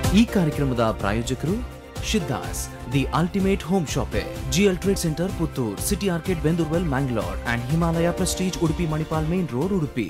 ಈ ಕಾರ್ಯಕ್ರಮದ ಪ್ರಾಯೋಜಕರು ಶಿದ್ದಾಸ್ the ultimate home shoppe GL trade centre Puttur city ಆರ್ಕೆಟ್ ಬೆಂದೂರ್ವೆಲ್ Mangalore and Himalaya prestige Udupi Manipal main road Udupi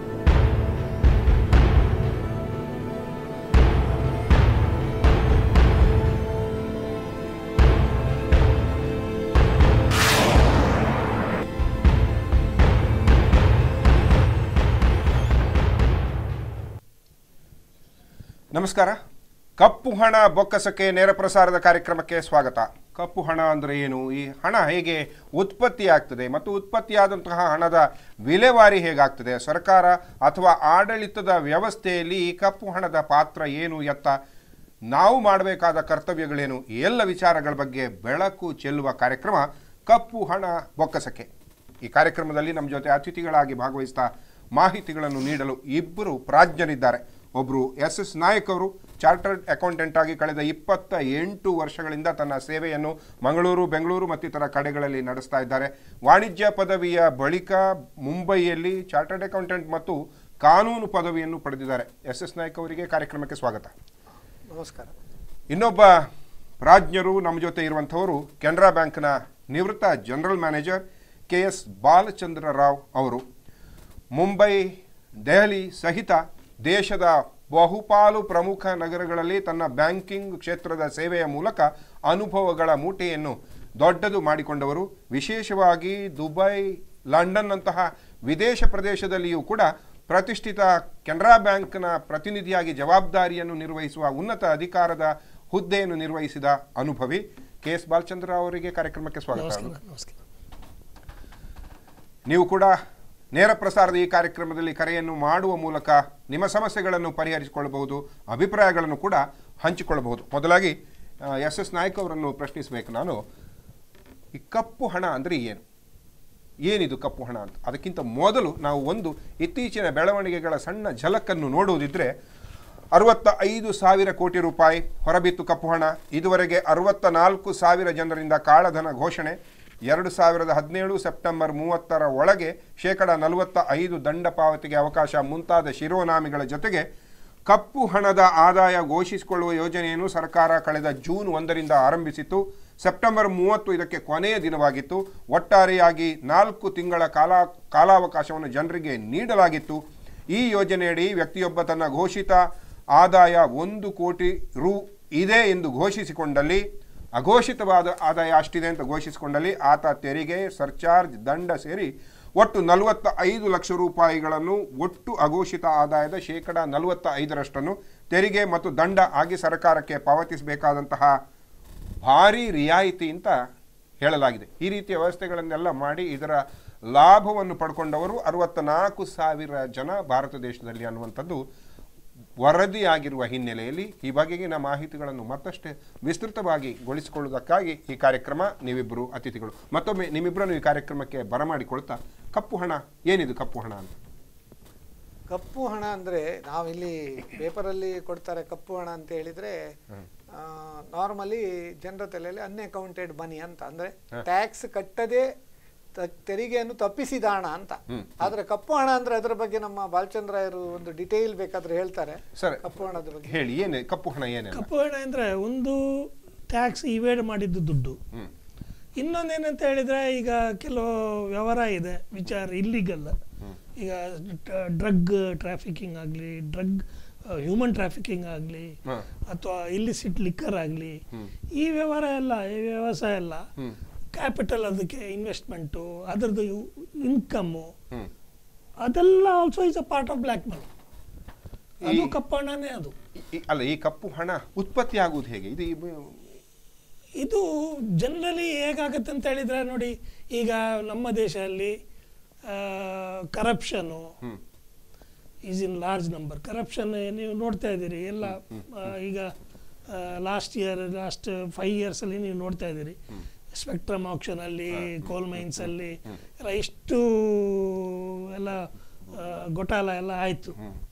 ನಮಸ್ಕಾರ ಕಪ್ಪು ಹಣ ಬೊಕ್ಕಸಕ್ಕೆ ನೇರ ಪ್ರಸಾರದ ಕಾರ್ಯಕ್ರಮಕ್ಕೆ ಸ್ವಾಗತ ಕಪ್ಪು ಹಣ ಅಂದರೆ ಏನು ಈ ಹಣ ಹೇಗೆ ಉತ್ಪತ್ತಿ ಆಗ್ತದೆ ಮತ್ತು ಉತ್ಪತ್ತಿಯಾದಂತಹ ಹಣದ ವಿಲೇವಾರಿ ಹೇಗಾಗ್ತದೆ ಸರ್ಕಾರ ಅಥವಾ ಆಡಳಿತದ ವ್ಯವಸ್ಥೆಯಲ್ಲಿ ಈ ಕಪ್ಪು ಹಣದ ಪಾತ್ರ ಏನು ಎತ್ತ ನಾವು ಮಾಡಬೇಕಾದ ಕರ್ತವ್ಯಗಳೇನು ಈ ಎಲ್ಲ ವಿಚಾರಗಳ ಬಗ್ಗೆ ಬೆಳಕು ಚೆಲ್ಲುವ ಕಾರ್ಯಕ್ರಮ ಕಪ್ಪು ಹಣ ಬೊಕ್ಕಸಕ್ಕೆ ಈ ಕಾರ್ಯಕ್ರಮದಲ್ಲಿ ನಮ್ಮ ಜೊತೆ ಅತಿಥಿಗಳಾಗಿ ಭಾಗವಹಿಸ್ತಾ ಮಾಹಿತಿಗಳನ್ನು ನೀಡಲು ಇಬ್ಬರು ಪ್ರಾಜ್ಞರಿದ್ದಾರೆ ಒಬ್ಬರು ಎಸ್ ಎಸ್ ನಾಯಕ್ ಅವರು ಚಾರ್ಟರ್ಡ್ ಅಕೌಂಟೆಂಟ್ ಆಗಿ ಕಳೆದ ಇಪ್ಪತ್ತ ಎಂಟು ವರ್ಷಗಳಿಂದ ತನ್ನ ಸೇವೆಯನ್ನು ಮಂಗಳೂರು ಬೆಂಗಳೂರು ಮತ್ತಿತರ ಕಡೆಗಳಲ್ಲಿ ನಡೆಸ್ತಾ ಇದ್ದಾರೆ ವಾಣಿಜ್ಯ ಪದವಿಯ ಬಳಿಕ ಮುಂಬೈಯಲ್ಲಿ ಚಾರ್ಟರ್ಡ್ ಅಕೌಂಟೆಂಟ್ ಮತ್ತು ಕಾನೂನು ಪದವಿಯನ್ನು ಪಡೆದಿದ್ದಾರೆ ಎಸ್ ಎಸ್ ನಾಯಕ್ ಅವರಿಗೆ ಕಾರ್ಯಕ್ರಮಕ್ಕೆ ಸ್ವಾಗತ ನಮಸ್ಕಾರ ಇನ್ನೊಬ್ಬ ಪ್ರಾಜ್ಞರು ನಮ್ಮ ಜೊತೆ ಇರುವಂಥವರು ಕೆನರಾ ಬ್ಯಾಂಕ್ನ ನಿವೃತ್ತ general manager K S Balachandra Rao ಅವರು ಮುಂಬೈ ದೆಹಲಿ ಸಹಿತ ದೇಶದ ಬಹುಪಾಲು ಪ್ರಮುಖ ನಗರಗಳಲ್ಲಿ ತನ್ನ ಬ್ಯಾಂಕಿಂಗ್ ಕ್ಷೇತ್ರದ ಸೇವೆಯ ಮೂಲಕ ಅನುಭವಗಳ ಮೂಟೆಯನ್ನು ದೊಡ್ಡದು ಮಾಡಿಕೊಂಡವರು ವಿಶೇಷವಾಗಿ ದುಬೈ ಲಂಡನ್ನಂತಹ ವಿದೇಶ ಪ್ರದೇಶದಲ್ಲಿಯೂ ಕೂಡ ಪ್ರತಿಷ್ಠಿತ ಕೆನರಾ ಬ್ಯಾಂಕ್ನ ಪ್ರತಿನಿಧಿಯಾಗಿ ಜವಾಬ್ದಾರಿಯನ್ನು ನಿರ್ವಹಿಸುವ ಉನ್ನತ ಅಧಿಕಾರದ ಹುದ್ದೆಯನ್ನು ನಿರ್ವಹಿಸಿದ ಅನುಭವಿ ಕೆ ಎಸ್ ಬಾಲಚಂದ್ರ ಅವರಿಗೆ ಕಾರ್ಯಕ್ರಮಕ್ಕೆ ಸ್ವಾಗತ ನಮಸ್ಕಾರ ನೀವು ಕೂಡ ನೇರ ಪ್ರಸಾರದ ಈ ಕಾರ್ಯಕ್ರಮದಲ್ಲಿ ಕರೆಯನ್ನು ಮಾಡುವ ಮೂಲಕ ನಿಮ್ಮ ಸಮಸ್ಯೆಗಳನ್ನು ಪರಿಹರಿಸಿಕೊಳ್ಳಬಹುದು ಅಭಿಪ್ರಾಯಗಳನ್ನು ಕೂಡ ಹಂಚಿಕೊಳ್ಳಬಹುದು ಮೊದಲಾಗಿ ಎಸ್ ಎಸ್ ನಾಯ್ಕ ಅವರನ್ನು ಪ್ರಶ್ನಿಸಬೇಕು ನಾನು ಈ ಕಪ್ಪು ಹಣ ಅಂದರೆ ಏನು ಏನಿದು ಕಪ್ಪು ಹಣ ಅಂತ ಅದಕ್ಕಿಂತ ಮೊದಲು ನಾವು ಒಂದು ಇತ್ತೀಚಿನ ಬೆಳವಣಿಗೆಗಳ ಸಣ್ಣ ಝಲಕನ್ನು ನೋಡುವುದಿದ್ರೆ ಅರವತ್ತ ಐದು ಸಾವಿರ ಕೋಟಿ ರೂಪಾಯಿ ಹೊರಬಿತ್ತು ಕಪ್ಪು ಹಣ ಇದುವರೆಗೆ ಅರವತ್ತ ನಾಲ್ಕು ಸಾವಿರ ಜನರಿಂದ ಕಾಳಧನ ಘೋಷಣೆ ಎರಡು ಸಾವಿರದ ಹದಿನೇಳು ಸೆಪ್ಟೆಂಬರ್ ಮೂವತ್ತರ ಒಳಗೆ ಶೇಕಡ ನಲವತ್ತ ಐದು ದಂಡ ಪಾವತಿಗೆ ಅವಕಾಶ ಮುಂತಾದ ಶಿರೋನಾಮಿಗಳ ಜೊತೆಗೆ ಕಪ್ಪು ಹಣದ ಆದಾಯ ಘೋಷಿಸಿಕೊಳ್ಳುವ ಯೋಜನೆಯನ್ನು ಸರ್ಕಾರ ಕಳೆದ ಜೂನ್ ಒಂದರಿಂದ ಆರಂಭಿಸಿತ್ತು ಸೆಪ್ಟೆಂಬರ್ ಮೂವತ್ತು ಇದಕ್ಕೆ ಕೊನೆಯ ದಿನವಾಗಿತ್ತು ಒಟ್ಟಾರೆಯಾಗಿ ನಾಲ್ಕು ತಿಂಗಳ ಕಾಲ ಕಾಲಾವಕಾಶವನ್ನು ಜನರಿಗೆ ನೀಡಲಾಗಿತ್ತು ಈ ಯೋಜನೆಯಡಿ ವ್ಯಕ್ತಿಯೊಬ್ಬ ತನ್ನ ಘೋಷಿತ ಆದಾಯ ಒಂದು ಕೋಟಿ ರು ಇದೆ ಎಂದು ಘೋಷಿಸಿಕೊಂಡಲ್ಲಿ ಅಘೋಷಿತವಾದ ಆದಾಯ ಅಷ್ಟಿದೆ ಅಂತ ಘೋಷಿಸಿಕೊಂಡಲ್ಲಿ ಆತ ತೆರಿಗೆ ಸರ್ಚಾರ್ಜ್ ದಂಡ ಸೇರಿ ಒಟ್ಟು ನಲವತ್ತ ಐದು ಲಕ್ಷ ರೂಪಾಯಿಗಳನ್ನು ಒಟ್ಟು ಅಘೋಷಿತ ಆದಾಯದ ಶೇಕಡ ನಲವತ್ತ ಐದರಷ್ಟನ್ನು ತೆರಿಗೆ ಮತ್ತು ದಂಡ ಆಗಿ ಸರ್ಕಾರಕ್ಕೆ ಪಾವತಿಸಬೇಕಾದಂತಹ ಭಾರಿ ರಿಯಾಯಿತಿ ಅಂತ ಹೇಳಲಾಗಿದೆ ಈ ರೀತಿಯ ವ್ಯವಸ್ಥೆಗಳನ್ನೆಲ್ಲ ಮಾಡಿ ಇದರ ಲಾಭವನ್ನು ಪಡ್ಕೊಂಡವರು ಅರವತ್ತ ನಾಲ್ಕು ಸಾವಿರ ಜನ ಭಾರತ ದೇಶದಲ್ಲಿ ಅನ್ನುವಂಥದ್ದು ವರದಿಯಾಗಿರುವ ಹಿನ್ನೆಲೆಯಲ್ಲಿ ಈ ಬಗೆಗಿನ ಮಾಹಿತಿಗಳನ್ನು ಮತ್ತಷ್ಟೇ ವಿಸ್ತೃತವಾಗಿ ಗೊಳಿಸಿಕೊಳ್ಳುವುದಕ್ಕಾಗಿ ಈ ಕಾರ್ಯಕ್ರಮ ನೀವಿಬ್ಬರು ಅತಿಥಿಗಳು ಮತ್ತೊಮ್ಮೆ ನಿಮ್ಮಿಬ್ಬರನ್ನು ಈ ಕಾರ್ಯಕ್ರಮಕ್ಕೆ ಬರಮಾಡಿಕೊಳ್ತಾ ಕಪ್ಪು ಹಣ ಏನಿದು ಕಪ್ಪು ಹಣ ಅಂತ ಕಪ್ಪು ಹಣ ಅಂದ್ರೆ ನಾವಿಲ್ಲಿ ಪೇಪರಲ್ಲಿ ಕೊಡ್ತಾರೆ ಕಪ್ಪು ಹಣ ಅಂತ ಹೇಳಿದ್ರೆ ನಾರ್ಮಲಿ ಜನರ ತಲೆಯಲ್ಲಿ ಅನ್ಅಕೌಂಟೆಡ್ ಮನಿ ಅಂತ ಅಂದ್ರೆ ಟ್ಯಾಕ್ಸ್ ಕಟ್ಟದೆ ತ- ತೆರಿಗೆಯನ್ನು ತಪ್ಪಿಸಿದ ಹಣ ಅಂತ ಆದ್ರೆ ಕಪ್ಪು ಹಣ ಅಂದ್ರೆ ಅದರ ಬಗ್ಗೆ ನಮ್ಮ ಬಾಲಚಂದ್ರಾಯರು ಒಂದು ಡಿಟೇಲ್ ಬೇಕಾದ್ರೆ ಹೇಳ್ತಾರೆ ಸರ್ ಕಪ್ಪು ಹಣದ ಬಗ್ಗೆ ಹೇಳಿ ಏನೇ ಕಪ್ಪು ಹಣ ಏನೆಲ್ಲ ಕಪ್ಪು ಹಣ ಅಂದರೆ ಒಂದು ಟ್ಯಾಕ್ಸ್ ಇವೇಡ್ ಮಾಡಿದ್ದು ದುಡ್ಡು ಹ್ಮ್ ಇನ್ನೊಂದೇನಂತ ಹೇಳಿದ್ರೆ ಈಗ ಕೆಲವು ವ್ಯವಹಾರ ಇದೆ ವಿಚಾರ ಇಲ್ಲಿಗಲ್ ಈಗ ಡ್ರಗ್ ಟ್ರಾಫಿಕಿಂಗ್ ಆಗಲಿ ಡ್ರಗ್ ಹ್ಯೂಮನ್ ಟ್ರಾಫಿಕಿಂಗ್ ಆಗಲಿ ಹ್ಮ್. ಅಥವಾ ಇಲ್ಲಿಸಿಟ್ ಲಿಕ್ಕರ್ ಆಗಲಿ ಈ ವ್ಯವಹಾರ ಎಲ್ಲ ಈ ವ್ಯವಸಾಯ ಎಲ್ಲ ಕ್ಯಾಪಿಟಲ್ ಅದಕ್ಕೆ ಇನ್ವೆಸ್ಟ್ಮೆಂಟು ಅದರದ್ದು ಇನ್ಕಮ್ಮು ಹ್ಮ್ ಅದೆಲ್ಲ also is a part of black money ಅದು ಕಪ್ಪು ಹಣನೇ ಅದು ಈ- ಈ- ಅಲ್ಲ ಈ ಕಪ್ಪು ಹಣ ಉತ್ಪತ್ತಿ ಆಗುವುದು ಹೇಗೆ ಇದು ಈ- ಇದು ಜನರಲಿ ಹೇಗಾಗತ್ತೆ ಅಂತ ಹೇಳಿದ್ರೆ ನೋಡಿ ಈಗ ನಮ್ಮ ದೇಶದಲ್ಲಿ corruption is in large number corruption ನೀವು ನೋಡ್ತಾ ಇದ್ದೀರಿ ಎಲ್ಲ ಆ, ಈಗ ಲಾಸ್ಟ್ ಇಯರ್ ಲಾಸ್ಟ್ ಫೈವ್ ಇಯರ್ಸಲ್ಲಿ ನೀವು ನೋಡ್ತಾ ಇದ್ದೀರಿ ಸ್ಪೆಕ್ಟ್ರಮ್ ಆಕ್ಷನಲ್ಲಿ ಕೋಲ್ ಮೈನ್ಸಲ್ಲಿ ಎಲ್ಲ ಎಷ್ಟು ಎಲ್ಲ ಆ, ಗೊಟಾಲ ಎಲ್ಲ ಆಯಿತು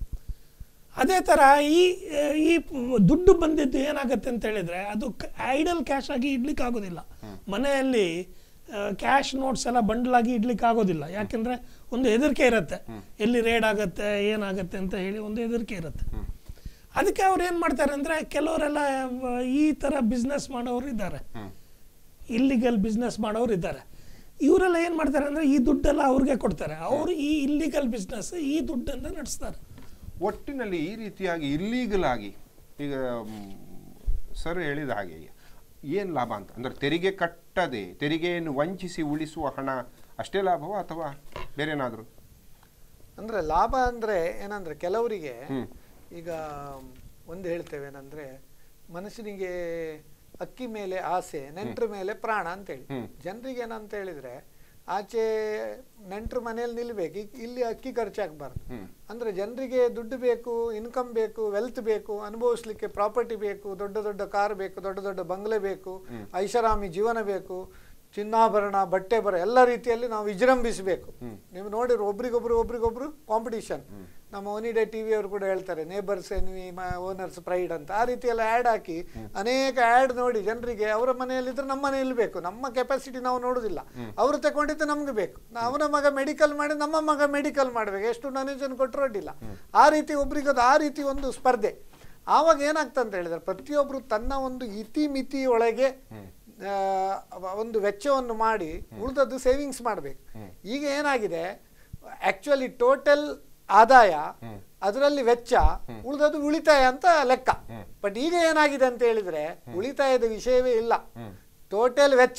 ಅದೇ ಥರ ಈ ಈ ದುಡ್ಡು ಬಂದಿದ್ದು ಏನಾಗುತ್ತೆ ಅಂತ ಹೇಳಿದ್ರೆ ಅದು ಐಡಲ್ ಕ್ಯಾಶ್ ಆಗಿ ಇಡ್ಲಿಕ್ಕೆ ಆಗೋದಿಲ್ಲ ಮನೆಯಲ್ಲಿ ಕ್ಯಾಶ್ ನೋಟ್ಸ್ ಎಲ್ಲ ಬಂಡಲಾಗಿ ಇಡ್ಲಿಕ್ಕೆ ಆಗೋದಿಲ್ಲ ಯಾಕೆಂದ್ರೆ ಒಂದು ಹೆದರಿಕೆ ಇರುತ್ತೆ ಎಲ್ಲಿ ರೇಡ್ ಆಗತ್ತೆ ಏನಾಗತ್ತೆ ಅಂತ ಹೇಳಿ ಒಂದು ಹೆದರಿಕೆ ಇರುತ್ತೆ ಅದಕ್ಕೆ ಅವ್ರು ಏನು ಮಾಡ್ತಾರೆ ಅಂದರೆ ಕೆಲವರೆಲ್ಲ ಆ, ಈ ಥರ ಬಿಸ್ನೆಸ್ ಮಾಡೋರು ಇದ್ದಾರೆ ಇಲ್ಲಿಗಲ್ ಬಿಸ್ನೆಸ್ ಮಾಡೋರು ಇದ್ದಾರೆ ಇವರೆಲ್ಲ ಏನು ಮಾಡ್ತಾರೆ ಅಂದರೆ ಈ ದುಡ್ಡೆಲ್ಲ ಅವ್ರಿಗೆ ಕೊಡ್ತಾರೆ ಅವರು ಈ ಇಲ್ಲಿಗಲ್ ಬಿಸ್ನೆಸ್ ಈ ದುಡ್ಡನ್ನು ನಡೆಸ್ತಾರೆ ಒಟ್ಟಿನಲ್ಲಿ ಈ ರೀತಿಯಾಗಿ ಇಲ್ಲೀಗಲ್ ಆಗಿ ಈಗ ಮ್, ಸರ್ ಹೇಳಿದ ಹಾಗೆ ಏನು ಲಾಭ ಅಂತ ಅಂದ್ರೆ ತೆರಿಗೆ ಕಟ್ಟದೆ ತೆರಿಗೆಯನ್ನು ವಂಚಿಸಿ ಉಳಿಸುವ ಹಣ ಅಷ್ಟೇ ಲಾಭವ ಅಥವಾ ಬೇರೆನಾದರೂ ಅಂದ್ರೆ ಲಾಭ ಅಂದ್ರೆ ಏನಂದ್ರೆ ಕೆಲವರಿಗೆ ಹ್ಮ್. ಈಗ ಒಂದು ಹೇಳ್ತೇವೆ ಏನಂದ್ರೆ ಮನುಷ್ಯನಿಗೆ ಅಕ್ಕಿ ಮೇಲೆ ಆಸೆ ನೆಂಟ್ರ ಮೇಲೆ ಪ್ರಾಣ ಅಂತೇಳಿ ಹ್ಮ್. ಜನರಿಗೆ ಏನಂತ ಹೇಳಿದ್ರೆ ಆಚೆ ನೆಂಟ್ರ ಮನೆಯಲ್ಲಿ ನಿಲ್ಬೇಕು ಈ- ಇಲ್ಲಿ ಅಕ್ಕಿ ಖರ್ಚಾಗಬಾರ್ದು ಹ್ಮ್. ಅಂದ್ರೆ ಜನರಿಗೆ ದುಡ್ಡು ಬೇಕು ಇನ್ಕಮ್ ಬೇಕು ವೆಲ್ತ್ ಬೇಕು ಅನುಭವಿಸ್ಲಿಕ್ಕೆ ಪ್ರಾಪರ್ಟಿ ಬೇಕು ದೊಡ್ಡ ದೊಡ್ಡ ಕಾರ್ ಬೇಕು ದೊಡ್ಡ ದೊಡ್ಡ ಬಂಗ್ಲೆ ಬೇಕು ಐಷಾರಾಮಿ ಜೀವನ ಬೇಕು ಚಿನ್ನಾಭರಣ ಬಟ್ಟೆ ಬರ ಎಲ್ಲ ರೀತಿಯಲ್ಲಿ ನಾವು ವಿಜೃಂಭಿಸಬೇಕು ನೀವು ನೋಡಿರೋ ಒಬ್ರಿಗೊಬ್ರು ಒಬ್ರಿಗೊಬ್ರು ಕಾಂಪಿಟಿಷನ್ ನಮ್ಮ ಒನಿಡೇ ಟಿವಿ ಅವರು ಕೂಡ ಹೇಳ್ತಾರೆ ನೇಬರ್ಸ್ ಎನ್ವಿ ಓನರ್ಸ್ ಪ್ರೈಡ್ ಅಂತ ಆ ರೀತಿ ಎಲ್ಲ ಆ್ಯಡ್ ಹಾಕಿ ಅನೇಕ ಆ್ಯಡ್ ನೋಡಿ ಜನರಿಗೆ ಅವರ ಮನೆಯಲ್ಲಿದ್ರೆ ನಮ್ಮ ಮನೆಯಲ್ಲಿ ಬೇಕು ನಮ್ಮ ಕೆಪಾಸಿಟಿ ನಾವು ನೋಡುದಿಲ್ಲ ಅವರು ತಗೊಂಡಿದ್ದು ನಮ್ಗೆ ಬೇಕು ಅವನ ಮಗ ಮೆಡಿಕಲ್ ಮಾಡಿ ನಮ್ಮ ಮಗ ಮೆಡಿಕಲ್ ಮಾಡಬೇಕು ಎಷ್ಟು ಡೊನೇಷನ್ ಕೊಟ್ಟರು ಅಡ್ಡಿಲ್ಲ ಆ ರೀತಿ ಒಬ್ರಿಗದು ಆ ರೀತಿ ಒಂದು ಸ್ಪರ್ಧೆ ಆವಾಗ ಏನಾಗ್ತಂತ ಅಂತ ಹೇಳಿದ್ರೆ ಪ್ರತಿಯೊಬ್ರು ತನ್ನ ಒಂದು ಇತಿ ಮಿತಿ ಒಳಗೆ ಆ, ಒಂದು ವೆಚ್ಚವನ್ನು ಮಾಡಿ ಉಳಿದದ್ದು ಸೇವಿಂಗ್ಸ್ ಮಾಡಬೇಕು ಈಗ ಏನಾಗಿದೆ ಆಕ್ಚುಲಿ ಟೋಟಲ್ ಆದಾಯ ಅದರಲ್ಲಿ ವೆಚ್ಚ ಉಳಿದದ್ದು ಉಳಿತಾಯ ಅಂತ ಲೆಕ್ಕ ಬಟ್ ಈಗ ಏನಾಗಿದೆ ಅಂತ ಹೇಳಿದ್ರೆ ಉಳಿತಾಯದ ವಿಷಯವೇ ಇಲ್ಲ ಟೋಟಲ್ ವೆಚ್ಚ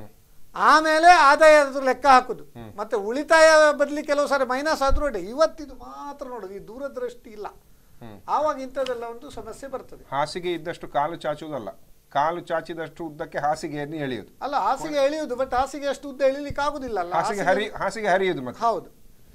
ಆಮೇಲೆ ಆದಾಯದ ಲೆಕ್ಕ ಹಾಕುದು ಮತ್ತೆ ಉಳಿತಾಯ ಬದಲಿ ಕೆಲವು ಸಾರಿ ಮೈನಸ್ ಆದ್ರೂ ಅಡ್ಡಿ ಇವತ್ತಿದು ಮಾತ್ರ ನೋಡುದು ಈ ದೂರದೃಷ್ಟಿ ಇಲ್ಲ ಆವಾಗ ಇಂಥದ್ದೆಲ್ಲ ಒಂದು ಸಮಸ್ಯೆ ಬರ್ತದೆ ಹಾಸಿಗೆ ಇದ್ದಷ್ಟು ಕಾಲು ಚಾಚುವುದಲ್ಲ ಕಾಲು ಚಾಚಿದಷ್ಟು ಉದ್ದಕ್ಕೆ ಹಾಸಿಗೆಯನ್ನು ಎಳೆಯುವುದು ಅಲ್ಲ ಹಾಸಿಗೆ ಎಳೆಯುದು ಬಟ್ ಹಾಸಿಗೆ ಅಷ್ಟು ಉದ್ದ ಎಳಿಲಿಕ್ಕೆ ಆಗುದಿಲ್ಲ ಅಲ್ಲ ಹಾಸಿಗೆ ಹರಿ ಹಾಸಿಗೆ ಹರಿಯುವುದು ಮತ್ತೆ ಹೌದು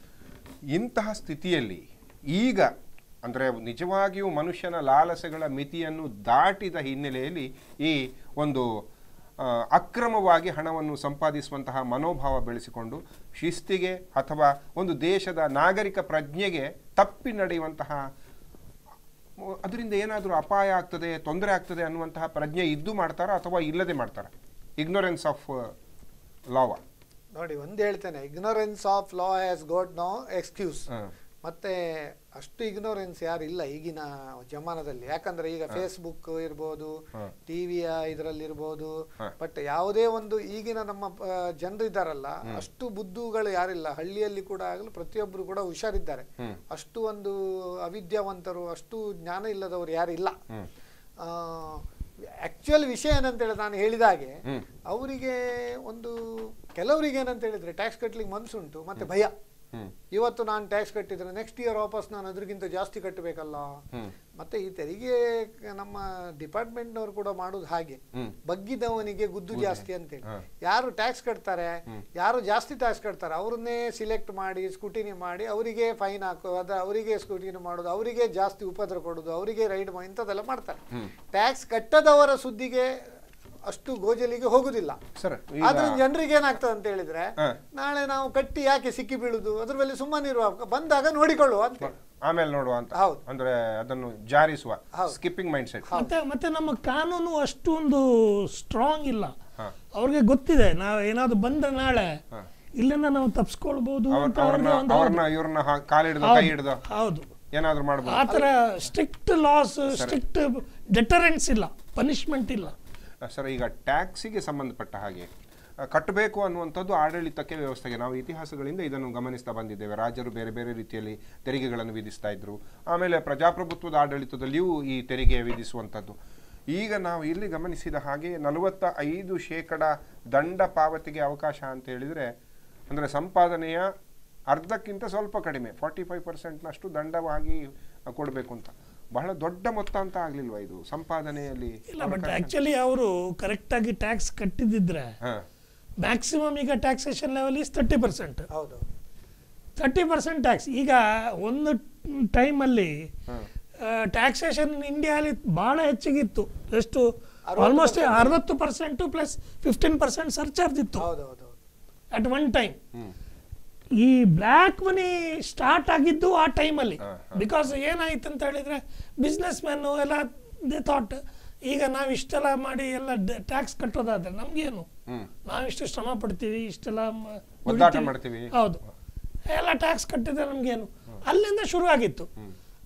ಇಂತಹ ಸ್ಥಿತಿಯಲ್ಲಿ ಈಗ ಅಂದರೆ ನಿಜವಾಗಿಯೂ ಮನುಷ್ಯನ ಲಾಲಸೆಗಳ ಮಿತಿಯನ್ನು ದಾಟಿದ ಹಿನ್ನೆಲೆಯಲ್ಲಿ ಈ ಒಂದು ಆ, ಅಕ್ರಮವಾಗಿ ಹಣವನ್ನು ಸಂಪಾದಿಸುವಂತಹ ಮನೋಭಾವ ಬೆಳೆಸಿಕೊಂಡು ಶಿಸ್ತಿಗೆ ಅಥವಾ ಒಂದು ದೇಶದ ನಾಗರಿಕ ಪ್ರಜ್ಞೆಗೆ ತಪ್ಪಿ ನಡೆಯುವಂತಹ ಅದರಿಂದ ಏನಾದರೂ ಅಪಾಯ ಆಗ್ತದೆ ತೊಂದರೆ ಆಗ್ತದೆ ಅನ್ನುವಂತಹ ಪ್ರಜ್ಞೆ ಇದ್ದು ಮಾಡ್ತಾರಾ ಅಥವಾ ಇಲ್ಲದೆ ಮಾಡ್ತಾರಾ ಇಗ್ನೊರೆನ್ಸ್ ಆಫ್ ಲಾವ ನೋಡಿ ಒಂದು ಹೇಳ್ತೇನೆ ignorance of law has got no excuse ಹ್ಮ್. ಮತ್ತೆ ಅಷ್ಟು ಇಗ್ನೋರೆನ್ಸ್ ಯಾರು ಇಲ್ಲ ಈಗಿನ ಜಮಾನದಲ್ಲಿ ಯಾಕಂದ್ರೆ ಈಗ ಫೇಸ್ಬುಕ್ ಇರ್ಬೋದು ಟಿವಿಯ ಇದರಲ್ಲಿ ಇರ್ಬೋದು ಬಟ್ ಯಾವುದೇ ಒಂದು ಈಗಿನ ನಮ್ಮ ಜನರು ಇದ್ದಾರಲ್ಲ ಅಷ್ಟು ಬುದ್ಧುಗಳು ಯಾರಿಲ್ಲ ಹಳ್ಳಿಯಲ್ಲಿ ಕೂಡ ಆಗಲು ಪ್ರತಿಯೊಬ್ಬರು ಕೂಡ ಹುಷಾರಿದ್ದಾರೆ ಅಷ್ಟು ಒಂದು ಅವಿದ್ಯಾವಂತರು ಅಷ್ಟು ಜ್ಞಾನ ಇಲ್ಲದವರು ಯಾರಿಲ್ಲ ಆಕ್ಚುಯಲ್ ವಿಷಯ ಏನಂತ ಹೇಳಿದ್ರೆ ನಾನು ಹೇಳಿದ ಹಾಗೆ ಅವರಿಗೆ ಒಂದು ಕೆಲವರಿಗೆ ಏನಂತ ಹೇಳಿದ್ರೆ ಟ್ಯಾಕ್ಸ್ ಕಟ್ಲಿಕ್ಕೆ ಮನ್ಸುಂಟು ಮತ್ತೆ ಭಯ ಇವತ್ತು ನಾನು ಟ್ಯಾಕ್ಸ್ ಕಟ್ಟಿದ್ರೆ ನೆಕ್ಸ್ಟ್ ಇಯರ್ ವಾಪಸ್ ನಾನು ಅದ್ರಗಿಂತ ಜಾಸ್ತಿ ಕಟ್ಟಬೇಕಲ್ಲ ಮತ್ತೆ ಈ ತೆರಿಗೆ ನಮ್ಮ ಡಿಪಾರ್ಟ್ಮೆಂಟ್ನವರು ಕೂಡ ಮಾಡೋದು ಹಾಗೆ ಬಗ್ಗಿದವನಿಗೆ ಗುದ್ದು ಜಾಸ್ತಿ ಅಂತೇಳಿ ಯಾರು ಟ್ಯಾಕ್ಸ್ ಕಟ್ತಾರೆ ಯಾರು ಜಾಸ್ತಿ ಟ್ಯಾಕ್ಸ್ ಕಟ್ತಾರೆ ಅವ್ರನ್ನೇ ಸಿಲೆಕ್ಟ್ ಮಾಡಿ ಸ್ಕೂಟಿನಿ ಮಾಡಿ ಅವರಿಗೆ ಫೈನ್ ಹಾಕೋ ಅದ ಅವರಿಗೆ ಸ್ಕೂಟಿನಿ ಮಾಡೋದು ಅವರಿಗೆ ಜಾಸ್ತಿ ಉಪದ್ರ ಕೊಡೋದು ಅವರಿಗೆ ರೈಡ್ ಇಂಥದ್ದೆಲ್ಲ ಮಾಡ್ತಾರೆ ಟ್ಯಾಕ್ಸ್ ಕಟ್ಟದವರ ಸುದ್ದಿಗೆ ಅಷ್ಟು ಗೋಜಲಿಗೆ ಹೋಗುದಿಲ್ಲ ಸರ್ ಆದ್ರೆ ಜನರಿಗೆ ಏನಾಗ್ತದೆ ಅಂತ ಹೇಳಿದ್ರೆ ನಾಳೆ ನಾವು ಕಟ್ಟಿ ಯಾಕೆ ಸಿಕ್ಕಿ ಬೀಳುದು ಅದ್ರ ಮೇಲೆ ಸುಮ್ಮನಿರುವ ಬಂದಾಗ ನೋಡಿಕೊಳ್ಳುವ ಅಂತ ಆಮೇಲೆ ನೋಡುವ ಅಂತ ಹೌದು. ಅಂದ್ರೆ ಅದನ್ನು ಜಾರಿಸುವ ಸ್ಕಿಪ್ಪಿಂಗ್ ಮೈಂಡ್ ಸೆಟ್ ಮತ್ತೆ ಮತ್ತೆ ನಮ್ಮ ಕಾನೂನು ಅಷ್ಟೊಂದು ಸ್ಟ್ರಾಂಗ್ ಇಲ್ಲ ಅವ್ರಿಗೆ ಗೊತ್ತಿದೆ ನಾವು ಏನಾದ್ರು ಬಂದ್ರೆ ನಾಳೆ ಇಲ್ಲಿಂದ ನಾವು ತಪ್ಸ್ಕೊಳ್ಬಹುದು ಅಂತ ಅವ್ರನ್ನ ಅವ್ರಿಗೆ ಒಂದು ಅವ್ರನ್ನ ಇವ್ರನ್ನ ಹಾ- ಕಾಲಿಡ್ದು ಕೈ ಹಿಡ್ದು ಹೌದು ಏನಾದ್ರು ಮಾಡ್ಬೋದು ಆ ಥರ ಸ್ಟ್ರಿಕ್ಟ್ ಲಾಸ್ ಸ್ಟ್ರಿಕ್ಟ್ ಡೆಟರೆನ್ಸ್ ಇಲ್ಲ ಪನಿಷ್ಮೆಂಟ್ ಇಲ್ಲ ಸರ್ ಈಗ ಟ್ಯಾಕ್ಸಿಗೆ ಸಂಬಂಧಪಟ್ಟ ಹಾಗೆ ಆ, ಕಟ್ಟಬೇಕು ಅನ್ನುವಂಥದ್ದು ಆಡಳಿತಕ್ಕೆ ವ್ಯವಸ್ಥೆಗೆ ನಾವು ಇತಿಹಾಸಗಳಿಂದ ಇದನ್ನು ಗಮನಿಸ್ತಾ ಬಂದಿದ್ದೇವೆ ರಾಜರು ಬೇರೆ ಬೇರೆ ರೀತಿಯಲ್ಲಿ ತೆರಿಗೆಗಳನ್ನು ವಿಧಿಸ್ತಾ ಇದ್ರು ಆಮೇಲೆ ಪ್ರಜಾಪ್ರಭುತ್ವದ ಆಡಳಿತದಲ್ಲಿಯೂ ಈ ತೆರಿಗೆ ವಿಧಿಸುವಂಥದ್ದು ಈಗ ನಾವು ಇಲ್ಲಿ ಗಮನಿಸಿದ ಹಾಗೆ ನಲವತ್ತ ಐದು ಶೇಕಡ ದಂಡ ಪಾವತಿಗೆ ಅವಕಾಶ ಅಂತ ಹೇಳಿದರೆ ಅಂದರೆ ಸಂಪಾದನೆಯ ಅರ್ಧಕ್ಕಿಂತ ಸ್ವಲ್ಪ ಕಡಿಮೆ ಫಾರ್ಟಿ ಫೈವ್ ಪರ್ಸೆಂಟ್ನಷ್ಟು ದಂಡವಾಗಿ ಕೊಡಬೇಕು ಅಂತ ಬಹಳ ದೊಡ್ಡ ಮೊತ್ತ ಅಂತ ಆಗ್ಲಿಲ್ವಾ ಇದು ಸಂಪಾದನೆಯಲ್ಲಿ ಇಲ್ಲ ಬಟ್ ಆಕ್ಚುಲಿ ಅವರು ಕರೆಕ್ಟಾಗಿ ಟ್ಯಾಕ್ಸ್ ಕಟ್ಟಿದಿದ್ರೆ ಹಾ ಮ್ಯಾಕ್ಸಿಮಮ್ ಈಗ taxation level is thirty percent ಹೌದು ತರ್ಟಿ ಪರ್ಸೆಂಟ್ ಟ್ಯಾಕ್ಸ್ ಈಗ ಒಂದು ಟೈಮಲ್ಲಿ ಟ್ಯಾಕ್ಸೇಷನ್ ಇಂಡಿಯಾಲಿ ಭಾಳ ಹೆಚ್ಚಿಗಿತ್ತು ಎಷ್ಟು ಆಲ್ಮೋಸ್ಟ್ ಅರವತ್ತು percent plus fifteen percent surcharge ಇತ್ತು ಹೌದು ಹೌದು ಹೌದು ಅಟ್ ಒನ್ ಟೈಮ್ ಈ ಬ್ಲ್ಯಾಕ್ ಮನಿ ಸ್ಟಾರ್ಟ್ ಆಗಿದ್ದು ಆ ಟೈಮಲ್ಲಿ ಬಿಕಾಸ್ ಏನಾಯ್ತು ಅಂತ ಹೇಳಿದ್ರೆ ಬಿಸ್ನೆಸ್ ಮ್ಯಾನು ಎಲ್ಲ ದೇ ಥಾಟ್ ಈಗ ನಾವು ಇಷ್ಟೆಲ್ಲ ಮಾಡಿ ಎಲ್ಲ ಟ್ಯಾಕ್ಸ್ ಕಟ್ಟೋದಾದ್ರೆ ನಮ್ಗೇನು ನಾವಿಷ್ಟು ಶ್ರಮ ಪಡ್ತೀವಿ ಇಷ್ಟೆಲ್ಲ ಮ- ಒದ್ದಾಟ ದುಡಿತೀವಿ. ಮಾಡ್ತೀವಿ. ಹೌದು ಎಲ್ಲ ಟ್ಯಾಕ್ಸ್ ಕಟ್ಟಿದ್ರೆ ನಮ್ಗೇನು ಅಲ್ಲಿಂದ ಶುರು ಆಗಿತ್ತು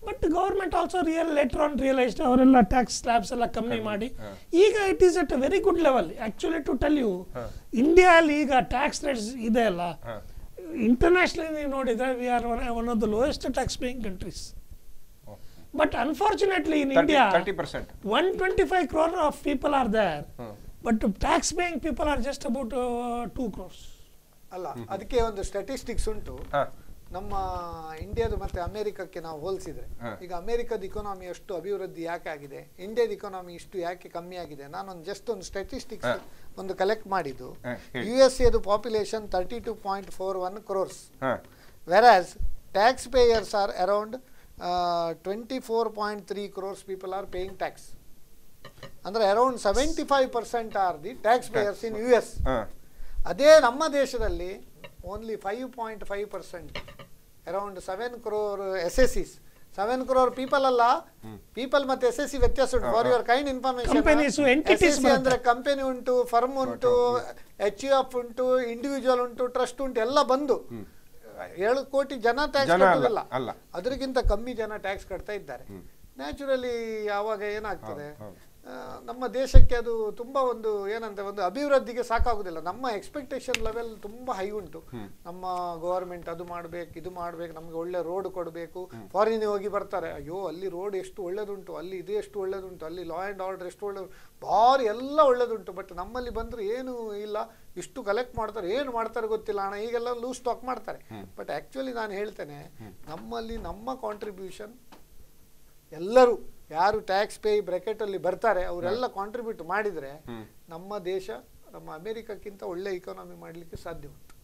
but government also real later on realised ಅವರೆಲ್ಲ ಟ್ಯಾಕ್ಸ್ ಸ್ಲ್ಯಾಬ್ಸ್ ಎಲ್ಲ ಕಮ್ಮಿ ಮಾಡಿ ಈಗ it is at a very good level actually to tell you ಇಂಡಿಯಾಲಿ ಈಗ ಟ್ಯಾಕ್ಸ್ ರೇಟ್ಸ್ ಇದೆ ಅಲ್ಲ ಇಂಟರ್ನ್ಯಾಷನಲಿ ನೀವು ನೋಡಿದ್ರೆ we are one of the lowest tax paying countries but unfortunately in India thirty percent 125 crore of people are there, but tax paying people are just about uh, 2 crores. ಅಲ್ಲ ಅದಕ್ಕೆ ಒಂದು statistics ಉಂಟು ಹಾ. ನಮ್ಮ ಇಂಡಿಯಾದ ಮತ್ತೆ ಅಮೆರಿಕಕ್ಕೆ ನಾವು ಹೋಲಿಸಿದ್ರೆ ಹಾ. ಈಗ ಅಮೆರಿಕದ ಇಕಾನಮಿ ಅಷ್ಟು ಅಭಿವೃದ್ಧಿ ಯಾಕೆ ಆಗಿದೆ ಇಂಡಿಯಾದ ಇಕಾನಮಿ ಇಷ್ಟು ಯಾಕೆ ಕಮ್ಮಿ ಆಗಿದೆ ನಾನೊಂದು ಜಸ್ಟ್ ಒಂದು ಸ್ಟಾಟಿಸ್ಟಿಕ್ಸ್ ಹಾ. ಒಂದು ಕಲೆಕ್ಟ್ ಮಾಡಿದ್ದು ಹಾ, ಹೇಳಿ. ಯು ಎಸ್ ಎದು population thirty two point four one crores ಹಾಂ whereas taxpayers are around twenty four point three crores people are paying tax ಅಂದರೆ around seventy five percent are the taxpayers in U S ಹಾಂ ಅದೇ ನಮ್ಮ ದೇಶದಲ್ಲಿ only five point five percent around seven crore assessees seven crore people ಅಲ್ಲ people ಮತ್ತೆ S S assessee ವ್ಯತ್ಯಾಸ ಉಂಟು for your kind Companies, entities information ಅಂದ್ರೆ company ಉಂಟು ಫರ್ಮ್ ಉಂಟು ಎಚ್ ಯು ಎಫ್ ಉಂಟು ಇಂಡಿವಿಜುವಲ್ ಉಂಟು ಟ್ರಸ್ಟ್ ಉಂಟು ಎಲ್ಲ ಬಂದು ಏಳು ಕೋಟಿ ಜನ ಟ್ಯಾಕ್ಸ್ ಜನ ಅಲ್ಲ, ಕಟ್ಟೋದಿಲ್ಲ ಅಲ್ಲ. ಅದಕ್ಕಿಂತ ಕಮ್ಮಿ ಜನ ಟ್ಯಾಕ್ಸ್ ಕಟ್ತಾ ಇದ್ದಾರೆ ನ್ಯಾಚುರಲಿ ಆವಾಗ ಏನಾಗ್ತದೆ ಹೌದು, ಆ, ನಮ್ಮ ದೇಶಕ್ಕೆ ಅದು ತುಂಬಾ ಒಂದು ಏನಂತ ಒಂದು ಅಭಿವೃದ್ಧಿಗೆ ಸಾಕಾಗುದಿಲ್ಲ ನಮ್ಮ ಎಕ್ಸ್ಪೆಕ್ಟೇಷನ್ ಲೆವೆಲ್ ತುಂಬಾ ಹೈ ಉಂಟು ನಮ್ಮ ಗವರ್ಮೆಂಟ್ ಅದು ಮಾಡ್ಬೇಕು ಇದು ಮಾಡ್ಬೇಕು ನಮ್ಗೆ ಒಳ್ಳೆ ರೋಡ್ ಕೊಡಬೇಕು ಫಾರಿನ್ ಹೋಗಿ ಬರ್ತಾರೆ ಅಯ್ಯೋ ಅಲ್ಲಿ ರೋಡ್ ಎಷ್ಟು ಒಳ್ಳೇದುಂಟು ಅಲ್ಲಿ ಇದು ಎಷ್ಟು ಒಳ್ಳೇದುಂಟು ಅಲ್ಲಿ ಲಾ ಆ್ಯಂಡ್ ಆರ್ಡರ್ ಎಷ್ಟು ಒಳ್ಳೆ ಭಾರಿ ಎಲ್ಲ ಒಳ್ಳೇದುಂಟು ಬಟ್ ನಮ್ಮಲ್ಲಿ ಬಂದ್ರೆ ಏನು ಇಲ್ಲ ಇಷ್ಟು ಕಲೆಕ್ಟ್ ಮಾಡ್ತಾರೆ ಏನು ಮಾಡ್ತಾರೆ ಗೊತ್ತಿಲ್ಲ ಹಣ ಈಗೆಲ್ಲ ಲೂಸ್ ಸ್ಟಾಕ್ ಮಾಡ್ತಾರೆ ಬಟ್ ಆ್ಯಕ್ಚುಲಿ ನಾನು ಹೇಳ್ತೇನೆ ನಮ್ಮಲ್ಲಿ ನಮ್ಮ ಕಾಂಟ್ರಿಬ್ಯೂಷನ್ ಎಲ್ಲರೂ ಯಾರು ಟ್ಯಾಕ್ಸ್ ಪೇ ಬ್ರೆಕೆಟಲ್ಲಿ ಬರ್ತಾರೆ ಅವರೆಲ್ಲ ಕಾಂಟ್ರಿಬ್ಯೂಟ್ ಮಾಡಿದರೆ ನಮ್ಮ ದೇಶ ನಮ್ಮ ಅಮೆರಿಕಕ್ಕಿಂತ ಒಳ್ಳೆ ಇಕಾನಮಿ ಮಾಡಲಿಕ್ಕೆ ಸಾಧ್ಯ ಉಂಟು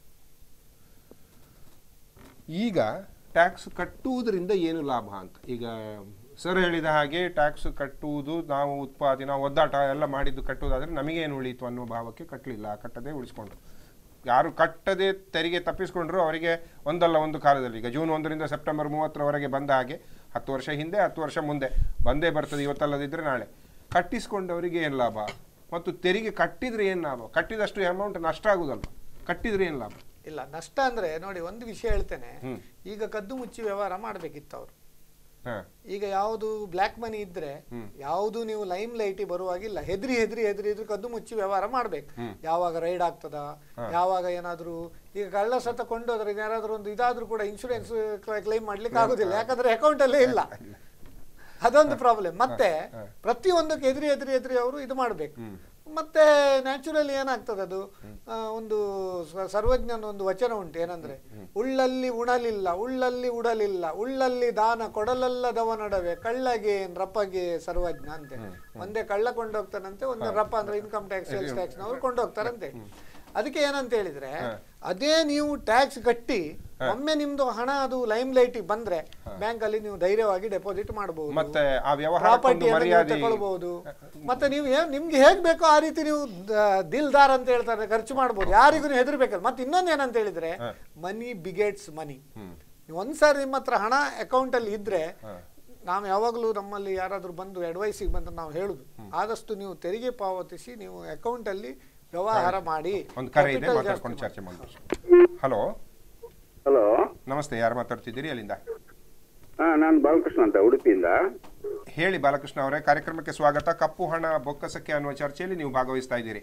ಈಗ ಟ್ಯಾಕ್ಸ್ ಕಟ್ಟುವುದರಿಂದ ಏನು ಲಾಭ ಅಂತ ಈಗ ಸರ್ ಹೇಳಿದ ಹಾಗೆ ಟ್ಯಾಕ್ಸ್ ಕಟ್ಟುವುದು ನಾವು ಉತ್ಪಾದನೆ ನಾವು ಒದ್ದಾಟ ಎಲ್ಲ ಮಾಡಿದ್ದು ಕಟ್ಟುವುದಾದ್ರೆ ನಮಗೇನು ಉಳೀತು ಅನ್ನೋ ಭಾವಕ್ಕೆ ಕಟ್ಟಲಿಲ್ಲ ಕಟ್ಟದೆ ಉಳಿಸ್ಕೊಂಡು ಯಾರು ಕಟ್ಟದೆ ತೆರಿಗೆ ತಪ್ಪಿಸ್ಕೊಂಡ್ರು ಅವರಿಗೆ ಒಂದಲ್ಲ ಒಂದು ಕಾಲದಲ್ಲಿ ಈಗ ಜೂನ್ ಒಂದರಿಂದ ಸೆಪ್ಟೆಂಬರ್ ಮೂವತ್ತರವರೆಗೆ ಬಂದ ಹಾಗೆ ಹತ್ತು ವರ್ಷ ಹಿಂದೆ ಹತ್ತು ವರ್ಷ ಮುಂದೆ ಬಂದೇ ಬರ್ತದೆ ಇವತ್ತಲ್ಲದಿದ್ದರೆ ನಾಳೆ ಕಟ್ಟಿಸ್ಕೊಂಡವರಿಗೆ ಏನು ಲಾಭ ಮತ್ತು ತೆರಿಗೆ ಕಟ್ಟಿದ್ರೆ ಏನು ಲಾಭ ಕಟ್ಟಿದಷ್ಟು ಅಮೌಂಟ್ ನಷ್ಟ ಆಗುದಲ್ವ ಕಟ್ಟಿದ್ರೆ ಏನು ಲಾಭ ಇಲ್ಲ ನಷ್ಟ ಅಂದ್ರೆ ನೋಡಿ ಒಂದು ವಿಷಯ ಹೇಳ್ತೇನೆ ಹ್ಮ್. ಈಗ ಕದ್ದು ಮುಚ್ಚಿ ವ್ಯವಹಾರ ಮಾಡಬೇಕಿತ್ತು ಅವರು ಹಾಂ ಈಗ ಯಾವುದು ಬ್ಲ್ಯಾಕ್ ಮನಿ ಇದ್ರೆ ಹ್ಮ್. ಯಾವುದು ನೀವು ಲೈಮ್ ಲೈಟ್ ಬರುವಾಗಿಲ್ಲ ಹೆದ್ರಿ ಹೆದ್ರಿ ಹೆದ್ರಿ ಹೆದ್ರಿ ಕದ್ದು ಮುಚ್ಚಿ ವ್ಯವಹಾರ ಮಾಡ್ಬೇಕು ಯಾವಾಗ ರೈಡ್ ಆಗ್ತದ ಯಾವಾಗ ಏನಾದ್ರು ಈಗ ಕಳ್ಳ ಸತ ಕೊಂಡೋದ್ರೆ ಯಾರಾದ್ರೂ ಒಂದು ಇದಾದ್ರೂ ಕೂಡ ಇನ್ಶೂರೆನ್ಸ್ ಕ್ಲೈಮ್ ಮಾಡ್ಲಿಕ್ಕೆ ಆಗುದಿಲ್ಲ ಯಾಕಂದ್ರೆ ಅಕೌಂಟ್ ಅಲ್ಲೇ ಇಲ್ಲ ಅದೊಂದು ಪ್ರಾಬ್ಲಮ್ ಮತ್ತೆ ಪ್ರತಿಯೊಂದಕ್ಕೆ ಎದುರಿ ಎದುರಿ ಎದುರಿ ಅವರು ಇದು ಮಾಡ್ಬೇಕು ಮತ್ತೆ ನ್ಯಾಚುರಲಿ ಏನಾಗ್ತದೆ ಅದು ಆ, ಒಂದು ಸ- ಸರ್ವಜ್ಞನ ಒಂದು ವಚನ ಉಂಟು ಏನಂದ್ರೆ ಉಳ್ಳಲ್ಲಿ ಉಣಲಿಲ್ಲ ಉಳ್ಳಲ್ಲಿ ಉಡಲಿಲ್ಲ ಉಳ್ಳಲ್ಲಿ ದಾನ ಕೊಡಲಲ್ಲದವ ನಡವೆ ಕಳ್ಳಗೆ ರಪ್ಪಗೆ ಸರ್ವಜ್ಞ ಅಂತೆ ಒಂದೇ ಕಳ್ಳ ಕೊಂಡೋಗ್ತಾನಂತೆ ಒಂದು ರಪ್ಪ ಅಂದ್ರೆ ಇನ್ಕಮ್ ಟ್ಯಾಕ್ಸ್ ಸೇಲ್ಸ್ ಟ್ಯಾಕ್ಸ್ ನವರು ಕೊಂಡೋಗ್ತಾರಂತೆ ಅದಕ್ಕೆ ಏನಂತ ಹೇಳಿದ್ರೆ ಅದೇ ನೀವು ಟ್ಯಾಕ್ಸ್ ಕಟ್ಟಿ ಒಮ್ಮೆ ನಿಮ್ದು ಹಣ ಅದು ಲೈಮ್ ಲೈಟ್ ಬಂದ್ರೆ ಬ್ಯಾಂಕ್ ಅಲ್ಲಿ ನೀವು ಧೈರ್ಯವಾಗಿ ಡೆಪಾಸಿಟ್ ಮಾಡಬಹುದು ಮತ್ತೆ ಆ ವ್ಯವಹಾರಕ್ಕೊಂದು ಪ್ರಾಪರ್ಟಿ ಮರ್ಯಾದೆ ತಗೊಳ್ಬಹುದು ಮತ್ತೆ ನೀವು ಏನ್- ನಿಮ್ಗೆ ಹೇಗ್ ಬೇಕೋ ಆ ರೀತಿ ನೀವು ದ- ದಿಲ್ದಾರ್ ಅಂತ ಹೇಳ್ತಾರೆ ಖರ್ಚು ಮಾಡ್ಬೋದು ಯಾರಿಗೂ ನೀವು ಹೆದರ್ಬೇಕಲ್ಲ ಮತ್ತೆ ಇನ್ನೊಂದು ಏನಂತ ಹೇಳಿದ್ರೆ ಮನಿ ಬಿಗೇಟ್ಸ್ ಮನಿ ನೀವು ಒಂದ್ಸಾರಿ ನಿಮ್ಮ ಹತ್ರ ಹಣ ಅಕೌಂಟ್ ಅಲ್ಲಿ ಇದ್ರೆ ನಾವು ಯಾವಾಗಲೂ ನಮ್ಮಲ್ಲಿ ಯಾರಾದ್ರೂ ಬಂದು ಅಡ್ವೈಸಿಗೆ ಬಂದ್ರೆ ನಾವು ಹೇಳುದು ಆದಷ್ಟು ನೀವು ತೆರಿಗೆ ಪಾವತಿಸಿ ನೀವು ಅಕೌಂಟ್ ಅಲ್ಲಿ ವ್ಯವಹಾರ ಮಾಡಿ ಒಂದು ಕರೆ ಇದೆ Capital ಮಾತಾಡ್ಕೊಂಡು ಜಾಸ್ತಿ ಚರ್ಚೆ ಮಾಡೋಣ ಹಲೋ ಹಲೋ ನಮಸ್ತೆ ಯಾರು ಮಾತಾಡ್ತಿದ್ದೀರಿ ಅಲ್ಲಿಂದ ಹಾ ನಾನು ಬಾಲಕೃಷ್ಣ ಅಂತ ಉಡುಪಿಯಿಂದ ಹೇಳಿ ಬಾಲಕೃಷ್ಣ ಅವರೇ ಕಾರ್ಯಕ್ರಮಕ್ಕೆ ಸ್ವಾಗತ ಕಪ್ಪು ಹಣ ಬೊಕ್ಕಸಕ್ಕೆ ಅನ್ನುವ ಚರ್ಚೆಯಲ್ಲಿ ನೀವು ಭಾಗವಹಿಸ್ತಾ ಇದ್ದೀರಿ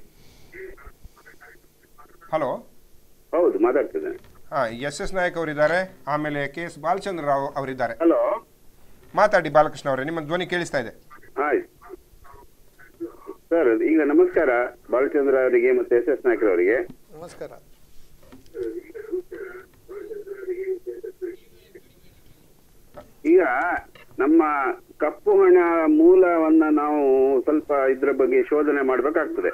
ಹಲೋ ಹೌದು ಮಾತಾಡ್ತಿದ್ದೇನೆ ಹಾ ಎಸ್ ಎಸ್ ನಾಯಕ್ ಅವರಿದ್ದಾರೆ ಆಮೇಲೆ ಕೆ ಎಸ್ ಬಾಲಚಂದ್ರ ರಾವ್ ಅವರಿದ್ದಾರೆ ಹಲೋ ಮಾತಾಡಿ ಬಾಲಕೃಷ್ಣ ಅವರೇ ನಿಮ್ಮ ಧ್ವನಿ ಕೇಳಿಸ್ತಾ ಇದೆ ಆಯ್ತು ಸರ್ ಈಗ ನಮಸ್ಕಾರ ಬಾಲಚಂದ್ರ ಅವರಿಗೆ ಮತ್ತೆ ಎಸ್ ಎಸ್ ನಾಯ್ಕರ್ ಅವರಿಗೆ ನಮಸ್ಕಾರ ಈಗ ನಮ್ಮ ಕಪ್ಪು ಹಣ ಮೂಲವನ್ನ ನಾವು ಸ್ವಲ್ಪ ಇದ್ರ ಬಗ್ಗೆ ಶೋಧನೆ ಮಾಡ್ಬೇಕಾಗ್ತದೆ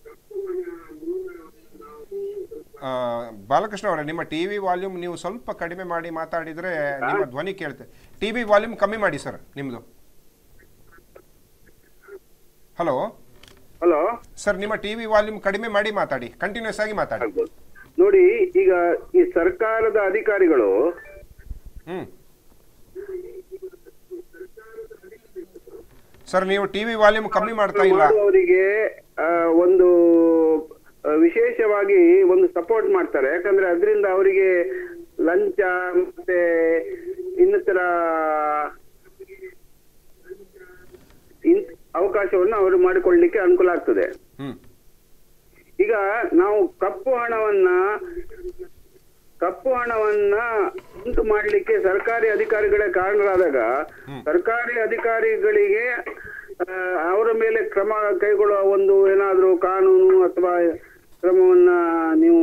ಆ, ಬಾಲಕೃಷ್ಣ ಅವರೇ ನಿಮ್ಮ ಟಿವಿ ವಾಲ್ಯೂಮ್ ನೀವು ಸ್ವಲ್ಪ ಕಡಿಮೆ ಮಾಡಿ ಮಾತಾಡಿದ್ರೆ ನಿಮ್ಮ ಧ್ವನಿ ಕೇಳುತ್ತೆ ಟಿವಿ ವಾಲ್ಯೂಮ್ ಕಮ್ಮಿ ಮಾಡಿ ಸರ್ ನಿಮ್ದು ಹಲೋ ಹಲೋ ಸರ್ ನಿಮ್ಮ ಟಿವಿ ವಾಲ್ಯೂಮ್ ಕಡಿಮೆ ಮಾಡಿ ಮಾತಾಡಿ ಕಂಟಿನ್ಯೂಸ್ ಆಗಿ ಮಾತಾಡಿ ಆಗ್ಬೋದು ನೋಡಿ ಈಗ ಈ ಸರ್ಕಾರದ ಅಧಿಕಾರಿಗಳು ಹ್ಮ್ ಸರ್ ನೀವು ಟಿವಿ ವಾಲ್ಯೂಮ್ ಕಮ್ಮಿ ಮಾಡ್ತಾ ಇಲ್ಲ ಮಾಡುವವರಿಗೆ ಆ, ಒಂದು ಆ, ವಿಶೇಷವಾಗಿ ಒಂದು ಸಪೋರ್ಟ್ ಮಾಡ್ತಾರೆ ಯಾಕಂದ್ರೆ ಅದರಿಂದ ಅವರಿಗೆ ಲಂಚ ಮತ್ತೆ ಇನ್ನಿತರ ಅವಕಾಶವನ್ನು ಅವರು ಮಾಡಿಕೊಳ್ಳಲಿಕ್ಕೆ ಅನುಕೂಲ ಆಗ್ತದೆ ಹ್ಮ್ ಈಗ ನಾವು ಕಪ್ಪು ಹಣವನ್ನ ಕಪ್ಪು ಹಣವನ್ನ ಉಂಟು ಮಾಡಲಿಕ್ಕೆ ಸರ್ಕಾರಿ ಅಧಿಕಾರಿಗಳೇ ಕಾರಣರಾದಾಗ ಸರ್ಕಾರಿ ಅಧಿಕಾರಿಗಳಿಗೆ ಆ, ಅವರ ಮೇಲೆ ಕ್ರಮ ಕೈಗೊಳ್ಳುವ ಒಂದು ಏನಾದರೂ ಕಾನೂನು ಅಥವಾ ಕ್ರಮವನ್ನ ನೀವು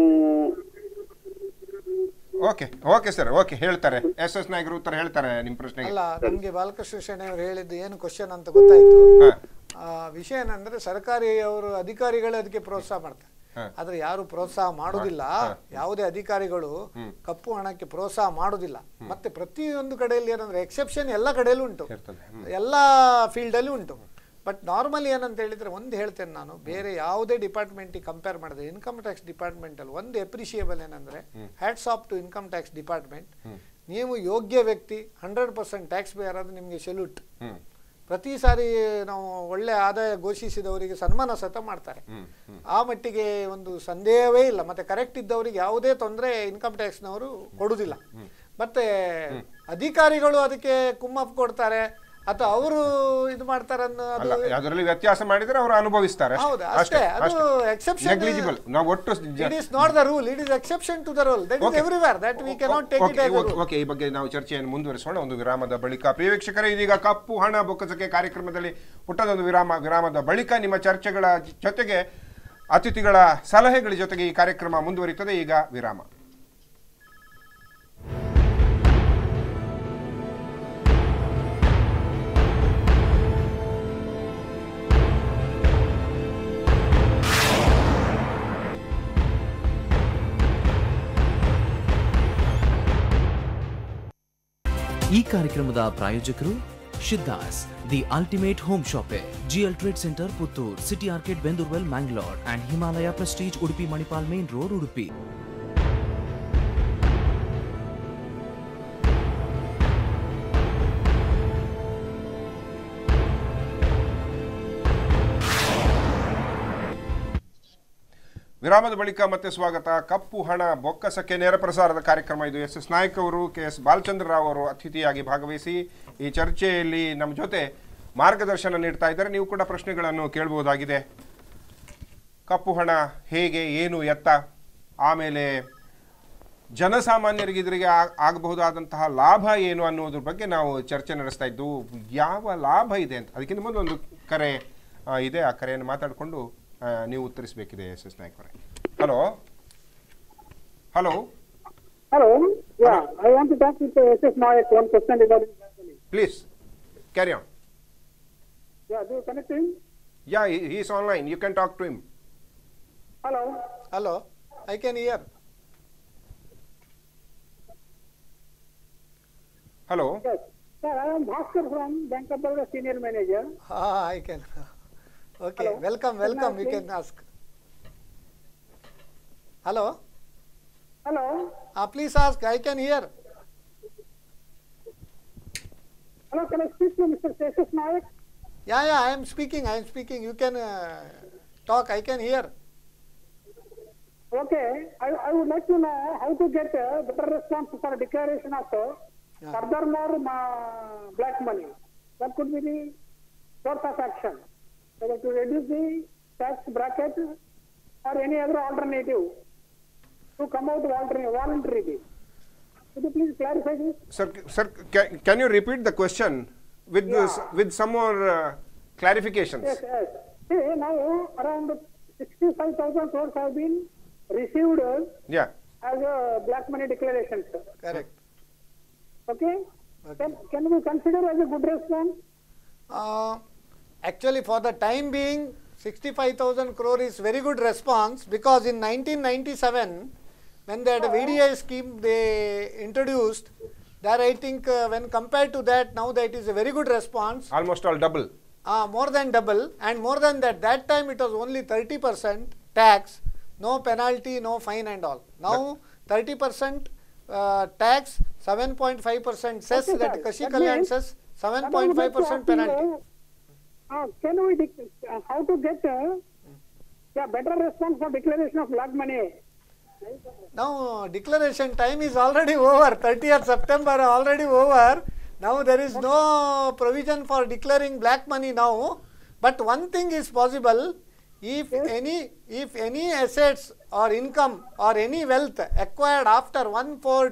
ಓಕೆ ಓಕೆ ಸರ್ ಓಕೆ ಹೇಳ್ತಾರೆ ಎಸ್ ಎಸ್ ನಾಯಕರು ಉತ್ತರ ಹೇಳ್ತಾರೆ ನಿಮ್ಮ ಪ್ರಶ್ನೆಗೆ ಅಲ್ಲ ನಮ್ಗೆ ಬಾಲಕೃಷ್ಣ ಶೆಣೆ ಅವರು ಹೇಳಿದ್ದು ಏನು ಕ್ವಶನ್ ಅಂತ ಗೊತ್ತಾಯ್ತು ಹಾ. ಆ, ವಿಷಯ ಏನಂದ್ರೆ ಸರ್ಕಾರಿ ಅವರು ಅಧಿಕಾರಿಗಳೇ ಅದಕ್ಕೆ ಪ್ರೋತ್ಸಾಹ ಮಾಡ್ತಾರೆ ಹಾ. ಆದ್ರೆ ಯಾರು ಪ್ರೋತ್ಸಾಹ ಮಾಡುದಿಲ್ಲ ಯಾವುದೇ ಅಧಿಕಾರಿಗಳು ಕಪ್ಪು ಹಣಕ್ಕೆ ಪ್ರೋತ್ಸಾಹ ಮಾಡುದಿಲ್ಲ ಮತ್ತೆ ಪ್ರತಿಯೊಂದು ಕಡೆಯಲ್ಲಿ ಏನಂದ್ರೆ ಎಕ್ಸೆಪ್ಷನ್ ಎಲ್ಲ ಕಡೆಯಲ್ಲೂ ಉಂಟು ಇರ್ತದೆ. ಎಲ್ಲ ಫೀಲ್ಡ್ ಅಲ್ಲಿ ಉಂಟು ಬಟ್ ನಾರ್ಮಲಿ ಏನಂತ ಹೇಳಿದ್ರೆ ಒಂದು ಹೇಳ್ತೇನೆ ನಾನು ಬೇರೆ ಯಾವುದೇ ಡಿಪಾರ್ಟ್ಮೆಂಟಿಗೆ ಕಂಪೇರ್ ಮಾಡಿದ್ರೆ ಇನ್ಕಮ್ ಟ್ಯಾಕ್ಸ್ ಡಿಪಾರ್ಟ್ಮೆಂಟ್ ಅಲ್ಲಿ ಒಂದು ಎಪ್ರಿಷಿಯಬಲ್ ಏನಂದ್ರೆ hats off to income tax department ನೀವು ಯೋಗ್ಯ ವ್ಯಕ್ತಿ ಹಂಡ್ರೆಡ್ ಪರ್ಸೆಂಟ್ ಟ್ಯಾಕ್ಸ್ ಬೇರ್ ಆದ್ರೆ ನಿಮಗೆ ಸೆಲ್ಯೂಟ್ ಹ್ಮ್ ಪ್ರತಿ ಸಾರಿ ನಾವು ಒಳ್ಳೆ ಆದಾಯ ಘೋಷಿಸಿದವರಿಗೆ ಸನ್ಮಾನ ಸತ ಮಾಡ್ತಾರೆ ಆ ಮಟ್ಟಿಗೆ ಒಂದು ಸಂದೇಹವೇ ಇಲ್ಲ ಮತ್ತೆ ಕರೆಕ್ಟ್ ಇದ್ದವರಿಗೆ ಯಾವುದೇ ತೊಂದರೆ ಇನ್ಕಮ್ ಟ್ಯಾಕ್ಸ್ನವರು ಕೊಡುವುದಿಲ್ಲ ಮತ್ತೆ ಅಧಿಕಾರಿಗಳು ಅದಕ್ಕೆ ಕುಮ್ಮಪ್ ಕೊಡ್ತಾರೆ ಅಥವಾ ಅವರು ಇದು ಮಾಡ್ತಾರೆ ಅನ್ನೋ ಅದು ಅಲ್ಲ ಅದರಲ್ಲಿ ವ್ಯತ್ಯಾಸ ಮಾಡಿದ್ರೆ ಅವರು ಅನುಭವಿಸ್ತಾರೆ ಹೌದು ಅಷ್ಟೇ ಅದು ಎಕ್ಸೆಪ್ಷನ್ ನೆಗ್ಲಿಜಿಬಲ್ ನಾವು ಒಟ್ಟು ಜ- it is not the rule it is exception to the rule that is Okay. Everywhere that we cannot take it okay, as okay, okay ಈ ಬಗ್ಗೆ ನಾವು ಚರ್ಚೆಯನ್ನು ಮುಂದುವರಿಸೋಣ ಒಂದು ವಿರಾಮದ ಬಳಿಕ ಪ್ರಿಯ ವೀಕ್ಷಕರೇ ಇದೀಗ ಕಪ್ಪು ಹಣ ಬೊಕ್ಕಸಕ್ಕೆ ಕಾರ್ಯಕ್ರಮದಲ್ಲಿ ಪುಟ್ಟದೊಂದು ವಿರಾಮ ವಿರಾಮದ ಬಳಿಕ ನಿಮ್ಮ ಚರ್ಚೆಗಳ ಜ- ಜೊತೆಗೆ ಅತಿಥಿಗಳ ಸಲಹೆಗಳ ಜೊತೆಗೆ ಈ ಕಾರ್ಯಕ್ರಮ ಮುಂದುವರಿಯುತ್ತದೆ ಈಗ ವಿರಾಮ ಈ ಕಾರ್ಯಕ್ರಮದ ಪ್ರಾಯೋಜಕರು ಶಿದ್ದಾಸ್ the ultimate home shoppe GL trade centre Puttur city ಆರ್ಕೆಟ್ ಬೆಂದೂರ್ವೆಲ್ Mangalore and Himalaya prestige Udupi Manipal main road Udupi ವಿರಾಮದ ಬಳಿಕ ಮತ್ತೆ ಸ್ವಾಗತ ಕಪ್ಪು ಹಣ ಬೊಕ್ಕಸಕ್ಕೆ ನೇರ ಪ್ರಸಾರದ ಕಾರ್ಯಕ್ರಮ ಇದು ಎಸ್ ಎಸ್ ನಾಯಕ್ ಅವರು ಕೆ ಎಸ್ ಬಾಲಚಂದ್ರ ರಾವ್ ಅವರು ಅತಿಥಿಯಾಗಿ ಭಾಗವಹಿಸಿ ಈ ಚರ್ಚೆಯಲ್ಲಿ ನಮ್ಮ ಜೊತೆ ಮಾರ್ಗದರ್ಶನ ನೀಡ್ತಾ ಇದ್ದಾರೆ ನೀವು ಕೂಡ ಪ್ರಶ್ನೆಗಳನ್ನು ಕೇಳಬಹುದಾಗಿದೆ ಕಪ್ಪು ಹಣ ಹೇಗೆ ಏನು ಎತ್ತ ಆಮೇಲೆ ಜನಸಾಮಾನ್ಯರಿಗೆ ಇದರಿಗೆ ಆ- ಆಗಬಹುದಾದಂತಹ ಲಾಭ ಏನು ಅನ್ನೋದ್ರ ಬಗ್ಗೆ ನಾವು ಚರ್ಚೆ ನಡೆಸ್ತಾ ಇದ್ದು ಯಾವ ಲಾಭ ಇದೆ ಅಂತ ಅದಕ್ಕಿಂತ ಮೊದಲು ಒಂದು ಕರೆ ಆ, ಇದೆ ಆ ಕರೆಯನ್ನು ಮಾತಾಡಿಕೊಂಡು ಆ, ನೀವು ಉತ್ತರಿಸಬೇಕಿದೆ ಎಸ್ ಎಸ್ ನಾಯ್ಕ ಅವರೇ hello hello Hello. Yeah, I want to talk with uh, SS Nayak. One question regarding black money. Please carry on Yeah, do you connect him? Yeah is online you can talk to him Hello. Hello I can hear hello Yes. Sir, I am Bhaskar from Bank of Baroda Senior Manager. I can okay Hello. Welcome welcome you Please. Can ask hello Hello. Please ask I can hear Hello, can I speak to Mr. SS Nayak? Yeah yeah I am speaking I am speaking you can talk I can hear Okay. I, I would like to know how to get a better response for declaration of uh, Yeah. furthermore uh, black money. What could be the course of action? Whether to reduce the tax bracket or any other alternative to come out voluntary- voluntarily. Could you please clarify this? Sir, sir, ca- can you repeat the question with this, Yeah. with some more uh, clarifications? Yes, yes. See, now around 65,000 crores have been received uh, Yeah. as a black money declarations. Correct Okay? Can, can we consider as a good response? Uh, actually, for the time being, 65,000 crore is very good response because in 1997, when they had a VDI scheme they introduced, there I think uh, when compared to that, now that is a very good response, Almost all double. uh, more than double, and more than that, that time it was only 30% tax, no penalty, no fine and all. Now 30% uh, tax, 7.5% cess, Okay, that sir. Kashi That Kalyan means- says, Then I would like to 7.5% ask penalty. you, Uh, can we, dec- uh, how to get uh, yeah, better response for declaration of black money? Now declaration time is already over. 30th September already over. Now there is no provision for declaring black money now. But one thing is possible, if any if any assets or income or any wealth acquired after 1 4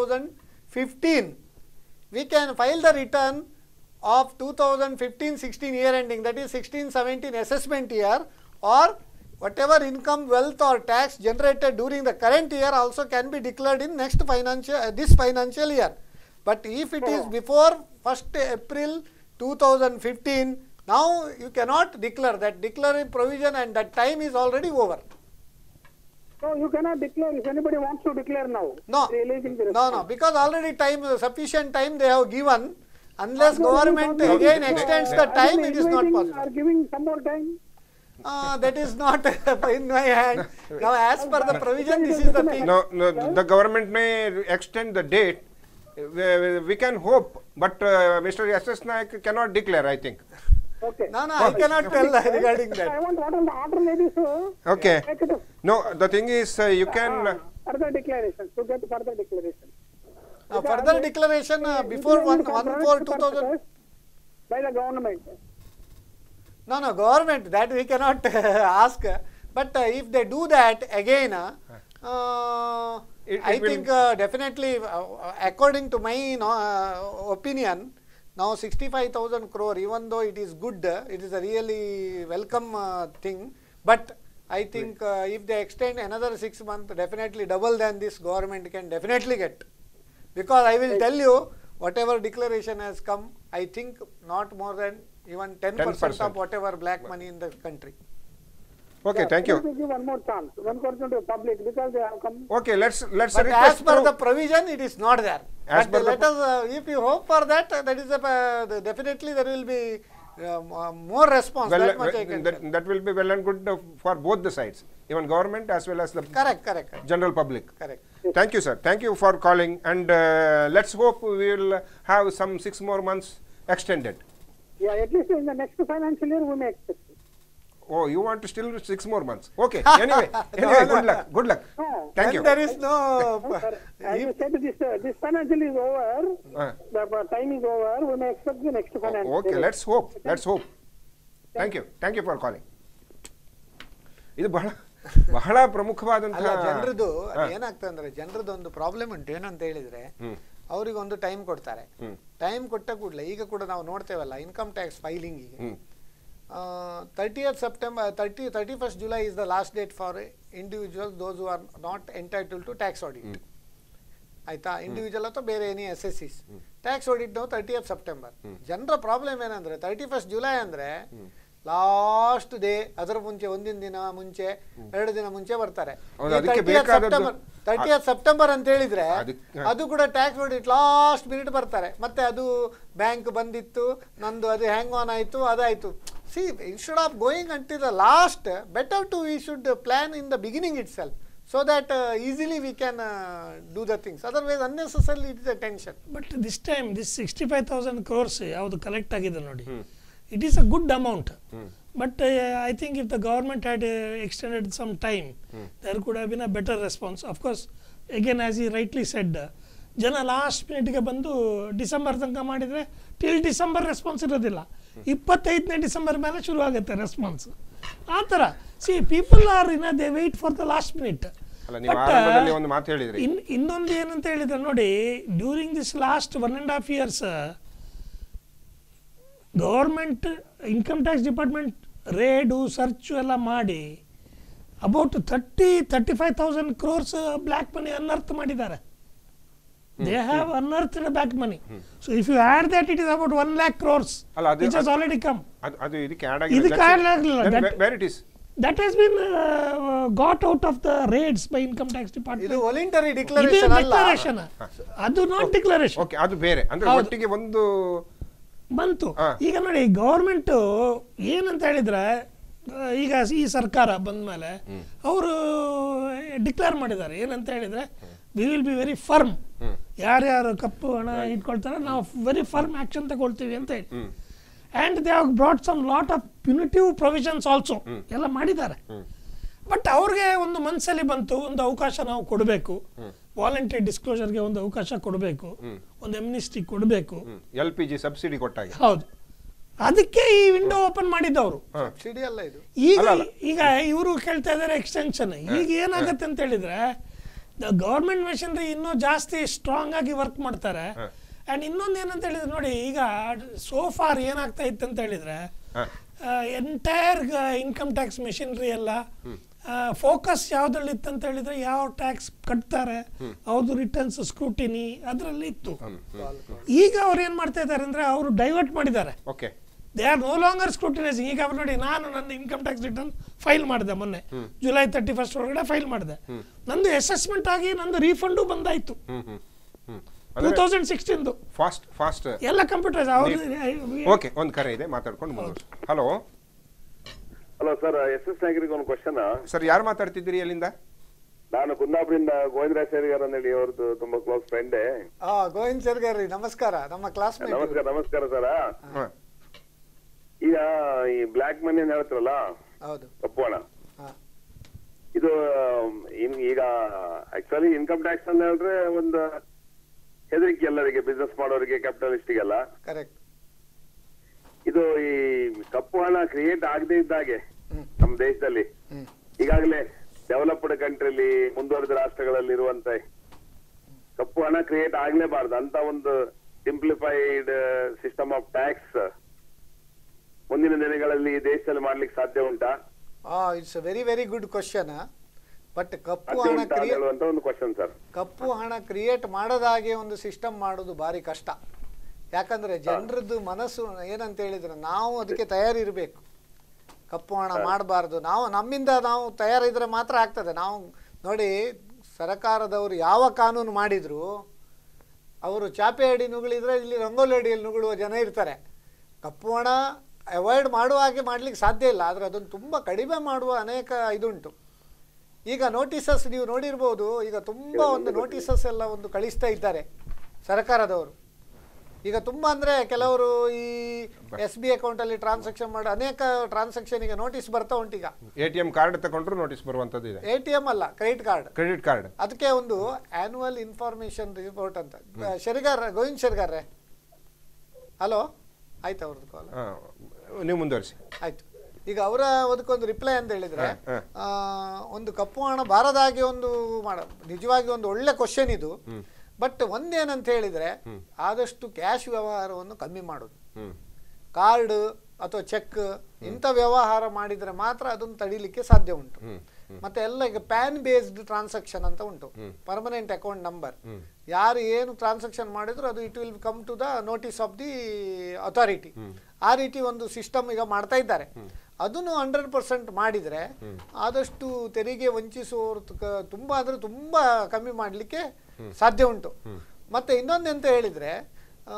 2015, we can file the return of 2015-16 year ending, that is 16-17 assessment year, or whatever income, wealth or tax generated during the current year also can be declared in next financial uh, this financial year. But if it is before 1st April 2015, now you cannot declare that declaring provision and that time is already over. So you cannot declare, if anybody wants to declare now. No, Releasing the no, no, response. because already time, sufficient time they have given, unless No, no, government no, no, again no, extends no, the no. time, Are it you is not inviting possible. Are giving some more time? Uh, that is not in my hand. Now, as per the provision, this is the thing. No, no, the government may extend the date. We, we can hope, but uh, Mr. S.S. Naik cannot declare, I think. Okay. No, no, I cannot tell regarding I that. want what are the alternatives to Okay. make it a No, the thing is, uh, you can. uh, further declaration, to get further declaration. Now, further declaration uh, before 1 1 4 2000. By the government. No, no, government, that we cannot ask. But uh, if they do that again, uh, uh, It- I it will- think uh, definitely, uh, according to my no, uh, opinion, now 65,000 crore, even though it is good, uh, it is a really welcome uh, thing. But I think uh, if they extend another six months, definitely double than this government can definitely get. Because I will tell you, whatever declaration has come, I think not more than even 10% 10%. of whatever black money in the country. Okay, Yeah, thank let you. me give one more chance. One question to the public because they have come. Okay, let's let's But request. as per through- the provision, it is not there. As but per the let us, uh, if you hope for that, uh, that is a, uh, the- definitely there will be um, uh, more response. well, that much I well, can that, tell. that will be well and good uh, for both the sides, even government as well as the Correct, correct, correct. general public. correct. Thank you, sir. Thank you for calling, and uh, let's hope we will have some six more months extended. Yeah, at least in the next financial year we may expect. it. Oh, you want to still six more months? Okay. Anyway, anyway, good luck. Good luck. No. Thank When you. there is no. Sir, As you said, this uh, this financial is over. Uh, The uh, time is over. We may expect the next financial. okay, year. let's hope. Let's hope. Thank you. Thank you for calling. ಇದು ಬಹಳ ಬಹಳ ಅಲ್ಲ ಪ್ರಮುಖವಾದಂತಹ ಜನರದು ಹಾ. ಏನಾಗ್ತದೆ ಅಂದ್ರೆ ಜನರದ್ದು ಒಂದು ಪ್ರಾಬ್ಲಮ್ ಉಂಟು ಏನಂತ ಹೇಳಿದ್ರೆ ಹ್ಮ್. ಅವರಿಗೆ ಒಂದು ಟೈಮ್ ಕೊಡ್ತಾರೆ ಹ್ಮ್. ಟೈಮ್ ಕೊಟ್ಟ ಕೂಡಲೇ ಈಗ ಕೂಡ ನಾವು ನೋಡ್ತೇವಲ್ಲ ಇನ್ಕಮ್ ಟ್ಯಾಕ್ಸ್ ಫೈಲಿಂಗಿಗೆ ಹ್ಮ್. Thirtieth September thirty thirty first July is the last date for individual those who are not entitle to tax audit ಆಯ್ತಾ ಇಂಡಿವಿಜುವಲ್ ಅಥವಾ ಬೇರೆ any assessees tax audit ನಾವು ತರ್ಟಿಯತ್ ಸೆಪ್ಟೆಂಬರ್ ಜನರ problem ಏನಂದ್ರೆ thirty first July ಅಂದ್ರೆ last day ಅದರ ಮುಂಚೆ ಒಂದಿನ ದಿನ ಮುಂಚೆ ಎರಡು ದಿನ ಮುಂಚೆ ಬರ್ತಾರೆ ಹೌದು, ಅದಕ್ಕೆ ಬೇಕಾದದ್ದು- ತರ್ಟಿಯತ್ ಸೆಪ್ಟೆಂಬರ್ ಅಂತ ಹೇಳಿದ್ರೆ ಅದಕ್ಕೆ- ಅದು ಕೂಡ ಟ್ಯಾಕ್ಸ್ ಆಡಿಟ್ ಲಾಸ್ಟ್ ಮಿನಿಟ್ ಬರ್ತಾರೆ ಮತ್ತೆ ಅದು ಬ್ಯಾಂಕ್ ಬಂದಿತ್ತು ನಂದು ಅದು ಹ್ಯಾಂಗ್ ಆನ್ ಆಯಿತು ಅದಾಯಿತು see instead of going until the last better to we should plan in the beginning itself so that easily we can do the things otherwise unnecessary it is a tension but this time this sixty five thousand crores ಯಾವುದು collect ಆಗಿದೆ ನೋಡಿ it is a good amount but I think if the government had extended some time there could have been a better response of course again as he rightly said ಜನ last ಮಿನಿಟ್ಗೆ ಬಂದು December ತನಕ ಮಾಡಿದರೆ till December response ಇರೋದಿಲ್ಲ ಇಪ್ಪತ್ತೈದನೇ December ಮೇಲೆ ಶುರು ಆಗುತ್ತೆ ರೆಸ್ಪಾನ್ಸ್ ಆ ಥರ see people are in they wait for the last minute ಅಲ್ಲ ನೀವು ಆರಂಭದಲ್ಲಿ ಒಂದು ಮಾತು ಹೇಳಿದ್ರಿ ಇನ್ ಇನ್ನೊಂದು ಏನಂತ ಹೇಳಿದ್ರೆ ನೋಡಿ during this last one and half years government income tax department raid search ಎಲ್ಲ ಮಾಡಿ about thirty thirty five thousand crores black money unearth ಮಾಡಿದ್ದಾರೆ they have unearthed black money so if you add that it is about one lakh crores ಅಲ್ಲ, ಅದು- it is already come ಅದು ಅದು ಇದಕ್ಕೆ add ಇದಕ್ಕೆ add ಆಗಿಲ್ಲ. That- where it is that has been got out of the raids by income tax ಇದು department voluntary ಇದು declaration ಅಲ್ಲ ಡಿಕ್ಲರೇಷನ್ ಅದು ನಾಟ್ ಡಿಕ್ಲರೇಷನ್ ಓಕೆ ಅದು ಬೇರೆ ಅಂದ್ರೆ ಹೌದು. ಒಟ್ಟಿಗೆ ಒಂದು ಬಂತು ಹಾ. ಈಗ ನೋಡಿ ಗೌರ್ಮೆಂಟ್ ಏನಂತ ಹೇಳಿದ್ರೆ ಆ, ಈಗ ಈ ಸರ್ಕಾರ ಬಂದ್ಮೇಲೆ ಅವರು ಡಿಕ್ಲೇರ್ ಮಾಡಿದ್ದಾರೆ ಏನಂತ ಹೇಳಿದ್ರೆ we will be very firm ಯಾರ್ಯಾರು ಕಪ್ಪು ಹಣ ಇಟ್ಕೊಳ್ತಾರೆ ನಾವು ವೆರಿ ಫರ್ಮ್ ಆಕ್ಷನ್ ತಗೊಳ್ತೀವಿ ಅಂತ ಹೇಳಿ and they have brought some lot of punitive provisions also ಎಲ್ಲ ಮಾಡಿದ್ದಾರೆ ಬಟ್ ಅವ್ರಿಗೆ ಒಂದು ಮನಸ್ಸಲ್ಲಿ ಬಂತು ಒಂದು ಅವಕಾಶ ನಾವು ಕೊಡಬೇಕು ವಾಲಂಟರಿ ಡಿಸ್ಕ್ಲೋಜರ್ಗೆ ಒಂದು ಅವಕಾಶ ಕೊಡಬೇಕು ಒಂದು ಎಮ್ನಿಸ್ಟಿ ಕೊಡಬೇಕು ಎಲ್ ಪಿ ಜಿ ಸಬ್ಸಿಡಿ ಕೊಟ್ಟಾಗೆ ಹೌದು ಅದಕ್ಕೆ ಈ ವಿಂಡೋ ಓಪನ್ ಮಾಡಿದ್ದವರು ಸಬ್ಸಿಡಿ ಅಲ್ಲ ಇದು ಈಗ ಅಲ್ಲ, ಅಲ್ಲ. ಈಗ ಇವರು ಕೇಳ್ತಾ ಇದ್ದಾರೆ ಎಕ್ಸ್ಟೆನ್ಷನ್ ಈಗ ಏನಾಗುತ್ತೆ ಅಂತ ಹೇಳಿದ್ರೆ ಗೌರ್ಮೆಂಟ್ ಮೆಷಿನರಿ ಇನ್ನೂ ಜಾಸ್ತಿ ಸ್ಟ್ರಾಂಗ್ ಆಗಿ ವರ್ಕ್ ಮಾಡ್ತಾರೆ ಅಂಡ್ ಇನ್ನೊಂದು ಏನಂತ ಹೇಳಿದ್ರೆ ನೋಡಿ ಈಗ ಸೋ ಫಾರ್ ಏನಾಗ್ತಾ ಇತ್ತು ಅಂತ ಹೇಳಿದ್ರೆ ಎಂಟೈರ್ ಇನ್ಕಮ್ ಟ್ಯಾಕ್ಸ್ ಮೆಷಿನರಿ ಎಲ್ಲ ಫೋಕಸ್ ಯಾವ್ದ್ರಲ್ಲಿ ಇತ್ತು ಅಂತ ಹೇಳಿದ್ರೆ ಯಾವ ಟ್ಯಾಕ್ಸ್ ಕಟ್ತಾರೆ ಅವ್ರದ್ದು ರಿಟರ್ನ್ಸ್ ಸ್ಕ್ರೂಟಿನಿ ಅದರಲ್ಲಿ ಇತ್ತು ಈಗ ಅವ್ರು ಏನ್ ಮಾಡ್ತಾ ಇದ್ದಾರೆ ಅಂದ್ರೆ ಅವರು ಡೈವರ್ಟ್ ಮಾಡಿದ್ದಾರೆ okay they are no longer scrutinising ಈಗ ಅವ್ರು ನೋಡಿ ನಾನು ನನ್ನ ಇನ್ಕಮ್ ಟ್ಯಾಕ್ಸ್ ರಿಟರ್ನ್ ಫೈಲ್ ಮಾಡಿದೆ ಮೊನ್ನೆ ಜುಲೈ ತರ್ಟಿ ಫಸ್ಟ್ ಒಳಗಡೆ ಫೈಲ್ ಮಾಡಿದೆ ನಂದು ಅಸೆಸ್ಮೆಂಟ್ ಆಗಿ ನಂದು ರೀಫಂಡು ಬಂದಾಯ್ತು ಹ್ಮ್ ಹ್ಮ್ ಹ್ಮ್ ಟೂ ತೌಸಂಡ್ ಸಿಕ್ಸ್ಟೀನ್ದು ಫಾಸ್ಟ್ ಫಾಸ್ಟ್ ಎಲ್ಲ ಕಂಪ್ಯೂಟರ್ ಅವ್ರು ಓಕೆ ಒಂದು ಕರೆ ಇದೆ ಮಾತಾಡ್ಕೊಂಡು ಮುಂದುವರಿಸಿ hello hello sir S S ನಾಗರಿಗೆ ಒಂದು ಕ್ವಶನ್ ಸರ್ ಯಾರು ಮಾತಾಡ್ತಿದ್ದೀರಿ ಅಲ್ಲಿಂದ ನಾನು ಕುಂದಾಪುರದಿಂದ ಗೋವಿಂದರಾಜ್ ಸೇರಿಗಾರ್ ಅಂತ ಹೇಳಿ ಅವ್ರದ್ದು ತುಂಬಾ ಕ್ಲೋಸ್ ಫ್ರೆಂಡೇ ಆ ಗೋವಿಂದ್ ಸರ್ಗಾರ್ರಿ ನಮಸ್ಕಾರ ನಮ್ಮ ಕ್ಲಾಸ್ಮೇಟ್ ನಮಸ್ಕಾರ ನಮಸ್ಕಾರ ಸರ ಹಾ ಈಗ ಈ ಬ್ಲ್ಯಾಕ್ ಮನಿ ಅಂತ ಹೇಳ್ತಾರಲ್ಲ ಹೌದು ಕಪ್ಪು ಹಣ ಹಾ ಇದು ಇನ್ ಈಗ ಆಕ್ಚುಲಿ ಇನ್ಕಮ್ ಟ್ಯಾಕ್ಸ್ ಅಂತ ಹೇಳಿದ್ರೆ ಒಂದು ಹೆದರಿಕೆ ಎಲ್ಲರಿಗೆ ಬಿಸ್ನೆಸ್ ಮಾಡೋರಿಗೆ ಕ್ಯಾಪಿಟಲಿಸ್ಟಿಗೆಲ್ಲ ಕರೆಕ್ಟ್ ಇದು ಈ ಕಪ್ಪು ಹಣ ಕ್ರಿಯೇಟ್ ಆಗದೆ ಇದ್ದಾಗೆ ಹ್ಮ್. ನಮ್ಮ ದೇಶದಲ್ಲಿ ಹ್ಮ್ ಈಗಾಗಲೇ ಡೆವಲಪ್ಡ್ ಕಂಟ್ರಿಲಿ ಮುಂದುವರಿದ ರಾಷ್ಟ್ರಗಳಲ್ಲಿ ಇರುವಂತ ಕಪ್ಪು ಹಣ ಕ್ರಿಯೇಟ್ ಆಗ್ಲೇಬಾರ್ದು ಅಂತ ಒಂದು ಸಿಂಪ್ಲಿಫೈಡ್ ಸಿಸ್ಟಮ್ ಆಫ್ ಟ್ಯಾಕ್ಸ್ ಮುಂದಿನ ದಿನಗಳಲ್ಲಿ ಈ ದೇಶದಲ್ಲಿ ಮಾಡ್ಲಿಕ್ಕೆ ಸಾಧ್ಯ ಉಂಟಾ ಆ it's very very good question but ಕಪ್ಪು ಸಾಧ್ಯ ಹಣ ಉಂಟಾ ಅಂತ ಕ್ರಿಯೇ ಹೇಳುವಂತ ಒಂದು ಕ್ವಶನ್ ಸರ್ ಕಪ್ಪು ಹಣ ಕ್ರಿಯೇಟ್ ಮಾಡದಾಗೆ ಒಂದು ಸಿಸ್ಟಮ್ ಮಾಡೋದು ಭಾರಿ ಕಷ್ಟ ಯಾಕಂದ್ರೆ ಜನರದ್ದು ಮನಸ್ಸು ಏನಂತ ಹೇಳಿದ್ರೆ ನಾವು ಅದಕ್ಕೆ ತಯಾರಿರ್ಬೇಕು ಕಪ್ಪು ಹಣ ಮಾಡಬಾರ್ದು ನಾವು ನಮ್ಮಿಂದ ನಾವು ತಯಾರಿದ್ರೆ ಮಾತ್ರ ಆಗ್ತದೆ ನಾವು ನೋಡಿ ಸರ್ಕಾರದವರು ಯಾವ ಕಾನೂನು ಮಾಡಿದ್ರು ಅವರು ಚಾಪೆ ಅಡಿ ನುಗಳಿದ್ರೆ ಇಲ್ಲಿ ರಂಗೋಲಿ ಅಡಿಯಲ್ಲಿ ನುಗುಳುವ ಜನ ಇರ್ತಾರೆ ಕಪ್ಪು ಹಣ ಅವಾಯ್ಡ್ ಮಾಡುವ ಹಾಗೆ ಮಾಡ್ಲಿಕ್ಕೆ ಸಾಧ್ಯ ಇಲ್ಲ ಆದರೆ ಅದನ್ನು ತುಂಬ ಕಡಿಮೆ ಮಾಡುವ ಅನೇಕ ಇದುಂಟು ಈಗ ನೋಟಿಸಸ್ ನೀವು ನೋಡಿರ್ಬೋದು ಈಗ ತುಂಬ ಒಂದು ನೋಟಿಸಸ್ ಎಲ್ಲ ಒಂದು ಕಳಿಸ್ತಾ ಇದ್ದಾರೆ ಸರ್ಕಾರದವರು ಈಗ ತುಂಬ ಅಂದರೆ ಕೆಲವರು ಈ ಎಸ್ ಬಿ ಅಕೌಂಟಲ್ಲಿ ಟ್ರಾನ್ಸಾಕ್ಷನ್ ಮಾಡಿ ಅನೇಕ ಟ್ರಾನ್ಸಾಕ್ಷನ್ಗೆ ನೋಟಿಸ್ ಬರ್ತಾ ಉಂಟೀಗ ಎ ಟಿ ಎಂ ಕಾರ್ಡ್ ತಗೊಂಡ್ರು ನೋಟಿಸ್ ಬರುವಂಥದ್ದು ಇದೆ ಎ ಟಿ ಎಮ್ ಅಲ್ಲ ಕ್ರೆಡಿಟ್ ಕಾರ್ಡ್ ಕ್ರೆಡಿಟ್ ಕಾರ್ಡ್ ಅದಕ್ಕೆ ಒಂದು ಆನ್ಯುವಲ್ ಇನ್ಫಾರ್ಮೇಶನ್ ರಿಪೋರ್ಟ್ ಅಂತ ಶರಿಗಾರ್ ಗೋವಿಂದ್ ಶರ್ಗಾರ್ರೆ ಹಲೋ ಆಯ್ತು ಅವ್ರದ್ದು ಕಾಲ್ ನೀವು ಮುಂದುವರಿಸಿ ಆಯ್ತು ಈಗ ಅವರ ಅದಕ್ಕೊಂದು ರಿಪ್ಲೈ ಅಂತ ಹೇಳಿದ್ರೆ ಹ, ಆ, ಒಂದು ಕಪ್ಪು ಹಣ ಬಾರದ ಹಾಗೆ ಒಂದು ಮಾಡ ನಿಜವಾಗಿ ಒಂದು ಒಳ್ಳೆ ಕ್ವಶನ್ ಇದು ಬಟ್ ಒಂದೇನಂತ ಹೇಳಿದ್ರೆ ಆದಷ್ಟು ಕ್ಯಾಶ್ ವ್ಯವಹಾರವನ್ನು ಕಮ್ಮಿ ಮಾಡೋದು ಹ್ಮ್ ಕಾರ್ಡ್ ಅಥವಾ ಚೆಕ್ ಇಂಥ ವ್ಯವಹಾರ ಮಾಡಿದ್ರೆ ಮಾತ್ರ ಅದನ್ನು ತಡಿಲಿಕ್ಕೆ ಸಾಧ್ಯ ಉಂಟು ಮತ್ತೆ ಎಲ್ಲ ಈಗ ಪ್ಯಾನ್ ಬೇಸ್ಡ್ ಟ್ರಾನ್ಸಾಕ್ಷನ್ ಅಂತ ಉಂಟು ಪರ್ಮನೆಂಟ್ ಅಕೌಂಟ್ ನಂಬರ್ ಯಾರು ಏನು ಟ್ರಾನ್ಸಾಕ್ಷನ್ ಮಾಡಿದ್ರು ಅದು it will come to the notice of the authority ಆ ರೀತಿ ಒಂದು ಸಿಸ್ಟಮ್ ಈಗ ಮಾಡ್ತಾ ಇದ್ದಾರೆ ಅದನ್ನು ಹಂಡ್ರೆಡ್ ಪರ್ಸೆಂಟ್ ಮಾಡಿದ್ರೆ ಆದಷ್ಟು ತೆರಿಗೆ ವಂಚಿಸುವವರು ತ- ತುಂಬಾ ಅಂದ್ರೆ ತುಂಬಾ ಕಮ್ಮಿ ಮಾಡಲಿಕ್ಕೆ ಸಾಧ್ಯ ಉಂಟು ಮತ್ತೆ ಇನ್ನೊಂದೆಂತ ಹೇಳಿದ್ರೆ ಆ,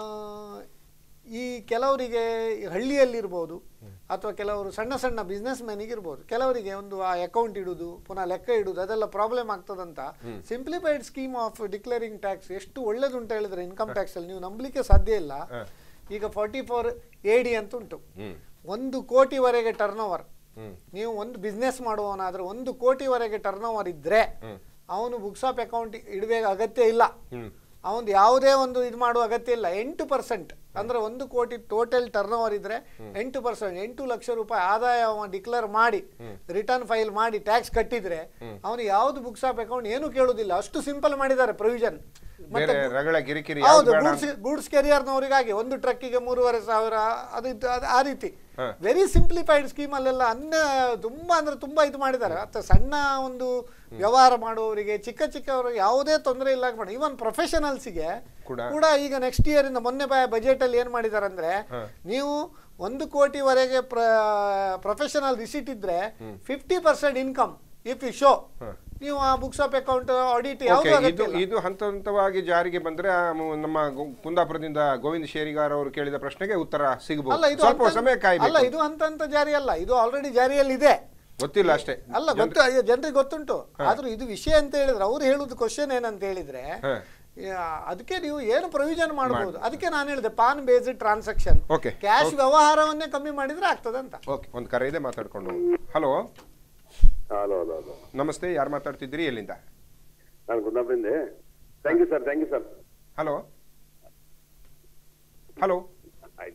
ಈ ಕೆಲವರಿಗೆ ಈ ಹಳ್ಳಿಯಲ್ಲಿರ್ಬೋದು ಅಥವಾ ಕೆಲವರು ಸಣ್ಣ ಸಣ್ಣ ಬಿಸ್ನೆಸ್ ಮ್ಯಾನಿಗೆ ಇರ್ಬೋದು ಕೆಲವರಿಗೆ ಒಂದು ಆ ಅಕೌಂಟ್ ಇಡುದು ಪುನಃ ಲೆಕ್ಕ ಇಡುದು ಅದೆಲ್ಲ ಪ್ರಾಬ್ಲಮ್ ಆಗ್ತದಂತ simplified scheme of declaring tax ಎಷ್ಟು ಒಳ್ಳೇದುಂಟು ಹೇಳಿದ್ರೆ ಇನ್ಕಮ್ ಟ್ಯಾಕ್ಸ್ ಅಲ್ಲಿ ನೀವು ನಂಬಲಿಕ್ಕೆ ಸಾಧ್ಯ ಇಲ್ಲ ಈಗ ಫಾರ್ಟಿ ಫೋರ್ ಎ ಡಿ ಅಂತ ಉಂಟು ಒಂದು ಕೋಟಿವರೆಗೆ ಟರ್ನ್ ಓವರ್ ನೀವು ಒಂದು ಬಿಸ್ನೆಸ್ ಮಾಡುವವನಾದ್ರೆ ಒಂದು ಕೋಟಿವರೆಗೆ ಟರ್ನ್ ಓವರ್ ಇದ್ರೆ ಅವನು ಬುಕ್ಸ್ ಆಫ್ ಅಕೌಂಟ್ ಇಡಬೇಕು ಅಗತ್ಯ ಇಲ್ಲ ಅವನು ಯಾವುದೇ ಒಂದು ಇದು ಮಾಡುವ ಅಗತ್ಯ ಇಲ್ಲ ಎಂಟು ಪರ್ಸೆಂಟ್ ಅಂದ್ರೆ ಒಂದು ಕೋಟಿ ಟೋಟಲ್ ಟರ್ನ್ ಓವರ್ ಇದ್ರೆ ಎಂಟು ಪರ್ಸೆಂಟ್ ಎಂಟು ಲಕ್ಷ ರೂಪಾಯಿ ಆದಾಯ ಅವ ಡಿಕ್ಲೇರ್ ಮಾಡಿ ರಿಟರ್ನ್ ಫೈಲ್ ಮಾಡಿ ಟ್ಯಾಕ್ಸ್ ಕಟ್ಟಿದ್ರೆ ಅವನು ಯಾವ್ದು ಬುಕ್ಸ್ ಆಫ್ ಅಕೌಂಟ್ ಏನು ಕೇಳುದಿಲ್ಲ ಅಷ್ಟು ಸಿಂಪಲ್ ಮಾಡಿದ್ದಾರೆ ಪ್ರೊವಿಷನ್ ಬೇರೆ ರಗಳ ಕಿರಿಕಿರಿ ಯಾವ್ದು ಹೌದು ಬೇಡ ಗೂಡ್ಸ್ ಗೂಡ್ಸ್ ಕೆರಿಯರ್ನವರಿಗಾಗಿ ಒಂದು ಟ್ರಕ್ಕಿಗೆ ಮೂರುವರೆ ಸಾವಿರ ಅದು ಇದು- ಅದು ಆ ರೀತಿ ವೆರಿ ಸಿಂಪ್ಲಿಫೈಡ್ ಸ್ಕೀಮ್ ಅಲ್ಲೆಲ್ಲ ಅನ್ನ ತುಂಬಾ ಅಂದ್ರೆ ತುಂಬಾ ಇದು ಮಾಡಿದ್ದಾರೆ ಮತ್ತೆ ಸಣ್ಣ ಒಂದು ವ್ಯವಹಾರ ಮಾಡುವವರಿಗೆ ಚಿಕ್ಕ ಚಿಕ್ಕವರಿಗೆ ಯಾವುದೇ ತೊಂದರೆ ಇಲ್ಲ ಮಾಡಿ ಈವನ್ ಪ್ರೊಫೆಷನಲ್ಸ್ಗೆ ಕೂಡ- ಕೂಡ ಈಗ ನೆಕ್ಸ್ಟ್ ಇಯರ್ ಇಂದ ಮೊನ್ನೆ ಬಜೆಟ್ ಅಲ್ಲಿ ಏನ್ ಮಾಡಿದ್ದಾರೆ ಅಂದ್ರೆ ನೀವು ಒಂದು ಕೋಟಿವರೆಗೆ ಪ್ರೊಫೆಷನಲ್ ರಿಸಿಟ್ ಇದ್ರೆ fifty percent income if you show ನೀವು ಆ books of account audit okay ಯಾವುದು ಇದು ಅಗತ್ಯ ಇಲ್ಲ. ಇದು ಹಂತ ಹಂತವಾಗಿ ಜಾರಿಗೆ ಬಂದ್ರೆ ಆ ಮು- ನಮ್ಮ ಗು- ಕುಂದಾಪುರದಿಂದ ಗೋವಿಂದ ಶೇರಿಗಾರ್ ಅವರು ಕೇಳಿದ ಪ್ರಶ್ನೆಗೆ ಉತ್ತರ ಅಲ್ಲ ಸಿಗಬಹುದು ಇದು ಸ್ವಲ್ಪ ಹಂತ- ಸಮಯ ಅಲ್ಲ ಕಾಯ್ಬೇಕು ಇದು ಹಂತ ಹಂತ ಜಾರಿ ಅಲ್ಲ ಇದು ಆಲ್ರೆಡಿ ಜಾರಿಯಲ್ಲಿ ಇದೆ ಗೊತ್ತಿಲ್ಲ ಅಷ್ಟೇ ಅಲ್ಲ ಗೊತ್ತು ಅಯ್ಯೋ, ಜನರಿಗೆ ಗೊತ್ತುಂಟು ಆದ್ರೂ ಇದು ವಿಷಯ ಅಂತ ಹೇಳಿದ್ರೆ ಅವ್ರು ಹೇಳುದು ಕ್ವಶನ್ ಏನಂತ ಹೇಳಿದ್ರೆ ಹ. ಯಾ, ಅದಕ್ಕೆ ನೀವು ಏನು ಪ್ರೊವಿಷನ್ ಮಾಡಬಹುದು ಅದಕ್ಕೆ ನಾನು ಹೇಳಿದೆ PAN based transaction Okay. Cash ವ್ಯವಹಾರವನ್ನೇ ಕಮ್ಮಿ ಮಾಡಿದ್ರೆ ಆಗ್ತದಂತ ಓಕೆ ಒಂದು ಕರೆ ಇದೆ ಮಾತಾಡ್ಕೊಂಡು ಹಲೋ ಹಲೋ ಹಲೋ ಹಲೋ ನಮಸ್ತೆ ಯಾರು ಮಾತಾಡ್ತಿದ್ದೀರಿ ಎಲ್ಲಿಂದ ನಾನು ಕುಂದಾಪುರದಿಂದ thank you sir thank you sir hello hello ಆಯ್ತು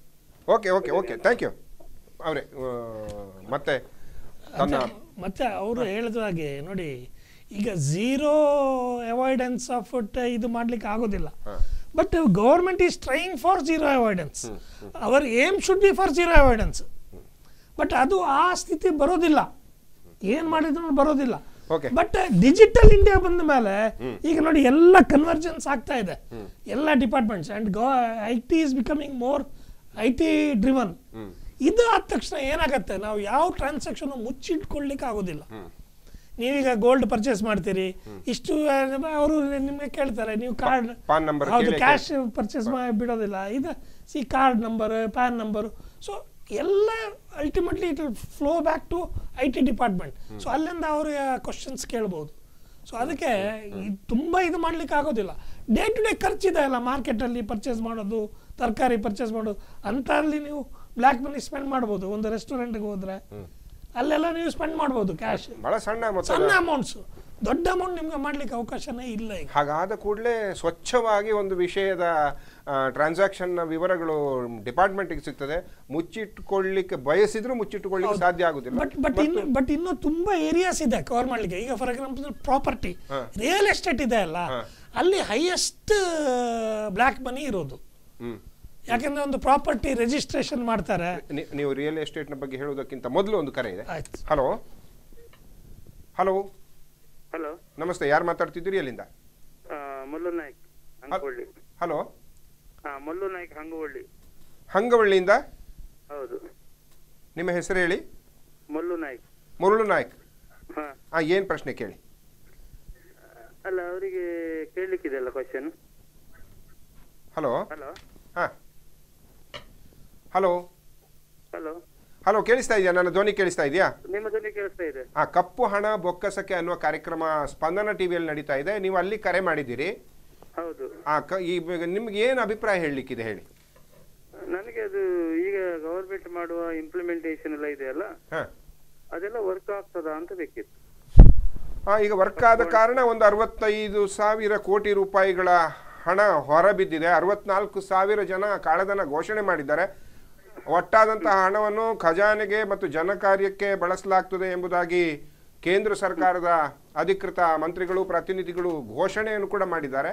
okay okay okay thank you ಅವರೇ ಮತ್ತೆ ತನ್ನ ಮತ್ತೆ ಅವರು ಹೇಳಿದ ಹಾಗೆ ನೋಡಿ ಈಗ ಝೀರೋ ಅವಾಯ್ಡೆನ್ಸ್ ಆಫ್ ಇದು ಮಾಡ್ಲಿಕ್ಕೆ ಆಗೋದಿಲ್ಲ but government is trying for zero avoidance our aim should be for zero avoidance but ಅದು ಆ ಸ್ಥಿತಿ ಬರೋದಿಲ್ಲ ಏನ್ ಮಾಡಿದ್ರು ಬರೋದಿಲ್ಲ Okay. ಬಟ್ ಡಿಜಿಟಲ್ ಇಂಡಿಯಾ ಬಂದ ಮೇಲೆ ಈಗ ನೋಡಿ ಎಲ್ಲ ಕನ್ವರ್ಜೆನ್ಸ್ ಆಗ್ತಾ ಇದೆ ಎಲ್ಲ departments and I T is becoming more I T driven ಇದು ಆದ ತಕ್ಷಣ ಏನಾಗತ್ತೆ ನಾವು ಯಾವ ಟ್ರಾನ್ಸಾಕ್ಷನ್ ಮುಚ್ಚಿಟ್ಕೊಳ್ಲಿಕ್ಕೆ ಆಗೋದಿಲ್ಲ ನೀವೀಗ ಗೋಲ್ಡ್ ಪರ್ಚೇಸ್ ಮಾಡ್ತೀರಿ ಇಷ್ಟು ಅವರು ನಿಮಗೆ ಕೇಳ್ತಾರೆ ನೀವು ಕಾರ್ಡ್ ಪಾನ್ number ಹೌದು ಕೇಳೇ ಕ್ಯಾಶ್ ಪರ್ಚೇಸ್ ಮಾಡಿ ಬಿಡೋದಿಲ್ಲ ಇದು C card number PAN number so ಎಲ್ಲ ultimately it flow back to I T department so ಅಲ್ಲಿಂದ ಅವರು ಕ್ವಶನ್ಸ್ ಕೇಳ್ಬೋದು ಸೊ ಅದಕ್ಕೆ ಈ ತುಂಬ ಇದು ಮಾಡ್ಲಿಕ್ಕೆ ಆಗೋದಿಲ್ಲ ಡೇ ಟು ಡೇ ಖರ್ಚಿದೆ ಅಲ್ಲ ಮಾರ್ಕೆಟಲ್ಲಿ ಪರ್ಚೇಸ್ ಮಾಡೋದು ತರಕಾರಿ ಪರ್ಚೇಸ್ ಮಾಡೋದು ಅಂಥಲ್ಲಿ ನೀವು ಬ್ಲ್ಯಾಕ್ ಮನಿ ಸ್ಪೆಂಡ್ ಮಾಡ್ಬೋದು ಒಂದು ರೆಸ್ಟೋರೆಂಟ್ಗೆ ಹೋದ್ರೆ ಅಲ್ಲೆಲ್ಲ ನೀವು ಸ್ಪೆಂಡ್ ಮಾಡ್ಬೋದು ಕ್ಯಾಶ್ ಬಹಳ ಸಣ್ಣ ಮೊತ್ತ ಸಣ್ಣ ಅಮೌಂಟ್ಸು ದೊಡ್ಡ ಅಮೌಂಟ್ ನಿಮ್ಗೆ ಮಾಡ್ಲಿಕ್ಕೆ ಅವಕಾಶನೇ ಇಲ್ಲ ಈಗ ಹಾಗಾದ ಕೂಡಲೇ ಸ್ವಚ್ಛವಾಗಿ ಒಂದು ವಿಷಯದ ಟ್ರಾನ್ಸಾಕ್ಷನ್ನ ವಿವರಗಳು ಡಿಪಾರ್ಟ್ಮೆಂಟ್ಗೆ ಸಿಗ್ತದೆ ಮುಚ್ಚಿಟ್ಕೊಳ್ಳಿಕ್ಕೆ ಬಯಸಿದ್ರು ಮುಚ್ಚಿಟ್ಟುಕೊಳ್ಳಿಕ್ಕೆ ಸಾಧ್ಯ ಆಗುದಿಲ್ಲ ಬಟ್ ಬಟ್ ಇನ್ನು ಬಟ್ ಇನ್ನು ತುಂಬಾ ಏರಿಯಾಸ್ ಇದೆ ಕವರ್ ಮಾಡ್ಲಿಕ್ಕೆ ಈಗ for example property real estate ಇದೆ ಅಲ್ಲ ಅಲ್ಲಿ ಹೈಯೆಸ್ಟ್ ಬ್ಲ್ಯಾಕ್ ಮನಿ ಇರೋದು ಹ್ಮ್ ಯಾಕಂದ್ರೆ ಒಂದು ಪ್ರಾಪರ್ಟಿ ರಿಜಿಸ್ಟ್ರೇಷನ್ ಮಾಡ್ತಾರೆ ನಿ- ನೀವು ರಿಯಲ್ ಎಸ್ಟೇಟ್ನ ಬಗ್ಗೆ ಹೇಳುವುದಕ್ಕಿಂತ ಮೊದಲು ಒಂದು ಕರೆ ಇದೆ ಆಯ್ತು ಹಲೋ ಹಲೋ ಹಲೋ ನಮಸ್ತೆ ಯಾರು ಮಾತಾಡ್ತಿದ್ದೀರಿ ಎಲ್ಲಿಂದ ಮಲ್ಲು ನಾಯ್ಕ್ ಹಂಗವಳ್ಳಿ ಹಲೋ ಹಾ ಮಲ್ಲು ನಾಯ್ಕ್ ಹಂಗವಳ್ಳಿ ಹಂಗವಳ್ಳಿಯಿಂದ ಹೌದು ನಿಮ್ಮ ಹೆಸರು ಹೇಳಿ ಮಲ್ಲು ನಾಯ್ಕ್ ಮುರುಳು ನಾಯ್ಕ್ ಹಾ ಆ ಏನು ಪ್ರಶ್ನೆ ಕೇಳಿ ಅಲ್ಲ ಅವರಿಗೆ ಕೇಳಲಿಕ್ಕಿದೆ ಅಲ್ಲ ಕ್ವಶನ್ ಹಲೋ ಹಲೋ ಹಾಂ ಹಲೋ ಹಲೋ ಹಲೋ ಕೇಳಿಸ್ತಾ ಇದೆಯಾ ನನ್ನ ಧ್ವನಿ ಕೇಳಿಸ್ತಾ ಇದೆಯಾ ನಿಮ್ಮ ಧ್ವನಿ ಕೇಳಿಸ್ತಾ ಇದೆ ಆ ಕಪ್ಪು ಹಣ ಬೊಕ್ಕಸಕ್ಕೆ ಅನ್ನುವ ಕಾರ್ಯಕ್ರಮ ಸ್ಪಂದನ ಟಿವಿಯಲ್ಲಿ ನಡೀತಾ ಇದೆ ನೀವು ಅಲ್ಲಿ ಕರೆ ಮಾಡಿದ್ದೀರಿ ಹೌದು ಆ ಕ ಈ ನಿಮ್ಗೆ ಏನು ಅಭಿಪ್ರಾಯ ಹೇಳಲಿಕ್ಕಿದೆ ಹೇಳಿ ನನಗೆ ಅದು ಈಗ ಗವರ್ಮೆಂಟ್ ಮಾಡುವ ಇಂಪ್ಲಿಮೆಂಟೇಷನ್ ಎಲ್ಲ ಇದೆಯಲ್ಲ ಹಾಂ ಅದೆಲ್ಲ ವರ್ಕ್ ಆಗ್ತದಾ ಅಂತ ಬೇಕಿತ್ತು ಆ, ಈಗ ವರ್ಕ್ ಆದ ಕಾರಣ ಒಂದು ಅರವತ್ತೈದು ಸಾವಿರ ಕೋಟಿ ರೂಪಾಯಿಗಳ ಹಣ ಹೊರಬಿದ್ದಿದೆ ಅರವತ್ನಾಲ್ಕು ಸಾವಿರ ಜನ ಕಾಳಧನ ಘೋಷಣೆ ಮಾಡಿದ್ದಾರೆ ಒಟ್ಟಾದಂತಹ ಹಣವನ್ನು ಖಜಾನೆಗೆ ಮತ್ತು ಜನಕಾರ್ಯಕ್ಕೆ ಬಳಸಲಾಗ್ತದೆ ಎಂಬುದಾಗಿ ಕೇಂದ್ರ ಸರ್ಕಾರದ ಅಧಿಕೃತ ಮಂತ್ರಿಗಳು ಪ್ರತಿನಿಧಿಗಳು ಘೋಷಣೆಯನ್ನು ಕೂಡ ಮಾಡಿದ್ದಾರೆ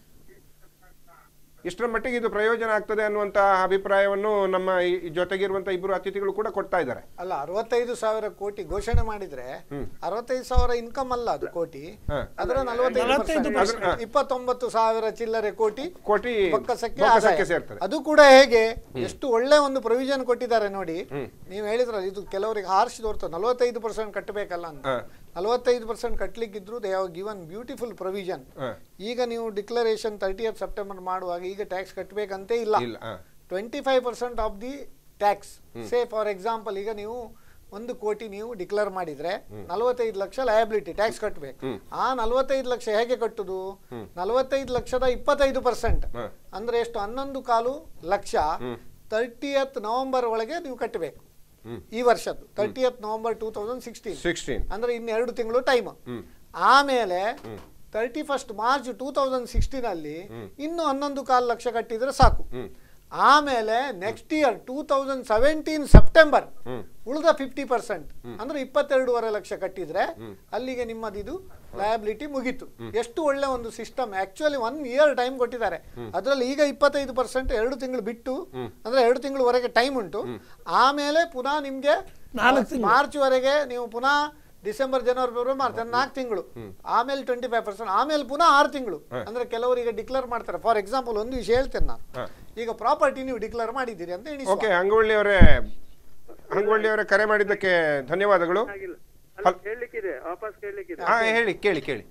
ಇಷ್ಟರ ಮಟ್ಟಿಗೆ ಇದು ಪ್ರಯೋಜನ ಆಗ್ತದೆ ಅನ್ನುವಂತಹ ಅಭಿಪ್ರಾಯವನ್ನು ನಮ್ಮ ಈ ಈ ಜೊತೆಗಿರುವಂತಹ ಇಬ್ಬರು ಅತಿಥಿಗಳು ಕೂಡ ಕೊಡ್ತಾ ಇದ್ದಾರೆ ಅಲ್ಲ ಅರವತ್ತೈದು ಸಾವಿರ ಕೋಟಿ ಘೋಷಣೆ ಮಾಡಿದ್ರೆ ಅರವತ್ತೈದು ಸಾವಿರ ಇನ್ಕಮ್ ಅಲ್ಲ ಅದು ಕೋಟಿ ಹಾ. ಅದರ ನಲವತ್ತೈದು ನಲವತ್ತೈದು percent. percent. ಇಪ್ಪತ್ತೊಂಬತ್ತು ಸಾವಿರ ಚಿಲ್ಲರೆ ಕೋಟಿ ಕೋಟಿ ಬೊಕ್ಕಸಕ್ಕೆ ಬೊಕ್ಕಸಕ್ಕೆ ಆದಾಯ. ಸೇರ್ತದೆ ಅದು ಕೂಡ ಹೇಗೆ ಎಷ್ಟು ಒಳ್ಳೆ ಒಂದು ಪ್ರೊವಿಷನ್ ಕೊಟ್ಟಿದ್ದಾರೆ ನೋಡಿ ನೀವು ಹೇಳಿದ್ರಲ್ಲ ಇದು ಕೆಲವರಿಗೆ ಹಾರ್ಶ್ ತೋರ್ತದೆ ನಲವತ್ತೈದು ಪರ್ಸೆಂಟ್ ಕಟ್ಟಬೇಕಲ್ಲ ಅಂತ ಹಾ. ನಲವತ್ತೈದು ಪರ್ಸೆಂಟ್ ಕಟ್ಟಲಿಕ್ಕಿದ್ರು they have given beautiful provision ಹಾ. ಈಗ ನೀವು ಡಿಕ್ಲರೇಷನ್ ತರ್ಟಿ ಸೆಪ್ಟೆಂಬರ್ ಮಾಡುವಾಗ ಈಗ ಟ್ಯಾಕ್ಸ್ ಕಟ್ಟಬೇಕಂತೇ ಇಲ್ಲ ಇಲ್ಲ ಹಾ. Twenty five percent of the tax say for example ಈಗ ನೀವು ಒಂದು ಕೋಟಿ ನೀವು ಡಿಕ್ಲೇರ್ ಮಾಡಿದ್ರೆ ನಲವತ್ತೈದು ಲಕ್ಷ ಲಯಬಿಲಿಟಿ ಟ್ಯಾಕ್ಸ್ ಕಟ್ಟಬೇಕು ಆ ನಲವತ್ತೈದು ಲಕ್ಷ ಹೇಗೆ ಕಟ್ಟುದು ನಲವತ್ತೈದು ಲಕ್ಷದ ಇಪ್ಪತ್ತೈದು ಪರ್ಸೆಂಟ್ ಹ್ಮ್. ಅಂದ್ರೆ ಎಷ್ಟು ಹನ್ನೊಂದು ಕಾಲು ಲಕ್ಷ ತರ್ಟಿಯತ್ ನವೆಂಬರ್ ಒಳಗೆ ನೀವು ಕಟ್ಟಬೇಕು ಈ ವರ್ಷದ್ದು thirtieth November two thousand sixteen sixteen ಅಂದ್ರೆ ಇನ್ನು ಎರಡು ತಿಂಗಳು ಟೈಮ್ ಆಮೇಲೆ thirty first March two thousand sixteen ಅಲ್ಲಿ ಇನ್ನು ಹನ್ನೊಂದು ಕಾಲು ಲಕ್ಷ ಕಟ್ಟಿದ್ರೆ ಸಾಕು ಆಮೇಲೆ next year two thousand seventeen September ಉಳಿದ ಫಿಫ್ಟಿ ಪರ್ಸೆಂಟ್ ಅಂದ್ರೆ ಇಪ್ಪತ್ತೆರಡೂವರೆ ಲಕ್ಷ ಕಟ್ಟಿದ್ರೆ ಅಲ್ಲಿಗೆ ನಿಮ್ಮದಿದು ಲಯಬಿಲಿಟಿ ಮುಗೀತು ಎಷ್ಟು ಒಳ್ಳೆ ಒಂದು system actually one year time ಕೊಟ್ಟಿದ್ದಾರೆ ಅದರಲ್ಲಿ ಈಗ ಇಪ್ಪತ್ತೈದು ಪರ್ಸೆಂಟ್ ಎರಡು ತಿಂಗಳು ಬಿಟ್ಟು ಅಂದ್ರೆ ಎರಡು ತಿಂಗಳವರೆಗೆ ಟೈಮ್ ಉಂಟು ಆಮೇಲೆ ಪುನಃ ನಿಮ್ಗೆ ನಾಲ್ಕು ತಿಂಗಳು. ಮಾರ್ಚ್ ವರೆಗೆ ನೀವು ಪುನಃ ಡಿಸೆಂಬರ್ ಜನವರಿ ಫೆಬ್ರವರಿ ಮಾರ್ಚ್ ನಾಲ್ಕು ತಿಂಗಳು ಆಮೇಲೆ ಟ್ವೆಂಟಿ ಫೈವ್ ಪರ್ಸೆಂಟ್ ಆಮೇಲೆ ಪುನಃ ಆರು ತಿಂಗಳು ಅಂದ್ರೆ ಕೆಲವರು ಈಗ ಡಿಕ್ಲೇರ್ ಮಾಡ್ತಾರೆ ಫಾರ್ ಎಕ್ಸಾಂಪಲ್ ಒಂದು ವಿಷಯ ಹೇಳ್ತೇನೆ ನಾನು ಈಗ ಪ್ರಾಪರ್ಟಿ ನೀವು ಡಿಕ್ಲೇರ್ ಮಾಡಿದ್ದೀರಿ ಅಂತ ಎಣಿಸುವ. ಓಕೆ ಹಂಗವಳ್ಳಿ ಅವರೇ ಹಂಗವಳ್ಳಿ ಅವರೇ ಕರೆ ಮಾಡಿದ್ದಕ್ಕೆ ಧನ್ಯವಾದಗಳು ಆಗಿಲ್ಲ ಅಲ್ಲ ಕೇಳಲಿಕ್ಕಿದೆ ವಾಪಸ್ ಕೇಳಲಿಕ್ಕಿದೆ ಹಾ ಹೇಳಿ ಕೇಳಿ ಕೇಳಿ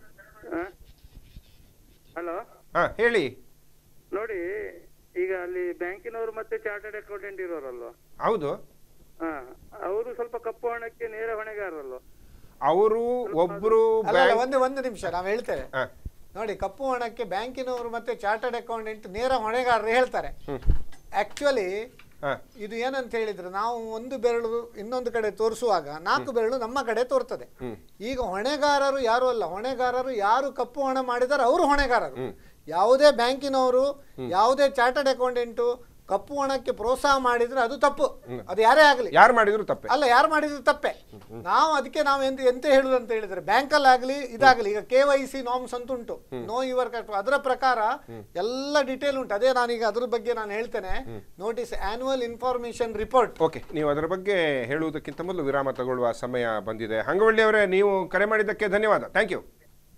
ಹಲೋ ಹಾ ಹೇಳಿ ನೋಡಿ ಈಗ ಅಲ್ಲಿ ಬ್ಯಾಂಕಿನವರು ಮತ್ತೆ ಚಾರ್ಟರ್ಡ್ ಅಕೌಂಟೆಂಟ್ ಇರೋರಲ್ವಾ ಹೌದು ಹಾ ಅವರು ಸ್ವಲ್ಪ ಕಪ್ಪು ಹಣಕ್ಕೆ ನೇರ ಹೊಣೆಗಾರರಲ್ವಾ ಅವರು ಒಬ್ರು ಅಲ್ಲ ಅಲ್ಲ, ಬ್ಯಾಂಕ್ ಒಂದು ಒಂದು ನಿಮಿಷ ನಾವು ಹೇಳ್ತೇವೆ ಹಾ, ನೋಡಿ ಕಪ್ಪು ಹಣಕ್ಕೆ ಬ್ಯಾಂಕಿನವರು ಮತ್ತೆ ಚಾರ್ಟರ್ಡ್ ಅಕೌಂಟೆಂಟ್ ನೇರ ಹೊಣೆಗಾರರು ಹೇಳ್ತಾರೆ ಆಕ್ಚುಲಿ ಹಾ. ಇದು ಏನಂತ ಹೇಳಿದ್ರೆ ನಾವು ಒಂದು ಬೆರಳು ಇನ್ನೊಂದು ಕಡೆ ತೋರಿಸುವಾಗ ನಾಲ್ಕು ಬೆರಳು ನಮ್ಮ ಕಡೆ ತೋರ್ತದೆ ಈಗ ಹೊಣೆಗಾರರು ಯಾರು ಅಲ್ಲ ಹೊಣೆಗಾರರು ಯಾರು ಕಪ್ಪು ಹಣ ಮಾಡಿದಾರೆ ಅವರು ಹೊಣೆಗಾರರು ಯಾವುದೇ ಬ್ಯಾಂಕಿನವರು ಯಾವುದೇ ಚಾರ್ಟರ್ಡ್ ಅಕೌಂಟೆಂಟು ಕಪ್ಪು ಹಣಕ್ಕೆ ಪ್ರೋತ್ಸಾಹ ಮಾಡಿದ್ರೆ ಅದು ತಪ್ಪು ಅದು ಯಾರೇ ಆಗಲಿ ಯಾರು ಮಾಡಿದ್ರು ತಪ್ಪೆ ಅಲ್ಲ ಯಾರು ಮಾಡಿದ್ರು ತಪ್ಪೆ ನಾವು ಅದಕ್ಕೆ ನಾವು ಎಂತ ಎಂತ ಹೇಳುದು ಅಂತ ಹೇಳಿದ್ರೆ ಬ್ಯಾಂಕಲ್ಲಿ ಆಗಲಿ ಇದಾಗಲಿ ಈಗ ಕೆ ವೈ ಸಿ ನಾಮ್ಸ್ ಅಂತ ಉಂಟು ನೋ ಯುವರ್ ಕಟ್ ಅದರ ಪ್ರಕಾರ ಎಲ್ಲ ಡೀಟೇಲ್ ಉಂಟು ಅದೇ ನಾನೀಗ ಅದ್ರ ಬಗ್ಗೆ ನಾನು ಹೇಳ್ತೇನೆ notice annual information report okay ನೀವು ಅದರ ಬಗ್ಗೆ ಹೇಳುವುದಕ್ಕಿಂತ ಮೊದಲು ವಿರಾಮ ತಗೊಳ್ಳುವ ಸಮಯ ಬಂದಿದೆ ಹಂಗವಳ್ಳಿ ಅವರೇ ನೀವು ಕರೆ ಮಾಡಿದ್ದಕ್ಕೆ ಧನ್ಯವಾದ thank you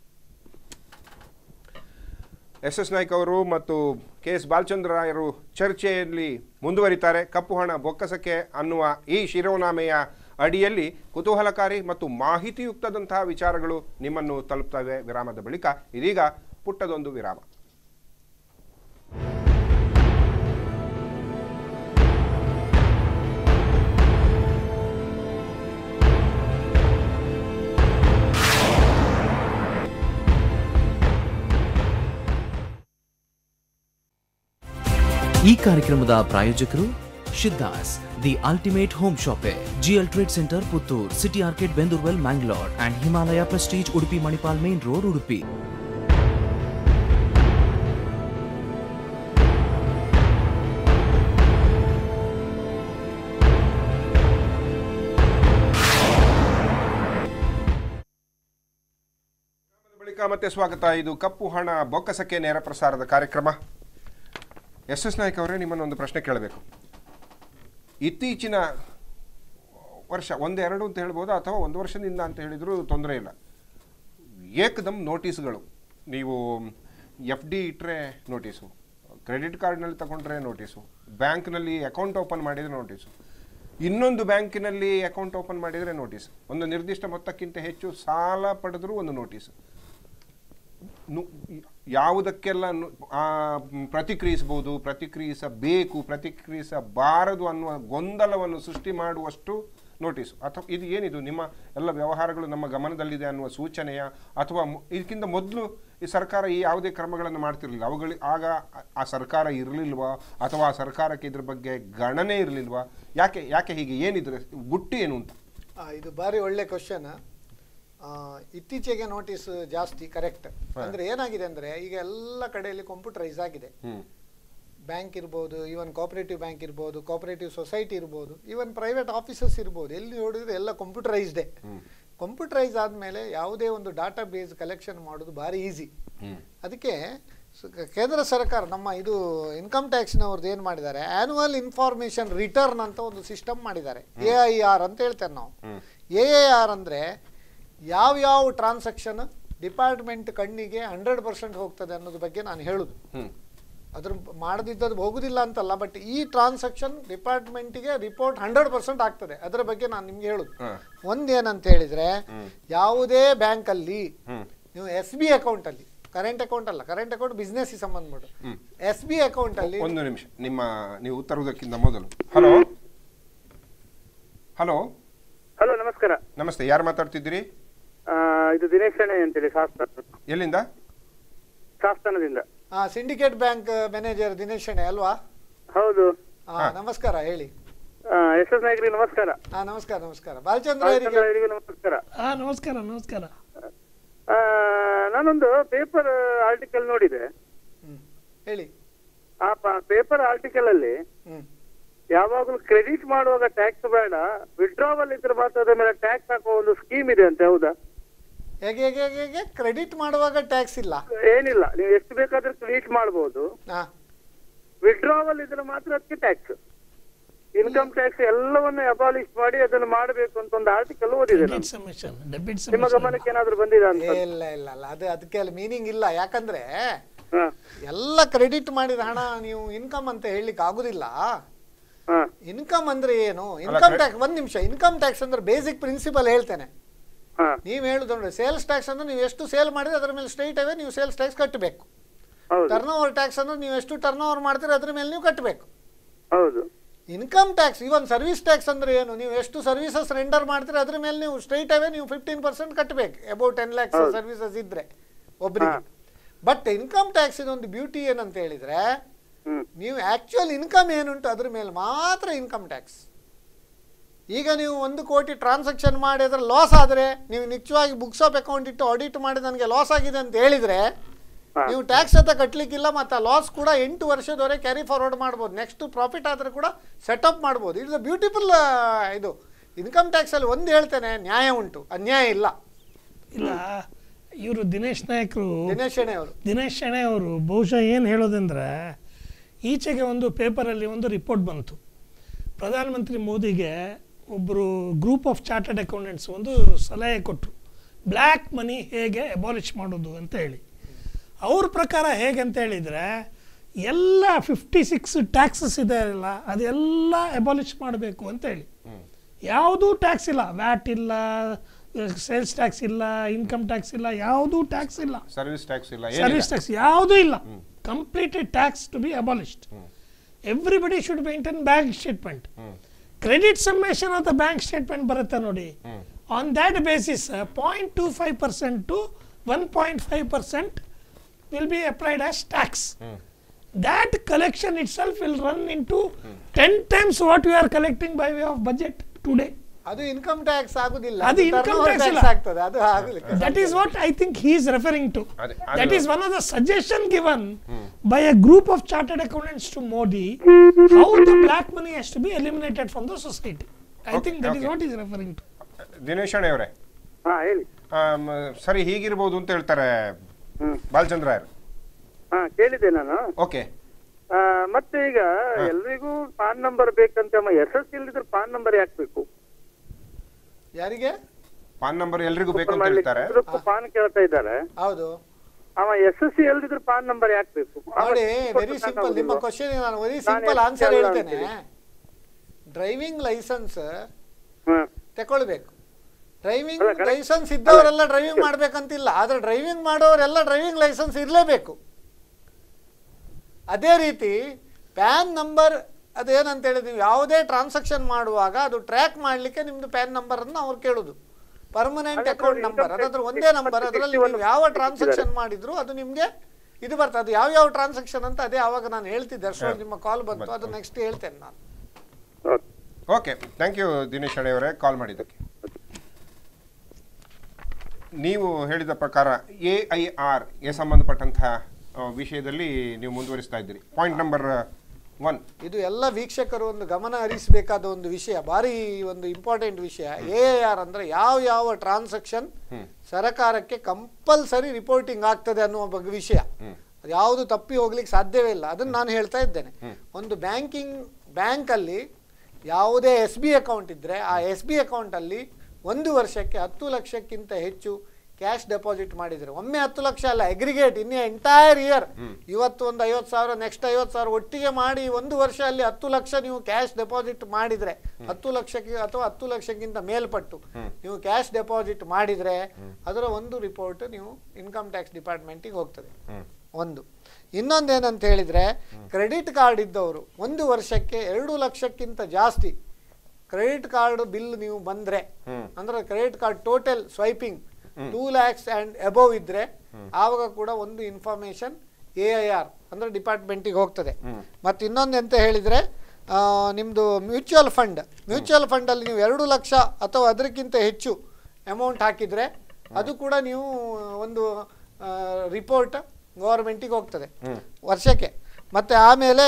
S S Naik ಅವರು ಮತ್ತು ಕೆ ಎಸ್ ಬಾಲಚಂದ್ರ ರಾಯರು ಚರ್ಚೆಯಲ್ಲಿ ಮುಂದುವರಿತಾರೆ ಕಪ್ಪು ಹಣ ಬೊಕ್ಕಸಕ್ಕೆ ಅನ್ನುವ ಈ ಶಿರೋನಾಮೆಯ ಅಡಿಯಲ್ಲಿ ಕುತೂಹಲಕಾರಿ ಮತ್ತು ಮಾಹಿತಿಯುಕ್ತದಂತಹ ವಿಚಾರಗಳು ನಿಮ್ಮನ್ನು ತಲುಪ್ತವೆ ವಿರಾಮದ ಬಳಿಕ ಇದೀಗ ಪುಟ್ಟದೊಂದು ವಿರಾಮ ಈ ಕಾರ್ಯಕ್ರಮದ ಪ್ರಾಯೋಜಕರು ಶಿದ್ದಾಸ್ the ultimate home shoppe GL trade centre Puttur city ಆರ್ಕೆಟ್ ಬೆಂದೂರ್ವೆಲ್ Mangalore and Himalaya prestige Udupi Manipal main road Udupi ಬಳಿಕ ಮತ್ತೆ ಸ್ವಾಗತ ಇದು ಕಪ್ಪು ಹಣ ಬೊಕ್ಕಸಕ್ಕೆ ನೇರ ಪ್ರಸಾರದ ಕಾರ್ಯಕ್ರಮ ಎಸ್ ಎಸ್ ನಾಯ್ಕ ಅವರೇ ನಿಮ್ಮನ್ನೊಂದು ಪ್ರಶ್ನೆ ಕೇಳಬೇಕು ಇತ್ತೀಚಿನ ವರ್ಷ ಒಂದೆರಡು ಅಂತ ಹೇಳ್ಬೋದು ಅಥವಾ ಒಂದು ವರ್ಷದಿಂದ ಅಂತ ಹೇಳಿದರೂ ತೊಂದರೆ ಇಲ್ಲ ಏಕದಮ್ ನೋಟಿಸ್ಗಳು ನೀವು ಎಫ್ ಡಿ ಇಟ್ಟರೆ ನೋಟಿಸು ಕ್ರೆಡಿಟ್ ಕಾರ್ಡ್ನಲ್ಲಿ ತಗೊಂಡ್ರೆ ನೋಟಿಸು ಬ್ಯಾಂಕ್ನಲ್ಲಿ ಅಕೌಂಟ್ ಓಪನ್ ಮಾಡಿದರೆ ನೋಟಿಸು ಇನ್ನೊಂದು ಬ್ಯಾಂಕಿನಲ್ಲಿ ಅಕೌಂಟ್ ಓಪನ್ ಮಾಡಿದರೆ ನೋಟಿಸ್ ಒಂದು ನಿರ್ದಿಷ್ಟ ಮೊತ್ತಕ್ಕಿಂತ ಹೆಚ್ಚು ಸಾಲ ಪಡೆದರೂ ಒಂದು ನೋಟಿಸ್ ನು- ಯಾವುದಕ್ಕೆಲ್ಲ ನು- ಆ, ಮ್, ಪ್ರತಿಕ್ರಿಯಿಸಬಹುದು ಪ್ರತಿಕ್ರಿಯಿಸಬೇಕು ಪ್ರತಿಕ್ರಿಯಿಸಬಾರದು ಅನ್ನುವ ಗೊಂದಲವನ್ನು ಸೃಷ್ಟಿ ಮಾಡುವಷ್ಟು ನೋಟಿಸ್ ಅಥವಾ ಇದು ಏನಿದು ನಿಮ್ಮ ಎಲ್ಲ ವ್ಯವಹಾರಗಳು ನಮ್ಮ ಗಮನದಲ್ಲಿದೆ ಅನ್ನುವ ಸೂಚನೆಯ ಅಥವಾ ಮು- ಇದಕ್ಕಿಂತ ಮೊದಲು ಈ ಸರ್ಕಾರ ಈ ಯಾವುದೇ ಕ್ರಮಗಳನ್ನು ಮಾಡ್ತಿರ್ಲಿಲ್ಲ ಅವುಗಳು ಆಗ ಆ- ಆ ಸರ್ಕಾರ ಇರಲಿಲ್ವಾ ಅಥವಾ ಆ ಸರ್ಕಾರಕ್ಕೆ ಇದ್ರ ಬಗ್ಗೆ ಗಣನೆ ಇರಲಿಲ್ವಾ ಯಾಕೆ ಯಾಕೆ ಹೀಗೆ ಏನಿದ್ರೆ ಗುಟ್ಟು ಏನು ಅಂತ ಆ, ಇದು ಬಾರಿ ಒಳ್ಳೆ ಕ್ವಶನ್ ಇತ್ತೀಚೆಗೆ ನೋಟಿಸ್ ಜಾಸ್ತಿ ಕರೆಕ್ಟ್ ಅಂದ್ರೆ ಏನಾಗಿದೆ ಅಂದ್ರೆ ಈಗ ಎಲ್ಲ ಕಡೆಯಲ್ಲಿ ಕಂಪ್ಯೂಟರೈಸ್ ಆಗಿದೆ ಹ್ಮ್ ಬ್ಯಾಂಕ್ ಇರ್ಬೋದು ಈವನ್ ಕೋಆಪರೇಟಿವ್ ಬ್ಯಾಂಕ್ ಇರ್ಬೋದು ಕೋಆಪರೇಟಿವ್ ಸೊಸೈಟಿ ಇರ್ಬೋದು ಈವನ್ ಪ್ರೈವೇಟ್ ಆಫೀಸಸ್ ಇರ್ಬೋದು ಎಲ್ಲಿ ನೋಡಿದ್ರೆ ಎಲ್ಲ ಕಂಪ್ಯೂಟರೈಸ್ಡೆ ಕಂಪ್ಯೂಟರೈಸ್ ಆದಮೇಲೆ ಯಾವುದೇ ಒಂದು ಡಾಟಾ ಬೇಸ್ ಕಲೆಕ್ಷನ್ ಮಾಡೋದು ಭಾರಿ ಈಸಿ ಅದಕ್ಕೆ ಸ- ಕೇಂದ್ರ ಸರ್ಕಾರ ನಮ್ಮ ಇದು ಇನ್ಕಮ್ ಟ್ಯಾಕ್ಸ್ನವ್ರದ್ದು ಏನು ಮಾಡಿದ್ದಾರೆ ಆನ್ಯುವಲ್ ಇನ್ಫಾರ್ಮೇಷನ್ ರಿಟರ್ನ್ ಅಂತ ಒಂದು ಸಿಸ್ಟಮ್ ಮಾಡಿದ್ದಾರೆ ಎ ಐ ಆರ್ ಅಂತ ಹೇಳ್ತೇವೆ ನಾವು ಎ ಐ ಆರ್ ಅಂದರೆ ಯಾವ್ಯಾವ ಟ್ರಾನ್ಸಾಕ್ಷನ್ ಡಿಪಾರ್ಟ್ಮೆಂಟ್ ಕಣ್ಣಿಗೆ ಹಂಡ್ರೆಡ್ ಪರ್ಸೆಂಟ್ ಹೋಗ್ತದೆ ಅನ್ನೋದ್ರ ಬಗ್ಗೆ ನಾನು ಹೇಳುದು ಹ್ಮ್ ಅದ್ರ ಮಾಡದಿದ್ದದ್ದು ಹೋಗುದಿಲ್ಲ ಅಂತಲ್ಲ ಬಟ್ ಈ ಟ್ರಾನ್ಸಾಕ್ಷನ್ ಡಿಪಾರ್ಟ್ಮೆಂಟಿಗೆ ರಿಪೋರ್ಟ್ ಹಂಡ್ರೆಡ್ ಪರ್ಸೆಂಟ್ ಆಗ್ತದೆ ಅದರ ಬಗ್ಗೆ ನಾನು ನಿಮ್ಗೆ ಹೇಳುದು ಹಾ. ಒಂದೇನಂತ ಹೇಳಿದ್ರೆ ಯಾವುದೇ ಬ್ಯಾಂಕಲ್ಲಿ ಹ್ಮ್ ನೀವು ಎಸ್ ಬಿ ಅಕೌಂಟ್ ಅಲ್ಲಿ ಕರೆಂಟ್ ಅಕೌಂಟ್ ಅಲ್ಲ ಕರೆಂಟ್ ಅಕೌಂಟ್ ಬಿಸ್ನೆಸ್ ಸಂಬಂಧಪಟ್ಟು ಎಸ್ ಬಿ ಅಕೌಂಟ್ ಅಲ್ಲಿ ಒಂದು ನಿಮಿಷ ನಿಮ್ಮ ನೀವು ಉತ್ತರುವುದಕ್ಕಿಂತ ಮೊದಲು ಹಲೋ ಹಲೋ ಹಲೋ ನಮಸ್ಕಾರ ನಮಸ್ತೆ ಯಾರು ಮಾತಾಡ್ತಿದ್ದೀರಿ ಆ, ಇದು ದಿನೇಶ್ ಶೆಣೆ ಅಂತೇಳಿ ಶಾಸ್ತ್ರ ಎಲ್ಲಿಂದ ಶಾಸ್ತ್ರನದಿಂದ Syndicate Bank manager Dinesh Shenoy ಅಲ್ವಾ ಹೌದು ಹಾ ನಮಸ್ಕಾರ ಹೇಳಿ ಎಸ್ ಎಸ್ ನಾಯಕರಿಗೆ ನಮಸ್ಕಾರ ಹಾ ನಮಸ್ಕಾರ ನಮಸ್ಕಾರ ಬಾಲಚಂದ್ರ ಅವರಿಗೆ ಬಾಲಚಂದ್ರರಿಗೆ ನಮಸ್ಕಾರ ಹಾ ನಮಸ್ಕಾರ ನಮಸ್ಕಾರ ಆ, ನಾನೊಂದು ಪೇಪರ್ ಆರ್ಟಿಕಲ್ ನೋಡಿದೆ ಹ್ಮ್ ಹೇಳಿ ಆ ಪೇಪರ್ ಆರ್ಟಿಕಲ್ ಅಲ್ಲಿ ಹ್ಮ್ ಯಾವಾಗಲೂ ಕ್ರೆಡಿಟ್ ಮಾಡುವಾಗ ಟ್ಯಾಕ್ಸ್ ಬೇಡ ವಿಡ್ರಾವಲ್ ಇದ್ರೆ ಮಾತ್ರ ಅದ್ರ ಮೇಲೆ ಟ್ಯಾಕ್ಸ್ ಹಾಕುವ ಒಂದು ಸ್ಕೀಮ್ ಇದೆ ಅಂತೆ ಹೌದಾ ಹೇಗೆ ಹೇಗೆ ಹೇಗೆ ಹೇಗೆ ಕ್ರೆಡಿಟ್ ಮಾಡುವಾಗ ಟ್ಯಾಕ್ಸ್ ಇಲ್ಲ ಏನಿಲ್ಲ ನೀವು ಎಷ್ಟು ಬೇಕಾದ್ರೂ ಕ್ರೆಡಿಟ್ ಮಾಡಬಹುದು ಹಾ ವಿಡ್ರಾವಲ್ ಇದ್ರೆ ಮಾತ್ರ ಅದಕ್ಕೆ ಟ್ಯಾಕ್ಸ್ ಇನ್ಕಮ್ ಟ್ಯಾಕ್ಸ್ ಎಲ್ಲವನ್ನು ಅಬಾಲಿಷ್ ಮಾಡಿ ಅದನ್ನು ಮಾಡಬೇಕು ಅಂತ ಒಂದು ಆರ್ಟಿಕಲ್ ಓದಿದೆ ನಾನು ಡೆಬಿಟ್ ಸಮೇಷನ್ ಡೆಬಿಟ್ ನಿಮ್ಮ ಸಮೇಷನ್ ಗಮನಕ್ಕೆ ಏನಾದ್ರೂ ಬಂದಿದೆ ಅಂತ ಇಲ್ಲ ಇಲ್ಲ ಇಲ್ಲ ಅದು ಅದಕ್ಕೆ ಮೀನಿಂಗ್ ಇಲ್ಲ ಯಾಕಂದ್ರೆ ಹಾ ಎಲ್ಲ ಕ್ರೆಡಿಟ್ ಮಾಡಿದ ಹಣ ನೀವು ಇನ್ಕಮ್ ಅಂತ ಹೇಳಲಿಕ್ಕೆ ಆಗುದಿಲ್ಲ ಹಾ ಇನ್ಕಮ್ ಅಂದ್ರೆ ಏನು ಇನ್ಕಮ್ ಟ್ಯಾಕ್ಸ್ ಒಂದ್ ನಿಮಿಷ ಇನ್ಕಮ್ ಟ್ಯಾಕ್ಸ್ ಅಂದ್ರೆ ಬೇಸಿಕ್ ಪ್ರಿನ್ಸಿಪಲ್ ಹೇಳ್ತೇನೆ ಹಾ ನೀವು ಹೇಳುದು ನೋಡಿ ಸೇಲ್ಸ್ ಟ್ಯಾಕ್ಸ್ ಅಂದ್ರೆ ನೀವು ಎಷ್ಟು ಸೇಲ್ ಮಾಡಿದ್ರೆ ಅದ್ರ ಮೇಲೆ ಸ್ಟ್ರೈಟ್ ಅವೇ ನೀವು ಸೇಲ್ಸ್ ಟ್ಯಾಕ್ಸ್ ಕಟ್ಟಬೇಕು ಹೌದು ಟರ್ನ್ ಓವರ್ ಟ್ಯಾಕ್ಸ್ ಅಂದ್ರೆ ನೀವು ಎಷ್ಟು ಟರ್ನ್ ಓವರ್ ಮಾಡ್ತೀರಿ ಅದ್ರ ಮೇಲೆ ನೀವು ಕಟ್ಟಬೇಕು ಹೌದು income tax even service tax ಅಂದ್ರೆ ಏನು ನೀವು ಎಷ್ಟು ಸರ್ವಿಸಸ್ ರೆಂಡರ್ ಮಾಡ್ತೀರಿ ಅದ್ರ ಮೇಲೆ ನೀವು ಸ್ಟ್ರೈಟ್ ಅವೇ ನೀವು ಫಿಫ್ಟೀನ್ ಪರ್ಸೆಂಟ್ ಕಟ್ಟಬೇಕು ಅಬೌಟ್ ಟೆನ್ ಲ್ಯಾಕ್ಸ್ ಸರ್ವಿಸಸ್ ಇದ್ರೆ ಒಬ್ಬರಿಗೆ ಬಟ್ ಇನ್ಕಮ್ ಟ್ಯಾಕ್ಸ್ ಇದೊಂದು ಬ್ಯೂಟಿ ಏನಂತ ಹೇಳಿದ್ರೆ ಹ್ಮ್ ನೀವು ಆಕ್ಚುಯಲ್ ಇನ್ಕಮ್ ಏನುಂಟು ಅದ್ರ ಮೇಲೆ ಮಾತ್ರ ಇನ್ಕಮ್ ಟ್ಯಾಕ್ಸ್ ಈಗ ನೀವು ಒಂದು ಕೋಟಿ ಟ್ರಾನ್ಸಾಕ್ಷನ್ ಮಾಡಿ ಅದ್ರ ಲಾಸ್ ಆದರೆ ನೀವು ನಿಜವಾಗಿ ಬುಕ್ಸ್ ಆಫ್ ಅಕೌಂಟ್ ಇಟ್ಟು ಆಡಿಟ್ ಮಾಡಿ ನನಗೆ ಲಾಸ್ ಆಗಿದೆ ಅಂತ ಹೇಳಿದರೆ ನೀವು ಟ್ಯಾಕ್ಸ್ ಅಂತ ಕಟ್ಲಿಕ್ಕಿಲ್ಲ ಮತ್ತು ಲಾಸ್ ಕೂಡ ಎಂಟು ವರ್ಷದವರೆಗೆ ಕ್ಯಾರಿ ಫಾರ್ವರ್ಡ್ ಮಾಡ್ಬೋದು ನೆಕ್ಸ್ಟ್ ಪ್ರಾಫಿಟ್ ಆದರೆ ಕೂಡ ಸೆಟಪ್ ಮಾಡ್ಬೋದು ಇಟ್ಸ್ ಅ ಬ್ಯೂಟಿಫುಲ್ ಇದು ಇನ್ಕಮ್ ಟ್ಯಾಕ್ಸಲ್ಲಿ ಒಂದು ಹೇಳ್ತೇನೆ ನ್ಯಾಯ ಉಂಟು ಅನ್ಯಾಯ ಇಲ್ಲ ಇಲ್ಲ ಇವರು ದಿನೇಶ್ ನಾಯಕ್ರು ದಿನೇಶ್ ಶೆಣೆ ಅವರು ದಿನೇಶ್ ಶೆಣೆ ಅವರು ಬಹುಶಃ ಏನು ಹೇಳೋದಂದ್ರೆ ಈಚೆಗೆ ಒಂದು ಪೇಪರಲ್ಲಿ ಒಂದು ರಿಪೋರ್ಟ್ ಬಂತು ಪ್ರಧಾನಮಂತ್ರಿ ಮೋದಿಗೆ ಒಬ್ಬರು ಗ್ರೂಪ್ ಆಫ್ ಚಾರ್ಟರ್ಡ್ ಅಕೌಂಟೆಂಟ್ಸ್ ಒಂದು ಸಲಹೆ ಕೊಟ್ಟರು ಬ್ಲ್ಯಾಕ್ ಮನಿ ಹೇಗೆ ಅಬಾಲಿಷ್ ಮಾಡೋದು ಅಂತ ಹೇಳಿ ಅವ್ರ ಪ್ರಕಾರ ಹೇಗೆ ಅಂತ ಹೇಳಿದರೆ ಎಲ್ಲ ಫಿಫ್ಟಿ ಸಿಕ್ಸ್ ಟ್ಯಾಕ್ಸಸ್ ಇದೆ ಅಲ್ಲ ಅದೆಲ್ಲ ಅಬಾಲಿಷ್ ಮಾಡಬೇಕು ಅಂತ ಹೇಳಿ ಯಾವುದೂ ಟ್ಯಾಕ್ಸ್ ಇಲ್ಲ ವ್ಯಾಟ್ ಇಲ್ಲ ಸೇಲ್ಸ್ ಟ್ಯಾಕ್ಸ್ ಇಲ್ಲ ಇನ್ಕಮ್ ಟ್ಯಾಕ್ಸ್ ಇಲ್ಲ ಯಾವುದೂ ಟ್ಯಾಕ್ಸ್ ಇಲ್ಲ ಸರ್ವಿಸ್ ಟ್ಯಾಕ್ಸ್ ಇಲ್ಲ ಸರ್ವಿಸ್ ಏನಿಲ್ಲ ಟ್ಯಾಕ್ಸ್ ಯಾವುದೂ ಇಲ್ಲ completed tax to be abolished everybody should maintain bank statement credit summation of the bank statement ಬರುತ್ತೆ ನೋಡಿ on that basis point two five percent to one point five percent will be applied as tax that collection itself will run into 10 times what we are collecting by way of budget today ಅದು income tax ಆಗುದಿಲ್ಲ ಅದು income turnover tax tax ಇಲ್ಲ. ಆಗ್ತದೆ ಅದು ಆಗಲಿಕ್ಕೆ that is what i think he is referring to ಅದೇ, that ಅದು- is one of the suggestion given by a group of chartered accountants to modi how the black money has to be eliminated from the society i Okay, think that is okay. what he is referring to Dinesh ಅಣ್ಣೆ ಅವರೇ ಹಾ ಹೇಳಿ am, ಸರಿ ಹೀಗಿರ್ಬೋದು ಅಂತ ಹೇಳ್ತಾರೆ ಹ್ಮ್ ಬಾಲಚಂದ್ರ ಯಾರು ಹಾ ಕೇಳಿದೆ ನಾನು ಓಕೆ ಆ, ಮತ್ತೆ ಈಗ ಎಲ್ರಿಗೂ ಪಾನ್ ನಂಬರ್ ಬೇಕಂತ ಎಸ್ ಎಸ್ ಇಲ್ದಿದ್ರೆ ಪಾನ್ ನಂಬರ್ ಯಾಕೆ ಬೇಕು ಯಾರಿಗೆ ಪಾನ್ ನಂಬರ್ ಎಲ್ರಿಗೂ ಬೇಕು ಓಪನ್ ಅಂತ ಮಾಡ್ಲಿಕ್ಕೆ ಹೇಳ್ತಾರೆ ಎಲ್ರಿಗೂ ಪಾನ್ ಕೇಳ್ತಾ ಇದ್ದಾರೆ ಹೌದು ಅವ ಎಸ್ ಎಸ್ ಸಿ ಎಲ್ದಿದ್ರೆ ಪಾನ್ ನಂಬರ್ ಯಾಕೆ ಬೇಕು ನೋಡಿ ಕೊಟ್ಟು ವೆರಿ ಸಿಂಪಲ್ ಸಾಕಾಗುದಿಲ್ವಾ? ನಿಮ್ಮ ಕ್ವಶನ್ ನಾನು ವೆರಿ ನಾನು ಸಿಂಪಲ್ ಎಷ್ಟು ಆನ್ಸರ್ ಕೇಳಲ್ಲ ಹೇಳ್ತೇನೆ ಅಂತೀನಿ. ಡ್ರೈವಿಂಗ್ ಲೈಸೆನ್ಸ್ ಹ್ಮ್. ತಗೊಳ್ಬೇಕು ಡ್ರೈವಿಂಗ್ ಅಲ್ಲ, correct. ಲೈಸೆನ್ಸ್ ಇದ್ದವರೆಲ್ಲ ಡ್ರೈವಿಂಗ್ ಮಾಡ್ಬೇಕಂತಿಲ್ಲ ಆದ್ರೆ ಡ್ರೈವಿಂಗ್ ಮಾಡೋರೆಲ್ಲ ಡ್ರೈವಿಂಗ್ ಲೈಸೆನ್ಸ್ ಇರಲೇಬೇಕು ಅದೇ ರೀತಿ ಪ್ಯಾನ್ ನಂಬರ್ ಅದೇನಂತ ಹೇಳಿದ್ರೆ ನೀವು ಯಾವುದೇ ಟ್ರಾನ್ಸಾಕ್ಷನ್ ಮಾಡುವಾಗ ಅದು ಟ್ರ್ಯಾಕ್ ಮಾಡಲಿಕ್ಕೆ ನಿಮ್ದು ಪ್ಯಾನ್ ನಂಬರ್ ಅನ್ನು ಅವ್ರು ಕೇಳುದು ಪರ್ಮನೆಂಟ್ ಅದೇ ಅಕೌಂಟ್ income ನಂಬರ್ tax ಅದಾದ್ರೆ ಒಂದೇ ನಂಬರ್ ಅದರಲ್ಲಿ fifty one ನೀವು ಯಾವ fifty ಟ್ರಾನ್ಸಾಕ್ಷನ್ ಮಾಡಿದ್ರು ಅದು ನಿಮ್ಗೆ ಇದು ಬರ್ತದೆ ಅದು ಯಾವ ಯಾವ ಟ್ರಾನ್ಸಾಕ್ಷನ್ ಅಂತ ಅದೇ ಆವಾಗ ನಾನು ಹೇಳ್ತಿದ್ದೆ ಅಷ್ಟೊಂದು ನಿಮ್ಮ ಕಾಲ್ ಬಂತು ಅದು ನೆಕ್ಸ್ಟ್ ಹೇಳ್ತೇನೆ ನಾನು okay. Okay thank you Dinesh ಅಣ್ಣೆ ಅವರೇ ಕಾಲ್ ಮಾಡಿದ್ದಕ್ಕೆ ನೀವು ಹೇಳಿದ ಪ್ರಕಾರ ಎ ಐ ಆರ್ ಗೆ ಸಂಬಂಧಪಟ್ಟಂತಹ ಆ, ವಿಷಯದಲ್ಲಿ ನೀವು ಮುಂದುವರಿಸ್ತಾ ಇದ್ದೀರಿ ಪಾಯಿಂಟ್ ನಂಬರ್ ಒನ್ ಇದು ಎಲ್ಲ ವೀಕ್ಷಕರು ಒಂದು ಗಮನ ಹರಿಸಬೇಕಾದ ಒಂದು ವಿಷಯ ಭಾರಿ ಒಂದು ಇಂಪಾರ್ಟೆಂಟ್ ವಿಷಯ ಎ ಆರ್ ಅಂದ್ರೆ ಯಾವ ಯಾವ ಟ್ರಾನ್ಸಾಕ್ಷನ್ ಸರಕಾರಕ್ಕೆ ಕಂಪಲ್ಸರಿ ರಿಪೋರ್ಟಿಂಗ್ ಆಗ್ತದೆ ಅನ್ನುವ ಬಗ್ಗೆ ವಿಷಯ ಅದು ಯಾವುದು ತಪ್ಪಿ ಹೋಗ್ಲಿಕ್ಕೆ ಸಾಧ್ಯವೇ ಇಲ್ಲ ಅದನ್ನು ನಾನು ಹೇಳ್ತಾ ಇದ್ದೇನೆ ಒಂದು ಬ್ಯಾಂಕಿಂಗ್ ಬ್ಯಾಂಕಲ್ಲಿ ಯಾವುದೇ ಎಸ್ ಬಿ ಅಕೌಂಟ್ ಇದ್ದರೆ ಆ ಎಸ್ ಬಿ ಅಕೌಂಟಲ್ಲಿ ಒಂದು ವರ್ಷಕ್ಕೆ ಹತ್ತು ಲಕ್ಷಕ್ಕಿಂತ ಹೆಚ್ಚು ಕ್ಯಾಶ್ ಡೆಪಾಸಿಟ್ ಮಾಡಿದರೆ ಒಮ್ಮೆ ಹತ್ತು ಲಕ್ಷ ಅಲ್ಲ ಅಗ್ರಿಗೇಟ್ ಇನ್ನು ಎಂಟೈರ್ ಇಯರ್ ಇವತ್ತು ಒಂದು ಐವತ್ತು ಸಾವಿರ ನೆಕ್ಸ್ಟ್ ಐವತ್ತು ಸಾವಿರ ಒಟ್ಟಿಗೆ ಮಾಡಿ ಒಂದು ವರ್ಷ ಅಲ್ಲಿ ಹತ್ತು ಲಕ್ಷ ನೀವು ಕ್ಯಾಶ್ ಡೆಪಾಸಿಟ್ ಮಾಡಿದರೆ ಹತ್ತು ಲಕ್ಷಕ್ಕೆ ಅಥವಾ ಹತ್ತು ಲಕ್ಷಕ್ಕಿಂತ ಮೇಲ್ಪಟ್ಟು ನೀವು ಕ್ಯಾಶ್ ಡೆಪಾಸಿಟ್ ಮಾಡಿದರೆ ಅದರ ಒಂದು ರಿಪೋರ್ಟ್ ನೀವು ಇನ್ಕಮ್ ಟ್ಯಾಕ್ಸ್ ಡಿಪಾರ್ಟ್ಮೆಂಟಿಗೆ ಹೋಗ್ತದೆ ಒಂದು ಇನ್ನೊಂದೇನಂತ ಹೇಳಿದರೆ ಕ್ರೆಡಿಟ್ ಕಾರ್ಡ್ ಇದ್ದವರು ಒಂದು ವರ್ಷಕ್ಕೆ ಎರಡು ಲಕ್ಷಕ್ಕಿಂತ ಜಾಸ್ತಿ ಕ್ರೆಡಿಟ್ ಕಾರ್ಡ್ ಬಿಲ್ ನೀವು ಬಂದ್ರೆ ಅಂದ್ರೆ credit card total swiping two lakhs and above ಇದ್ರೆ ಆವಾಗ ಕೂಡ ಒಂದು ಇನ್ಫಾರ್ಮೇಶನ್ ಎ ಐ ಆರ್ ಅಂದ್ರೆ ಡಿಪಾರ್ಟ್ಮೆಂಟಿಗೆ ಹೋಗ್ತದೆ ಮತ್ತು ಇನ್ನೊಂದು ಎಂತ ಹೇಳಿದರೆ ನಿಮ್ಮದು ಮ್ಯೂಚುವಲ್ ಫಂಡ್ ಮ್ಯೂಚುವಲ್ ಫಂಡಲ್ಲಿ ನೀವು ಎರಡು ಲಕ್ಷ ಅಥವಾ ಅದಕ್ಕಿಂತ ಹೆಚ್ಚು ಅಮೌಂಟ್ ಹಾಕಿದರೆ ಅದು ಕೂಡ ನೀವು ಒಂದು ರಿಪೋರ್ಟ್ ಗೌರ್ಮೆಂಟಿಗೆ ಹೋಗ್ತದೆ ವರ್ಷಕ್ಕೆ ಮತ್ತು ಆಮೇಲೆ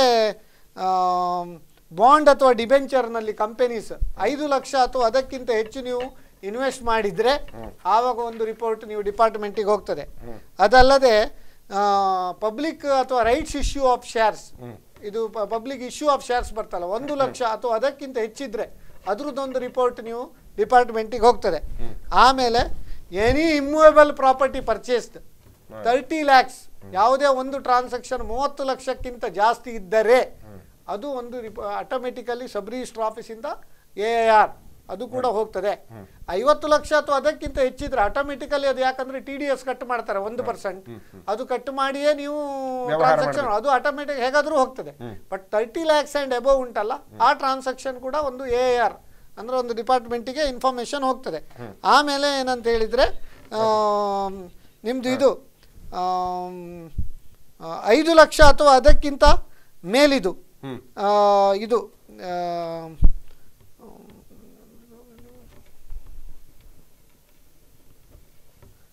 ಬಾಂಡ್ ಅಥವಾ ಡಿಬೆಂಚರ್ನಲ್ಲಿ ಕಂಪೆನೀಸ್ ಐದು ಲಕ್ಷ ಅಥವಾ ಅದಕ್ಕಿಂತ ಹೆಚ್ಚು ನೀವು ಇನ್ವೆಸ್ಟ್ ಮಾಡಿದರೆ ಆವಾಗ ಒಂದು ರಿಪೋರ್ಟ್ ನೀವು ಡಿಪಾರ್ಟ್ಮೆಂಟಿಗೆ ಹೋಗ್ತದೆ ಅದಲ್ಲದೆ ಪಬ್ಲಿಕ್ ಅಥವಾ ರೈಟ್ಸ್ ಇಶ್ಯೂ ಆಫ್ ಶೇರ್ಸ್ ಇದು ಪಬ್ಲಿಕ್ ಇಶ್ಯೂ ಆಫ್ ಶೇರ್ಸ್ ಬರ್ತಲ್ಲ ಒಂದು ಲಕ್ಷ ಅಥವಾ ಅದಕ್ಕಿಂತ ಹೆಚ್ಚಿದ್ರೆ ಅದ್ರದ್ದೊಂದು ರಿಪೋರ್ಟ್ ನೀವು ಡಿಪಾರ್ಟ್ಮೆಂಟಿಗೆ ಹೋಗ್ತದೆ ಆಮೇಲೆ any immovable property purchased thirty lakhs ಯಾವುದೇ ಒಂದು ಟ್ರಾನ್ಸಾಕ್ಷನ್ ಮೂವತ್ತು ಲಕ್ಷಕ್ಕಿಂತ ಜಾಸ್ತಿ ಇದ್ದರೆ ಅದು ಒಂದು ಆಟೋಮೆಟಿಕಲಿ ಸಬ್ ರಿಜಿಸ್ಟರ್ ಆಫೀಸಿಂದ ಎ ಆರ್ ಅದು ಕೂಡ ಹೋಗ್ತದೆ ಐವತ್ತು ಲಕ್ಷ ಅಥವಾ ಅದಕ್ಕಿಂತ ಹೆಚ್ಚಿದ್ರೆ ಆಟೋಮೆಟಿಕಲಿ ಅದು ಯಾಕಂದ್ರೆ ಟಿ ಡಿ ಎಸ್ ಕಟ್ ಮಾಡ್ತಾರೆ ಒಂದು ಪರ್ಸೆಂಟ್ ಅದು ಕಟ್ ಮಾಡಿಯೇ ನೀವು ವ್ಯವಹಾರ ಟ್ರಾನ್ಸಾಕ್ಷನ್ ಅದು ಆಟೋಮೆಟಿಕ್ ಹೇಗಾದ್ರೂ ಹೋಗ್ತದೆ but thirty lakhs and above ಉಂಟಲ್ಲ ಆ ಟ್ರಾನ್ಸಾಕ್ಷನ್ ಕೂಡ ಒಂದು ಎ ಆರ್ ಅಂದ್ರೆ ಒಂದು ಡಿಪಾರ್ಟ್ಮೆಂಟಿಗೆ ಇನ್ಫಾರ್ಮೇಶನ್ ಹೋಗ್ತದೆ ಆಮೇಲೆ ಏನಂತ ಹೇಳಿದ್ರೆ ಆಮ್, ನಿಮ್ದು ಇದು ಆಮ್, ಆ, ಐದು ಲಕ್ಷ ಅಥವಾ ಅದಕ್ಕಿಂತ ಮೇಲಿದು ಆ, ಇದು ಆಮ್,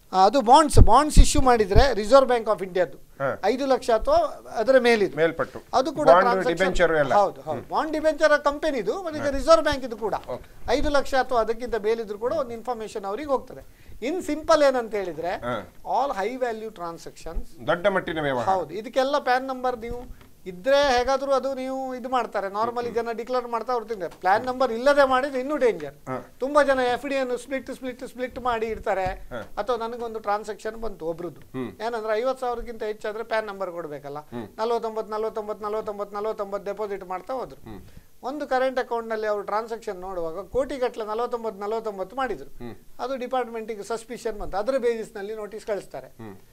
ಆ, ಅದು ಬಾಂಡ್ಸ್ ಬಾಂಡ್ಸ್ ಇಶ್ಯೂ ಮಾಡಿದ್ರೆ ರಿಸರ್ವ್ ಬ್ಯಾಂಕ್ ಆಫ್ ಇಂಡಿಯಾದ್ದು ಹಾ. ಐದು ಲಕ್ಷ ಅಥವಾ ಅದರ ಮೇಲಿದು ಮೇಲ್ಪಟ್ಟು ಅದು ಕೂಡ ಬಾಂಡ್ transaction- ಡಿಬೆಂಚರ್ ಎಲ್ಲ ಹೌದು ಹೌದು ಬಾಂಡ್ ಡಿಬೆಂಚರ್ ಕಂಪನಿದು ಮತ್ತೆ ಈಗ ರಿಸರ್ವ್ ಬ್ಯಾಂಕ್ ಇದು ಕೂಡ Okay. ಐದು ಲಕ್ಷ ಅಥವಾ ಅದಕ್ಕಿಂತ ಮೇಲಿದ್ರು ಕೂಡ ಒಂದು ಇನ್ಫಾರ್ಮೇಶನ್ ಅವರಿಗೆ ಹೋಗ್ತದೆ ಇನ್ ಸಿಂಪಲ್ ಏನಂತ ಹೇಳಿದ್ರೆ ಹಾ. ಆಲ್ ಹೈ ವ್ಯಾಲ್ಯೂ ಟ್ರಾನ್ಸಾಕ್ಷನ್ಸ್ ದೊಡ್ಡ ಮಟ್ಟಿನ ವ್ಯವಹಾರ ಹೌದು ಇದಕ್ಕೆಲ್ಲ ಪ್ಯಾನ್ ನಂಬರ್ ನೀವು ಇದ್ರೆ ಹೇಗಾದ್ರೂ ಅದು ನೀವು ಇದು ಮಾಡ್ತಾರೆ ನಾರ್ಮಲಿ ಜನ ಡಿಕ್ಲೇರ್ ಮಾಡ್ತಾ ಹೊರ್ತಿದ್ರೆ ಪ್ಲಾನ್ ನಂಬರ್ ಇಲ್ಲದೆ ಮಾಡಿದ್ರೆ ಇನ್ನೂ ಡೇಂಜರ್ ತುಂಬಾ ಜನ ಎಫ್ ಡಿ ಅನ್ನು ಸ್ಪ್ಲಿಟ್ ಸ್ಪ್ಲಿಟ್ ಸ್ಪ್ಲಿಟ್ ಮಾಡಿ ಇಡ್ತಾರೆ ಅಥವಾ ನನಗೊಂದು ಟ್ರಾನ್ಸಾಕ್ಷನ್ ಬಂತು ಒಬ್ರದ್ದು ಏನಂದ್ರೆ ಐವತ್ ಸಾವಿರಕ್ಕಿಂತ ಹೆಚ್ಚಾದ್ರೆ ಪ್ಯಾನ್ ನಂಬರ್ ಕೊಡ್ಬೇಕಲ್ಲ ನಲ್ವತ್ತೊಂಬತ್ತು ನಲ್ವತ್ತೊಂಬತ್ತು ನಲ್ವತ್ತೊಂಬತ್ತು ನಲ್ವತ್ತೊಂಬತ್ತು ಡೆಪಾಸಿಟ್ ಮಾಡ್ತಾ ಹೋದ್ರು ಒಂದು ಕರೆಂಟ್ ಅಕೌಂಟ್ ನಲ್ಲಿ ಅವರು ಟ್ರಾನ್ಸಾಕ್ಷನ್ ನೋಡುವಾಗ ಕೋಟಿ ಗಟ್ಟಲೆ ನಲವತ್ತೊಂಬತ್ತು ನಲವತ್ತೊಂಬತ್ತು ಮಾಡಿದ್ರು ಅದು ಡಿಪಾರ್ಟ್ಮೆಂಟಿಗೆ ಸಸ್ಪಿಷನ್ ಬಂತು ಅದರ ಬೇಸಿಸ್ ನಲ್ಲಿ ನೋಟಿಸ್ ಕಳಿಸ್ತಾರೆ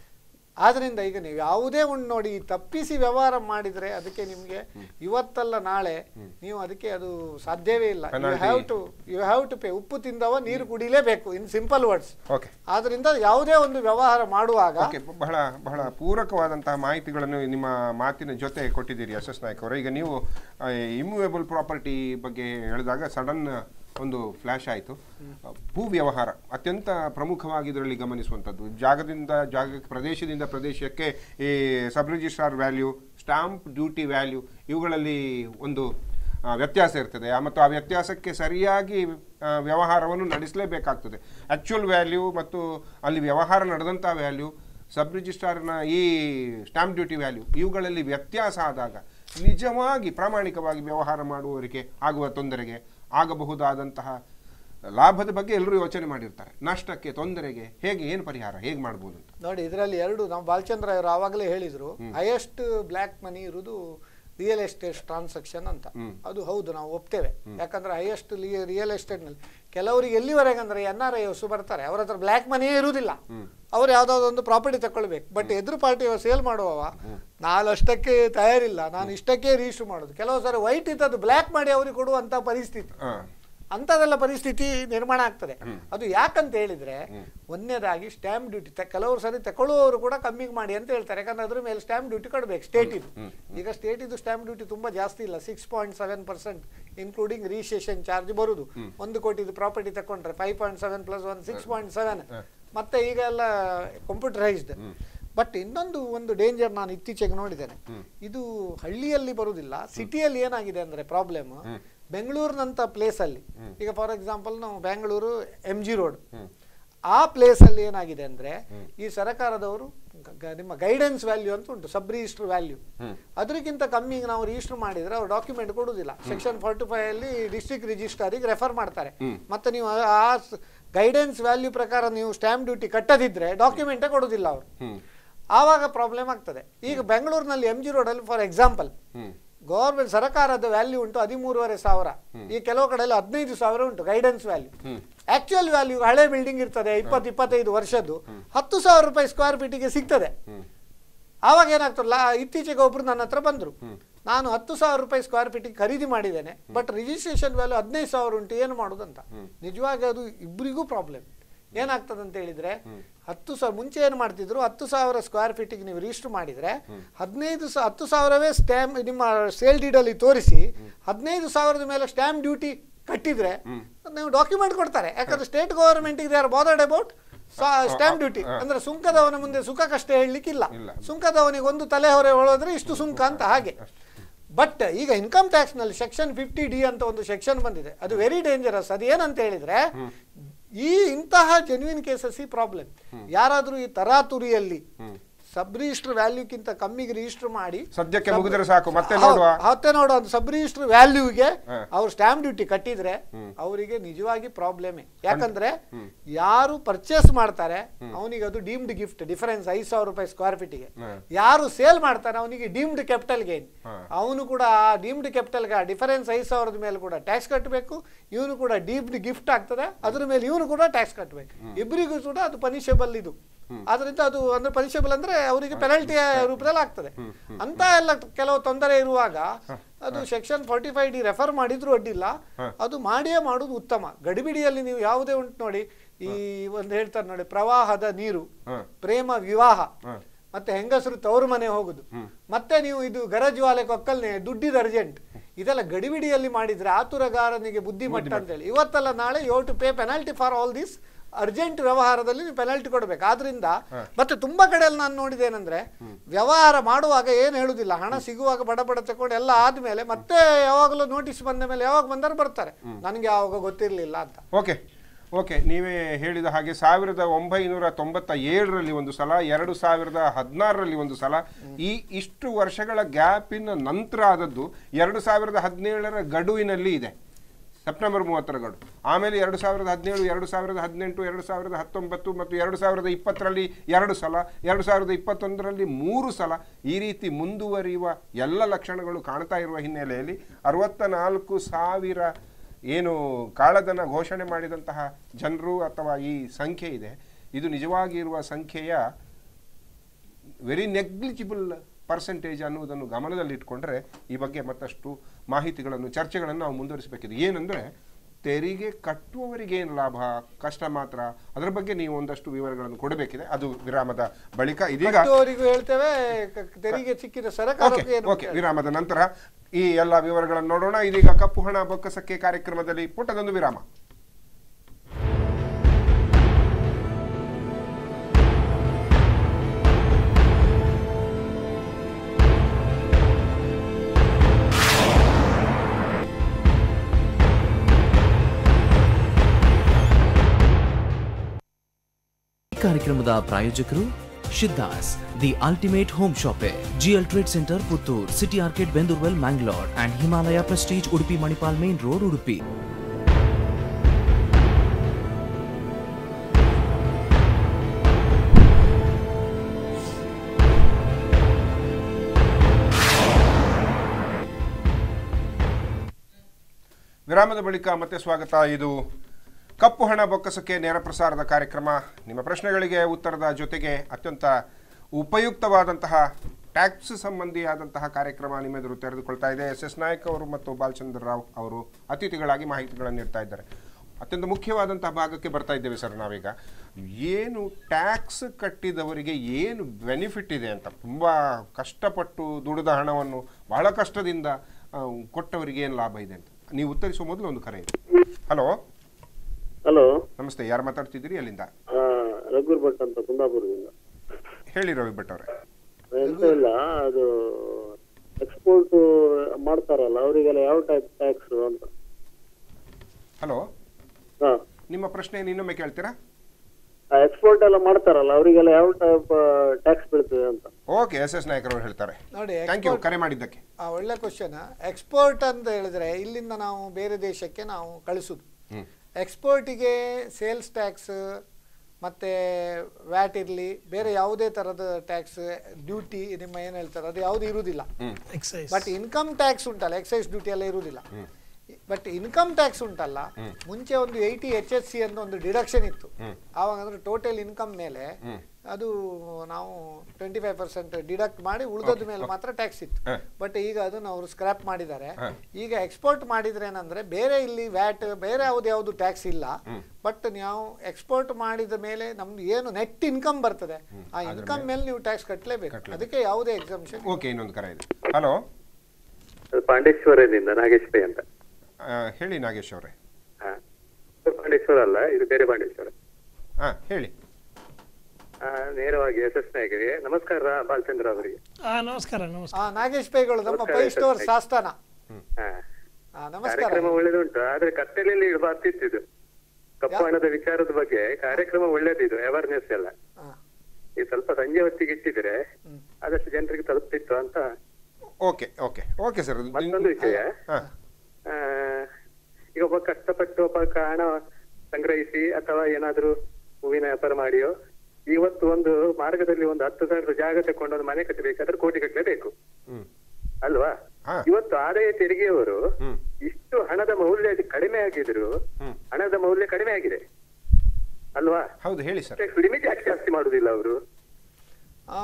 ಆದ್ರಿಂದ ಈಗ ನೀವು ಯಾವುದೇ ಒಂದು ನೋಡಿ ತಪ್ಪಿಸಿ ವ್ಯವಹಾರ ಮಾಡಿದ್ರೆ ಅದಕ್ಕೆ ನಿಮ್ಗೆ ಇವತ್ತಲ್ಲ ನಾಳೆ ನೀವು ಅದಕ್ಕೆ ಅದು ಸಾಧ್ಯವೇ ಇಲ್ಲ you Penalty. Have to you have to pay ಉಪ್ಪು ತಿಂದವ ನೀರು ಕುಡಿಲೇಬೇಕು ಇನ್ ಸಿಂಪಲ್ ವರ್ಡ್ಸ್ ಓಕೆ ಆದ್ರಿಂದ ಯಾವುದೇ ಒಂದು ವ್ಯವಹಾರ ಮಾಡುವಾಗ ಓಕೆ ಬಹಳ ಬಹಳ ಪೂರಕವಾದಂತಹ ಮಾಹಿತಿಗಳನ್ನು ನಿಮ್ಮ ಮಾತಿನ ಜೊತೆ ಕೊಟ್ಟಿದ್ದೀರಿ ಎಸ್ ಎಸ್ ನಾಯ್ಕ ಅವರು ಈಗ ನೀವು ಇಮ್ಯೂವೇಬಲ್ ಪ್ರಾಪರ್ಟಿ ಬಗ್ಗೆ ಹೇಳಿದಾಗ ಸಡನ್ ಒಂದು ಫ್ಲ್ಯಾಶ್ ಆಯಿತು ಭೂ ವ್ಯವಹಾರ ಅತ್ಯಂತ ಪ್ರಮುಖವಾಗಿ ಇದರಲ್ಲಿ ಗಮನಿಸುವಂಥದ್ದು ಜಾಗದಿಂದ ಜಾಗಕ್ಕೆ ಪ್ರದೇಶದಿಂದ ಪ್ರದೇಶಕ್ಕೆ ಈ sub registrar value stamp duty value ಇವುಗಳಲ್ಲಿ ಒಂದು ಆ, ವ್ಯತ್ಯಾಸ ಇರ್ತದೆ ಆ ಮತ್ತು ಆ ವ್ಯತ್ಯಾಸಕ್ಕೆ ಸರಿಯಾಗಿ ಆ, ವ್ಯವಹಾರವನ್ನು ನಡೆಸಲೇಬೇಕಾಗ್ತದೆ ಆ್ಯಕ್ಚುಯಲ್ ವ್ಯಾಲ್ಯೂ ಮತ್ತು ಅಲ್ಲಿ ವ್ಯವಹಾರ ನಡೆದಂಥ ವ್ಯಾಲ್ಯೂ ಸಬ್ ರಿಜಿಸ್ಟ್ರಾರ್ನ ಈ ಸ್ಟಾಂಪ್ ಡ್ಯೂಟಿ ವ್ಯಾಲ್ಯೂ ಇವುಗಳಲ್ಲಿ ವ್ಯತ್ಯಾಸ ಆದಾಗ ನಿಜವಾಗಿ ಪ್ರಾಮಾಣಿಕವಾಗಿ ವ್ಯವಹಾರ ಮಾಡುವವರಿಗೆ ಆಗುವ ತೊಂದರೆಗೆ ಆಗಬಹುದಾದಂತಹ ಲಾಭದ ಬಗ್ಗೆ ಎಲ್ಲರೂ ಯೋಚನೆ ಮಾಡಿರ್ತಾರೆ ನಷ್ಟಕ್ಕೆ ತೊಂದರೆಗೆ ಹೇಗೆ ಏನು ಪರಿಹಾರ ಹೇಗೆ ಮಾಡ್ಬೋದು ಅಂತ ನೋಡಿ ಇದರಲ್ಲಿ ಎರಡು ನಾವು ಬಾಲಚಂದ್ರ ಅವರು ಆವಾಗಲೇ ಹೇಳಿದ್ರು ಹೈಯೆಸ್ಟ್ ಬ್ಲ್ಯಾಕ್ ಮನಿ ಇರುವುದು ರಿಯಲ್ ಎಸ್ಟೇಟ್ ಟ್ರಾನ್ಸಾಕ್ಷನ್ ಅಂತ ಅದು ಹೌದು ನಾವು ಒಪ್ತೇವೆ ಯಾಕಂದ್ರೆ ಹೈಯೆಸ್ಟ್ ರಿಯಲ್ ಎಸ್ಟೇಟ್ ನಲ್ಲಿ ಕೆಲವರಿಗೆ ಎಲ್ಲಿವರೆಗೆ ಅಂದ್ರೆ ಎನ್ ಆರ್ ಐ ಹೊಸು ಬರ್ತಾರೆ ಅವ್ರ ಹತ್ರ ಬ್ಲ್ಯಾಕ್ ಮನಿಯೇ ಇರುವುದಿಲ್ಲ ಅವ್ರು ಯಾವ್ದಾದ್ರು ಒಂದು ಪ್ರಾಪರ್ಟಿ ತಗೊಳ್ಬೇಕು ಬಟ್ ಎದುರು ಪಾರ್ಟಿ ಸೇಲ್ ಮಾಡುವವ ನಾನು ಅಷ್ಟಕ್ಕೆ ತಯಾರಿಲ್ಲ ನಾನು ಇಷ್ಟಕ್ಕೆ ರಿಜಿಸ್ಟರ್ ಮಾಡೋದು ಕೆಲವು ಸರಿ ವೈಟ್ ಇದ್ದದ್ದು ಬ್ಲ್ಯಾಕ್ ಮಾಡಿ ಅವ್ರಿಗೆ ಕೊಡುವಂತ ಪರಿಸ್ಥಿತಿ ಹಾಂ ಅಂಥದ್ದೆಲ್ಲ ಪರಿಸ್ಥಿತಿ ನಿರ್ಮಾಣ ಆಗ್ತದೆ ಅದು ಯಾಕಂತ ಹೇಳಿದ್ರೆ ಒಂದನೇದಾಗಿ ಸ್ಟ್ಯಾಂಪ್ ಡ್ಯೂಟಿ ಕೆಲವರು ಸರಿ ತಗೊಳ್ಳುವವರು ಕೂಡ ಕಮ್ಮಿಗೆ ಮಾಡಿ ಅಂತ ಹೇಳ್ತಾರೆ ಯಾಕಂದ್ರೆ ಅದ್ರ ಮೇಲೆ ಸ್ಟ್ಯಾಂಪ್ ಡ್ಯೂಟಿ ಕೊಡಬೇಕು ಸ್ಟೇಟ್ ಇದು ಈಗ ಸ್ಟೇಟ್ ಇದು ಸ್ಟ್ಯಾಂಪ್ ಡ್ಯೂಟಿ ತುಂಬಾ ಜಾಸ್ತಿ ಇಲ್ಲ six point seven percent including registration charge ಬರುದು ಒಂದು ಕೋಟಿದು ಪ್ರಾಪರ್ಟಿ ತಕೊಂಡ್ರೆ five point seven plus one six point seven ಮತ್ತೆ ಈಗ ಎಲ್ಲ ಕಂಪ್ಯೂಟರೈಸ್ಡ್ ಬಟ್ ಇನ್ನೊಂದು ಒಂದು ಡೇಂಜರ್ ನಾನು ಇತ್ತೀಚೆಗೆ ನೋಡಿದ್ದೇನೆ ಇದು ಹಳ್ಳಿಯಲ್ಲಿ ಬರುವುದಿಲ್ಲ ಸಿಟಿಯಲ್ಲಿ ಏನಾಗಿದೆ ಅಂದ್ರೆ ಪ್ರಾಬ್ಲಮ್ ಬೆಂಗಳೂರಿನಂತ ಪ್ಲೇಸ್ ಅಲ್ಲಿ ಈಗ ಫಾರ್ ಎಕ್ಸಾಂಪಲ್ ನಾವು ಬೆಂಗಳೂರು ಎಂ ಜಿ ರೋಡ್ ಆ ಪ್ಲೇಸ್ ಅಲ್ಲಿ ಏನಾಗಿದೆ ಅಂದ್ರೆ ಈ ಸರ್ಕಾರದವರು ಗ- ಗ- ನಿಮ್ಮ ಗೈಡೆನ್ಸ್ ವ್ಯಾಲ್ಯೂ ಅಂತ ಉಂಟು ಸಬ್ ರಿಜಿಸ್ಟರ್ ವ್ಯಾಲ್ಯೂ ಅದಕ್ಕಿಂತ ಕಮ್ಮಿ ನಾವು ರಿಜಿಸ್ಟರ್ ಮಾಡಿದ್ರೆ ಅವ್ರು ಡಾಕ್ಯುಮೆಂಟ್ ಕೊಡುದಿಲ್ಲ ಸೆಕ್ಷನ್ ಫಾರ್ಟಿ ಫೈವ್ ಅಲ್ಲಿ ಡಿಸ್ಟ್ರಿಕ್ಟ್ ರಿಜಿಸ್ಟರಿಗೆ ರೆಫರ್ ಮಾಡ್ತಾರೆ ಮತ್ತೆ ನೀವು ಆ- ಆ ಗೈಡೆನ್ಸ್ ವ್ಯಾಲ್ಯೂ ಪ್ರಕಾರ ನೀವು ಸ್ಟ್ಯಾಂಪ್ ಡ್ಯೂಟಿ ಕಟ್ಟದಿದ್ರೆ ಡಾಕ್ಯುಮೆಂಟೇ ಕೊಡುದಿಲ್ಲ ಅವರು ಆವಾಗ ಪ್ರಾಬ್ಲಮ್ ಆಗ್ತದೆ ಈಗ ಬೆಂಗಳೂರಿನಲ್ಲಿ ಎಂ ಜಿ ರೋಡಲ್ಲಿ ಫಾರ್ ಎಕ್ಸಾಂಪಲ್ ಗೌರ್ಮೆಂಟ್ ಸರ್ಕಾರದ ವ್ಯಾಲ್ಯೂ ಉಂಟು ಹದಿಮೂರುವರೆ ಸಾವಿರ ಈ ಕೆಲವು ಕಡೆ ಹದಿನೈದು ಸಾವಿರ ಉಂಟು ಗೈಡೆನ್ಸ್ ವ್ಯಾಲ್ಯೂ ಆಕ್ಚುಯಲ್ ವ್ಯಾಲ್ಯೂ ಹಳೆ ಬಿಲ್ಡಿಂಗ್ ಇರ್ತದೆ ಇಪ್ಪತ್ತು ಇಪ್ಪತ್ತೈದು ವರ್ಷದ್ದು ಹತ್ತು ಸಾವಿರ ರೂಪಾಯಿ ಸ್ಕ್ವೇರ್ ಫೀಟಿಗೆ ಸಿಗ್ತದೆ ಆವಾಗ ಏನಾಗ್ತದೆ ಲಾ ಇತ್ತೀಚೆಗೆ ಒಬ್ರು ನನ್ನ ಹತ್ರ ಬಂದ್ರು ನಾನು ಹತ್ತು ಸಾವಿರ ರೂಪಾಯಿ ಸ್ಕ್ವೇರ್ ಫೀಟಿಗೆ ಖರೀದಿ ಮಾಡಿದ್ದೇನೆ ಬಟ್ ರಿಜಿಸ್ಟ್ರೇಷನ್ ವ್ಯಾಲ್ಯೂ ಹದಿನೈದು ಸಾವಿರ ಉಂಟು ಏನು ಮಾಡುದಂತ ನಿಜವಾಗಿ ಅದು ಇಬ್ಬರಿಗೂ ಪ್ರಾಬ್ಲಮ್ ಏನಾಗ್ತದೆ ಅಂತ ಹೇಳಿದ್ರೆ ಹತ್ತು ಸಾವಿರ ಮುಂಚೆ ಏನು ಮಾಡ್ತಿದ್ರು ಹತ್ತು ಸಾವಿರ ಸ್ಕ್ವೇರ್ ಫೀಟಿಗೆ ನೀವು ರಿಜಿಸ್ಟರ್ ಮಾಡಿದ್ರೆ ಹದಿನೈದು ಸಾ ಹತ್ತು ಸಾವಿರವೇ ಸ್ಟ್ಯಾಂಪ್ ನಿಮ್ಮ ಸೇಲ್ ಡೀಡಲ್ಲಿ ತೋರಿಸಿ ಹದಿನೈದು ಸಾವಿರದ ಮೇಲೆ ಸ್ಟ್ಯಾಂಪ್ ಡ್ಯೂಟಿ ಕಟ್ಟಿದ್ರೆ ನೀವು ಡಾಕ್ಯುಮೆಂಟ್ ಕೊಡ್ತಾರೆ ಯಾಕಂದ್ರೆ state government they are bothered about stamp duty ಅಂದ್ರೆ ಸುಂಕದವನ ಮುಂದೆ ಸುಖ ಕಷ್ಟ ಹೇಳಲಿಕ್ಕಿಲ್ಲ ಇಲ್ಲ. ಸುಂಕದವನಿಗೆ ಒಂದು ತಲೆ ಹೊರೆ ಹೊಳೋದ್ರೆ ಇಷ್ಟು ಸುಂಕ ಅಂತ ಹಾಗೆ ಬಟ್ ಈಗ ಇನ್ಕಮ್ ಟ್ಯಾಕ್ಸ್ ನಲ್ಲಿ ಸೆಕ್ಷನ್ ಫಿಫ್ಟಿ ಡಿ ಅಂತ ಒಂದು ಸೆಕ್ಷನ್ ಬಂದಿದೆ ಅದು ವೆರಿ ಡೇಂಜರಸ್ ಅದು ಏನಂತ ಹೇಳಿದ್ರೆ ಈ ಇಂತಹ ಜೆನ್ಯೂನ್ ಕೇಸಸ್ ಈ ಪ್ರಾಬ್ಲಮ್ ಯಾರಾದ್ರೂ ಈ ತರಾತುರಿಯಲ್ಲಿ ಸಬ್ ರಿಜಿಸ್ಟರ್ ವ್ಯಾಲ್ಯೂಕ್ಕಿಂತ ಕಮ್ಮಿಗೆ ರಿಜಿಸ್ಟರ್ ಮಾಡಿ ಸದ್ಯಕ್ಕೆ sub- ಮುಗಿದ್ರೆ ಸಾಕು, ಮತ್ತೆ ಹೌದು, ನೋಡುವ. ಮತ್ತೆ ನೋಡುವ ಒಂದು ಸಬ್ ರಿಜಿಸ್ಟರ್ ವ್ಯಾಲ್ಯೂಗೆ ಹ. ಅವ್ರು ಸ್ಟ್ಯಾಂಪ್ ಡ್ಯೂಟಿ ಕಟ್ಟಿದ್ರೆ ಅವರಿಗೆ ನಿಜವಾಗಿ ಪ್ರಾಬ್ಲಮ್ ಯಾಕಂದ್ರೆ ಯಾರು ಪರ್ಚೇಸ್ ಮಾಡ್ತಾರೆ ಅವನಿಗೆ ಅದು ಡೀಮ್ಡ್ ಗಿಫ್ಟ್ ಡಿಫರೆನ್ಸ್ ಐದು ಸಾವಿರ ರೂಪಾಯಿ ಸ್ಕ್ವೇರ್ ಫೀಟಿಗೆ ಯಾರು ಸೇಲ್ ಮಾಡ್ತಾನೆ ಅವನಿಗೆ ಡೀಮ್ಡ್ ಕ್ಯಾಪಿಟಲ್ ಗೇನ್ ಅವನು ಕೂಡ ಆ ಡೀಮ್ಡ್ ಕ್ಯಾಪಿಟಲ್ಗೆ ಡಿಫರೆನ್ಸ್ ಐದು ಸಾವಿರದ ಮೇಲೆ ಕೂಡ ಟ್ಯಾಕ್ಸ್ ಕಟ್ಟಬೇಕು ಇವನು ಕೂಡ ಡೀಮ್ಡ್ ಗಿಫ್ಟ್ ಆಗ್ತದೆ ಅದ್ರ ಮೇಲೆ ಇವನು ಕೂಡ ಟ್ಯಾಕ್ಸ್ ಕಟ್ಟಬೇಕು ಇಬ್ಬರಿಗೂ ಕೂಡ ಅದು ಪನಿಷಬಲ್ ಇದು ಆದ್ರಿಂದ ಅದು ಅಂದ್ರೆ ಪನಿಷಬಲ್ ಅಂದ್ರೆ ಅವರಿಗೆ ಪೆನಲ್ಟಿಯ ರೂಪದಲ್ಲಿ ಆಗ್ತದೆ ಅಂತ ಎಲ್ಲ ಕೆಲವು ತೊಂದರೆ ಇರುವಾಗ ಅದು section forty five D refer ಮಾಡಿದ್ರು ಅಡ್ಡಿಲ್ಲ ಅದು ಮಾಡಿಯೇ ಮಾಡುದು ಉತ್ತಮ ಗಡಿಬಿಡಿಯಲ್ಲಿ ನೀವು ಯಾವುದೇ ಉಂಟು ನೋಡಿ ಈ ಒಂದು ಹೇಳ್ತಾರೆ ನೋಡಿ ಪ್ರವಾಹದ ನೀರು ಪ್ರೇಮ ವಿವಾಹ ಮತ್ತೆ ಹೆಂಗಸರು ತವರು ಮನೆ ಹೋಗುದು ಮತ್ತೆ ನೀವು ಇದು ಗರಜ್ವಾಲೆ ಕೊಕ್ಕಲ್ನೆ ದುಡ್ಡಿದ ಅರ್ಜೆಂಟ್ ಇದೆಲ್ಲ ಗಡಿಬಿಡಿಯಲ್ಲಿ ಮಾಡಿದ್ರೆ ಆತುರಗಾರನಿಗೆ ಬುದ್ಧಿ ಮಟ್ಟ ಅಂತ ಹೇಳಿ ಇವತ್ತಲ್ಲ ನಾಳೆ you to pay penalty for all this urgent ವ್ಯವಹಾರದಲ್ಲಿ ನೀವು ಪೆನಾಲ್ಟಿ ಕೊಡಬೇಕು ಆದ್ರಿಂದ ಮತ್ತೆ ತುಂಬಾ ಕಡೆಯಲ್ಲಿ ನಾನು ನೋಡಿದ್ದೇನೆಂದ್ರೆ ವ್ಯವಹಾರ ಮಾಡುವಾಗ ಏನು ಹೇಳುದಿಲ್ಲ ಹಣ ಸಿಗುವಾಗ ಬಡ ಬಡ ತಕೊಂಡು ಎಲ್ಲ ಆದ್ಮೇಲೆ ಮತ್ತೆ ಯಾವಾಗಲೂ ನೋಟಿಸ್ ಬಂದ ಮೇಲೆ ಯಾವಾಗ ಬಂದರೂ ಬರ್ತಾರೆ ನನಗೆ ಯಾವಾಗ ಗೊತ್ತಿರಲಿಲ್ಲ ಅಂತ ಓಕೆ ಓಕೆ ನೀವೇ ಹೇಳಿದ ಹಾಗೆ ಸಾವಿರದ ಒಂಬೈನೂರ ತೊಂಬತ್ತ ಏಳರಲ್ಲಿ ಒಂದು ಸಲ ಎರಡು ಸಾವಿರದ ಹದಿನಾರರಲ್ಲಿ ಒಂದು ಸಲ ಈ ಇಷ್ಟು ವರ್ಷಗಳ ಗ್ಯಾಪಿನ ನಂತರ ಆದದ್ದು ಎರಡು ಸಾವಿರದ ಹದಿನೇಳರ ಗಡುವಿನಲ್ಲಿ ಇದೆ ಸೆಪ್ಟೆಂಬರ್ ಮೂವತ್ತರ ಗಡು ಆಮೇಲೆ ಎರಡು ಸಾವಿರದ ಹದಿನೇಳು ಎರಡು ಸಾವಿರದ ಹದಿನೆಂಟು ಎರಡು ಸಾವಿರದ ಹತ್ತೊಂಬತ್ತು ಮತ್ತು ಎರಡು ಸಾವಿರದ ಇಪ್ಪತ್ತರಲ್ಲಿ ಎರಡು ಸಲ ಎರಡು ಸಾವಿರದ ಇಪ್ಪತ್ತೊಂದರಲ್ಲಿ ಮೂರು ಸಲ ಈ ರೀತಿ ಮುಂದುವರಿಯುವ ಎಲ್ಲ ಲಕ್ಷಣಗಳು ಕಾಣ್ತಾ ಇರುವ ಹಿನ್ನೆಲೆಯಲ್ಲಿ ಅರವತ್ತ ನಾಲ್ಕು ಸಾವಿರ ಏನು ಕಾಳಧನ ಘೋಷಣೆ ಮಾಡಿದಂತಹ ಜನರು ಅಥವಾ ಈ ಸಂಖ್ಯೆ ಇದೆ ಇದು ನಿಜವಾಗಿ ಇರುವ ಸಂಖ್ಯೆಯ ವೆರಿ ನೆಗ್ಲಿಜಿಬಲ್ ಪರ್ಸೆಂಟೇಜ್ ಅನ್ನುವುದನ್ನು ಗಮನದಲ್ಲಿಟ್ಕೊಂಡ್ರೆ ಈ ಬಗ್ಗೆ ಮತ್ತಷ್ಟು ಮಾಹಿತಿಗಳನ್ನು ಚರ್ಚೆಗಳನ್ನು ನಾವು ಮುಂದುವರಿಸಬೇಕಿದೆ ಏನಂದರೆ ತೆರಿಗೆ ಕಟ್ಟುವವರಿಗೆ ಏನು ಲಾಭ ಕಷ್ಟ ಮಾತ್ರ ಅದರ ಬಗ್ಗೆ ನೀವು ಒಂದಷ್ಟು ವಿವರಗಳನ್ನು ಕೊಡಬೇಕಿದೆ ಅದು ವಿರಾಮದ ಬಳಿಕ ಇದೀಗ ಕಟ್ಟುವವರಿಗೂ ಹೇಳ್ತೇವೆ ಕ- ತೆರಿಗೆ ಸಿಕ್ಕಿದ ಓಕೆ ಸರಕಾರಕ್ಕೆ ಏನು ಓಕೆ ವಿರಾಮದ ನಂತರ ಈ ಎಲ್ಲ ವಿವರಗಳನ್ನು ನೋಡೋಣ ಇದೀಗ ಕಪ್ಪು ಹಣ ಬೊಕ್ಕಸಕ್ಕೆ ಕಾರ್ಯಕ್ರಮದಲ್ಲಿ ಪುಟ್ಟದೊಂದು ವಿರಾಮ ಈ ಕಾರ್ಯಕ್ರಮದ ಪ್ರಾಯೋಜಕರು ಶಿದ್ದಾಸ್ the ultimate home shoppe GL trade centre Puttur city ಆರ್ಕೆಟ್ ಬೆಂದೂರ್ವೆಲ್ Mangalore and Himalaya prestige Udupi Manipal main road Udupi ವಿರಾಮದ ಬಳಿಕ ಮತ್ತೆ ಸ್ವಾಗತ ಇದು ಕಪ್ಪು ಹಣ ಬೊಕ್ಕಸಕ್ಕೆ ನೇರ ಪ್ರಸಾರದ ಕಾರ್ಯಕ್ರಮ ನಿಮ್ಮ ಪ್ರಶ್ನೆಗಳಿಗೆ ಉತ್ತರದ ಜೊತೆಗೆ ಅತ್ಯಂತ ಉಪಯುಕ್ತವಾದಂತಹ ಟ್ಯಾಕ್ಸ್ ಸಂಬಂಧಿಯಾದಂತಹ ಕಾರ್ಯಕ್ರಮ ನಿಮ್ಮೆದುರು ತೆರೆದುಕೊಳ್ತಾ ಇದೆ ಎಸ್ ಎಸ್ ನಾಯಕ್ ಅವರು ಮತ್ತು ಬಾಲಚಂದ್ರ ರಾವ್ ಅವರು ಅತಿಥಿಗಳಾಗಿ ಮಾಹಿತಿಗಳನ್ನು ನೀಡ್ತಾ ಇದ್ದಾರೆ ಅತ್ಯಂತ ಮುಖ್ಯವಾದಂತಹ ಭಾಗಕ್ಕೆ ಬರ್ತಾ ಇದ್ದೇವೆ ಸರ್ ನಾವೀಗ ಏನು ಟ್ಯಾಕ್ಸ್ ಕಟ್ಟಿದವರಿಗೆ ಏನು ಬೆನಿಫಿಟ್ ಇದೆ ಅಂತ ತುಂಬ ಕಷ್ಟಪಟ್ಟು ದುಡಿದ ಹಣವನ್ನು ಬಹಳ ಕಷ್ಟದಿಂದ ಆ, ಕೊಟ್ಟವರಿಗೆ ಏನು ಲಾಭ ಇದೆ ಅಂತ ನೀವು ಉತ್ತರಿಸುವ ಮೊದಲು ಒಂದು ಕರೆ ಇದೆ ಹಲೋ ಹಲೋ ನಮಸ್ತೆ ಯಾರು ಮಾತಾಡ್ತಿದ್ದೀರಿ ಅಲ್ಲಿಂದ ರಘುರ್ ಭಟ್ ಅಂತ ಕುಂದಾಪುರದಿಂದ ಹೇಳಿ ರವಿ ಭಟ್ ಅವರೇ ಎಂತ ಇಲ್ಲ ಅದು ಎಕ್ಸ್ಪೋರ್ಟ್ ಮಾಡ್ತಾರಲ್ಲ ಅವರಿಗೆಲ್ಲ ಯಾವ ಟೈಪ್ ಟ್ಯಾಕ್ಸ್ ಅಂತ ಹಲೋ ಹಾ ನಿಮ್ಮ ಪ್ರಶ್ನೆ ಇನ್ನೊಮ್ಮೆ ಕೇಳ್ತೀರಾ ಎಕ್ಸ್ಪೋರ್ಟ್ ಎಲ್ಲ ಮಾಡ್ತಾರಲ್ಲ ಅವರಿಗೆಲ್ಲ ಯಾವ ಟೈಪ್ ಟ್ಯಾಕ್ಸ್ ಬೀಳ್ತದೆ ಅಂತ ಓಕೆ ಎಸ್ ಎಸ್ ನಾಯಕರವರು ಹೇಳ್ತಾರೆ ನೋಡಿ ಥ್ಯಾಂಕ್ ಯು export- ಕರೆ ಮಾಡಿದ್ದಕ್ಕೆ ಆ, ಒಳ್ಳೆ ಕ್ವಶನ್ ಎಕ್ಸ್ಪೋರ್ಟ್ ಅಂತ ಹೇಳಿದ್ರೆ ಇಲ್ಲಿಂದ ನಾವು ಬೇರೆ ದೇಶಕ್ಕೆ ನಾವು ಕಳಿಸುದು ಎಕ್ಸ್ಪೋರ್ಟಿಗೆ ಸೇಲ್ಸ್ ಟ್ಯಾಕ್ಸ್ ಮತ್ತೆ ವ್ಯಾಟ್ ಇರಲಿ ಬೇರೆ ಯಾವುದೇ ಥರದ ಟ್ಯಾಕ್ಸ್ ಡ್ಯೂಟಿ ನಿಮ್ಮ ಏನು ಹೇಳ್ತಾರೆ ಅದು ಯಾವುದು ಇರುವುದಿಲ್ಲ ಎಕ್ಸೈಸ್ ಬಟ್ ಇನ್ಕಮ್ ಟ್ಯಾಕ್ಸ್ ಉಂಟಲ್ಲ ಎಕ್ಸೈಸ್ ಡ್ಯೂಟಿ ಎಲ್ಲ ಇರುವುದಿಲ್ಲ ಬಟ್ ಇನ್ಕಮ್ ಟ್ಯಾಕ್ಸ್ ಉಂಟಲ್ಲ ಮುಂಚೆ ಒಂದು ಏಯ್ಟಿ ಎಚ್ ಎಸ್ ಸಿ ಅಂತ ಒಂದು ಡಿಡಕ್ಷನ್ ಇತ್ತು ಆವಾಗ ಅಂದ್ರೆ ಟೋಟಲ್ ಇನ್ಕಮ್ ಮೇಲೆ ಅದು ನಾವು ಟ್ವೆಂಟಿ ಫೈವ್ ಪರ್ಸೆಂಟ್ ಡಿಡಕ್ಟ್ ಮಾಡಿ ಉಳಿದದ ಮೇಲೆ ಮಾತ್ರ ಟ್ಯಾಕ್ಸ್ ಇತ್ತು ಹ. ಬಟ್ ಈಗ ಅದನ್ನು ಅವರು ಸ್ಕ್ರಾಪ್ ಮಾಡಿದ್ದಾರೆ ಈಗ ಎಕ್ಸ್ಪೋರ್ಟ್ ಮಾಡಿದ್ರೆ ಏನಂದ್ರೆ ಬೇರೆ ಇಲ್ಲಿ ವ್ಯಾಟ್ ಬೇರೆ ಯಾವ್ದು ಯಾವ್ದು ಟ್ಯಾಕ್ಸ್ ಇಲ್ಲ ಬಟ್ ನಾವು ಎಕ್ಸ್ಪೋರ್ಟ್ ಮಾಡಿದ ಮೇಲೆ ನಮ್ದು ಏನು ನೆಟ್ ಇನ್ಕಮ್ ಬರ್ತದೆ ಆ ಇನ್ಕಮ್ ಮೇಲೆ ನೀವು ಟ್ಯಾಕ್ಸ್ ಕಟ್ಟಲೇಬೇಕು ಅದಕ್ಕೆ ಯಾವುದೇ ಎಕ್ಸಾಮ್ಷನ್ ಓಕೆ ಇನ್ನೊಂದು ಕರೆ ಇದೆ ಹಲೋ ಅದು ಪಾಂಡೇಶ್ವರದಿಂದ ನಾಗೇಶ್ ಪೈ ಅಂತ ಹೇಳಿ ನಾಗೇಶ್ ಅವರೇ ಹಾ ಪಾಂಡೇಶ್ವರ ಅಲ್ಲ ಇದು ಬೇರೆ ಪಾಂಡೇಶ್ವರ ಹಾಂ ಹೇಳಿ ಆ, ನೇರವಾಗಿ ಎಸ್ ಎಸ್ ನಾಯಕರಿಗೆ ನಮಸ್ಕಾರ ಬಾಲಚಂದ್ರ ಅವರಿಗೆ ಆ ನಮಸ್ಕಾರ ನಮಸ್ಕಾರ ಆ ನಾಗೇಶ್ ಪೈಗಳು ನಮ್ಮ ನಮಸ್ಕಾರ, ಪೈ ಸರ್. ಸ್ಟೋರ್ ಸಾಸ್ತಾನ ಹಾ ಆ, ನಮಸ್ಕಾರ ಕಾರ್ಯಕ್ರಮ ಒಳ್ಳೇದುಂಟು ಆದ್ರೆ ಕತ್ತಲೆಯಲ್ಲಿ ಬರ್ತಿತ್ತು ಇದು ಕಪ್ಪು ಹಣದ ವಿಚಾರದ ಬಗ್ಗೆ ಕಾರ್ಯಕ್ರಮ ಒಳ್ಳೇದಿದು ಅವೇರ್ನೆಸ್ ಎಲ್ಲ ಆ, ಈ ಸ್ವಲ್ಪ ಸಂಜೆ ಹೊತ್ತಿಗೆ ಇಟ್ಟಿದ್ರೆ ಆದಷ್ಟು ಜನರಿಗೆ ತಲುಪ್ತಿತ್ತು ಅಂತ ಓಕೆ ಓಕೆ ಓಕೆ ಸರ್ ಮತ್ತೊಂದು ವಿಷಯ ಹಾಂ ಆ, ಈಗ ಒಬ್ಬ ಕಷ್ಟಪಟ್ಟು ಒಬ್ಬ ಕ- ಹಣ ಸಂಗ್ರಹಿಸಿ ಅಥವಾ ಏನಾದ್ರೂ ಹೂವಿನ ವ್ಯಾಪಾರ ಮಾಡಿಯೋ ಇವತ್ತು ಒಂದು ಮಾರ್ಗದಲ್ಲಿ ಒಂದು ಹತ್ತು ಸಾವಿರ ಜಾಗ ತಕೊಂಡು ಒಂದು ಮನೆ ಕಟ್ಟಬೇಕಾದ್ರೆ ಕೋಟಿ ಗಟ್ಟಲೆ ಬೇಕು ಹ್ಞೂ ಅಲ್ವಾ ಹಾ. ಇವತ್ತು ಆದಾಯ ತೆರಿಗೆಯವರು ಹ್ಮ್. ಇಷ್ಟು ಹಣದ ಮೌಲ್ಯ ಕಡಿಮೆ ಆಗಿದ್ರು ಹ್ಮ್. ಹಣದ ಮೌಲ್ಯ ಕಡಿಮೆ ಆಗಿದೆ ಅಲ್ವಾ ಹೌದು ಹೇಳಿ ಸರ್ ಲಿಮಿಟ್ ಯಾಕೆ ಜಾಸ್ತಿ ಮಾಡುದಿಲ್ಲ ಅವರು ಆ,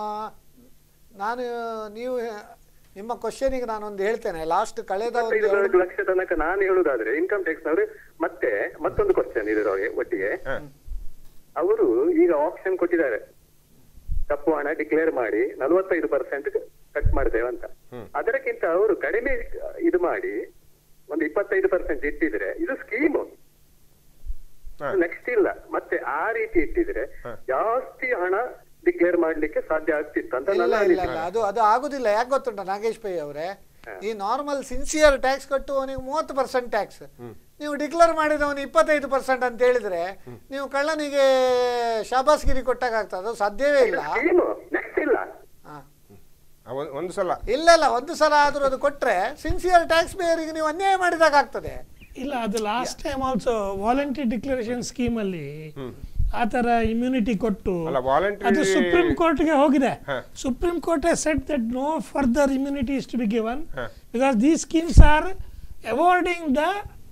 ನಾನು ನೀವು ನಿಮ್ಮ ಕ್ವಶನಿಗೆ ನಾನೊಂದು ಹೇಳ್ತೇನೆ ಲಾಸ್ಟ್ ಕಳೆದ ಒಂದು ಇಪ್ಪತ್ತೈದು ಎರಡು- ಲಕ್ಷ ತನಕ ನಾನು ಹೇಳುದಾದ್ರೆ ಇನ್ಕಮ್ ಟ್ಯಾಕ್ಸ್ ನವರು ಮತ್ತೆ ಮತ್ತೊಂದು ಕ್ವಶನ್ ಇದರೊಳಗೆ ಒಟ್ಟಿಗೆ ಹಾಂ ಅವರು ಈಗ ಆಪ್ಷನ್ ಕೊಟ್ಟಿದ್ದಾರೆ ಕಪ್ಪು ಹಣ ಡಿಕ್ಲೇರ್ ಮಾಡಿ ನಲವತ್ತೈದು ಪರ್ಸೆಂಟ್ ಕಟ್ ಮಾಡ್ತೇವೆ ಅಂತ ಅದಕ್ಕಿಂತ ಅವರು ಕಡಿಮೆ ಇದು ಮಾಡಿ ಒಂದು ಇಪ್ಪತ್ತೈದು ಪರ್ಸೆಂಟ್ ಇಟ್ಟಿದ್ರೆ ಇದು ಸ್ಕೀಮ್ ನೆಕ್ಸ್ಟ್ ಇಲ್ಲ ಮತ್ತೆ ಆ ರೀತಿ ಇಟ್ಟಿದ್ರೆ ಜಾಸ್ತಿ ಹಣ ಡಿಕ್ಲೇರ್ ಮಾಡ್ಲಿಕ್ಕೆ ಸಾಧ್ಯ ಆಗ್ತಿತ್ತು ಅಂತ ಇಲ್ಲ ನನ್ನ ಇಲ್ಲ ಇಲ್ಲ ಅನಿಸಿಕೆ ಅದು ಅದು ಆಗುದಿಲ್ಲ ಯಾಕೆ ಗೊತ್ತುಂಟ ನಾಗೇಶ್ ಪೈ ಅವರೇ ಈ ನಾರ್ಮಲ್ ಸಿನ್ಸಿಯರ್ ಟ್ಯಾಕ್ಸ್ ಕಟ್ಟುವವನಿಗೆ ಮೂವತ್ತು ಪರ್ಸೆಂಟ್ ಟ್ಯಾಕ್ಸ್ ನೀವು ಡಿಕ್ಲೇರ್ ಮಾಡಿದವನು ಇಪ್ಪತ್ತೈದು ಪರ್ಸೆಂಟ್ ಅಂತ ಹೇಳಿದ್ರೆ ನೀವು ಕಳ್ಳನಿಗೆ ಶಾಬಾಸ್ಗಿರಿ ಕೊಟ್ಟಾಗ ಆಗ್ತದೆ ಅದು ಸಾಧ್ಯವೇ ಇಲ್ಲ ಸ್ಕೀಮು ನೆಕ್ಸ್ಟ್ ಇಲ್ಲ ಹಾ. ಆ, ಒಂದ್- ಒಂದು ಸಲ ಇಲ್ಲ ಇಲ್ಲ ಒಂದು ಸಲ ಆದ್ರೂ ಅದು ಕೊಟ್ರೆ ಸಿನ್ಸಿಯರ್ ಟ್ಯಾಕ್ಸ್ ಪೇಯರಿಗೆ ನೀವು ಅನ್ಯಾಯ ಮಾಡಿದಾಗ ಆಗ್ತದೆ ಇಲ್ಲ ಅದು last time also voluntary declaration scheme ಅಲ್ಲಿ ಆ ತರ ಇಮ್ಯುನಿಟಿ ಕೊಟ್ಟು ಅಲ್ಲ, voluntary- ಅದು ಸುಪ್ರೀಂ ಕೋರ್ಟ್ಗೆ ಹೋಗಿದೆ ಹ. Supreme Court set that no further immunity is to be given ಹ. Because these schemes are awarding the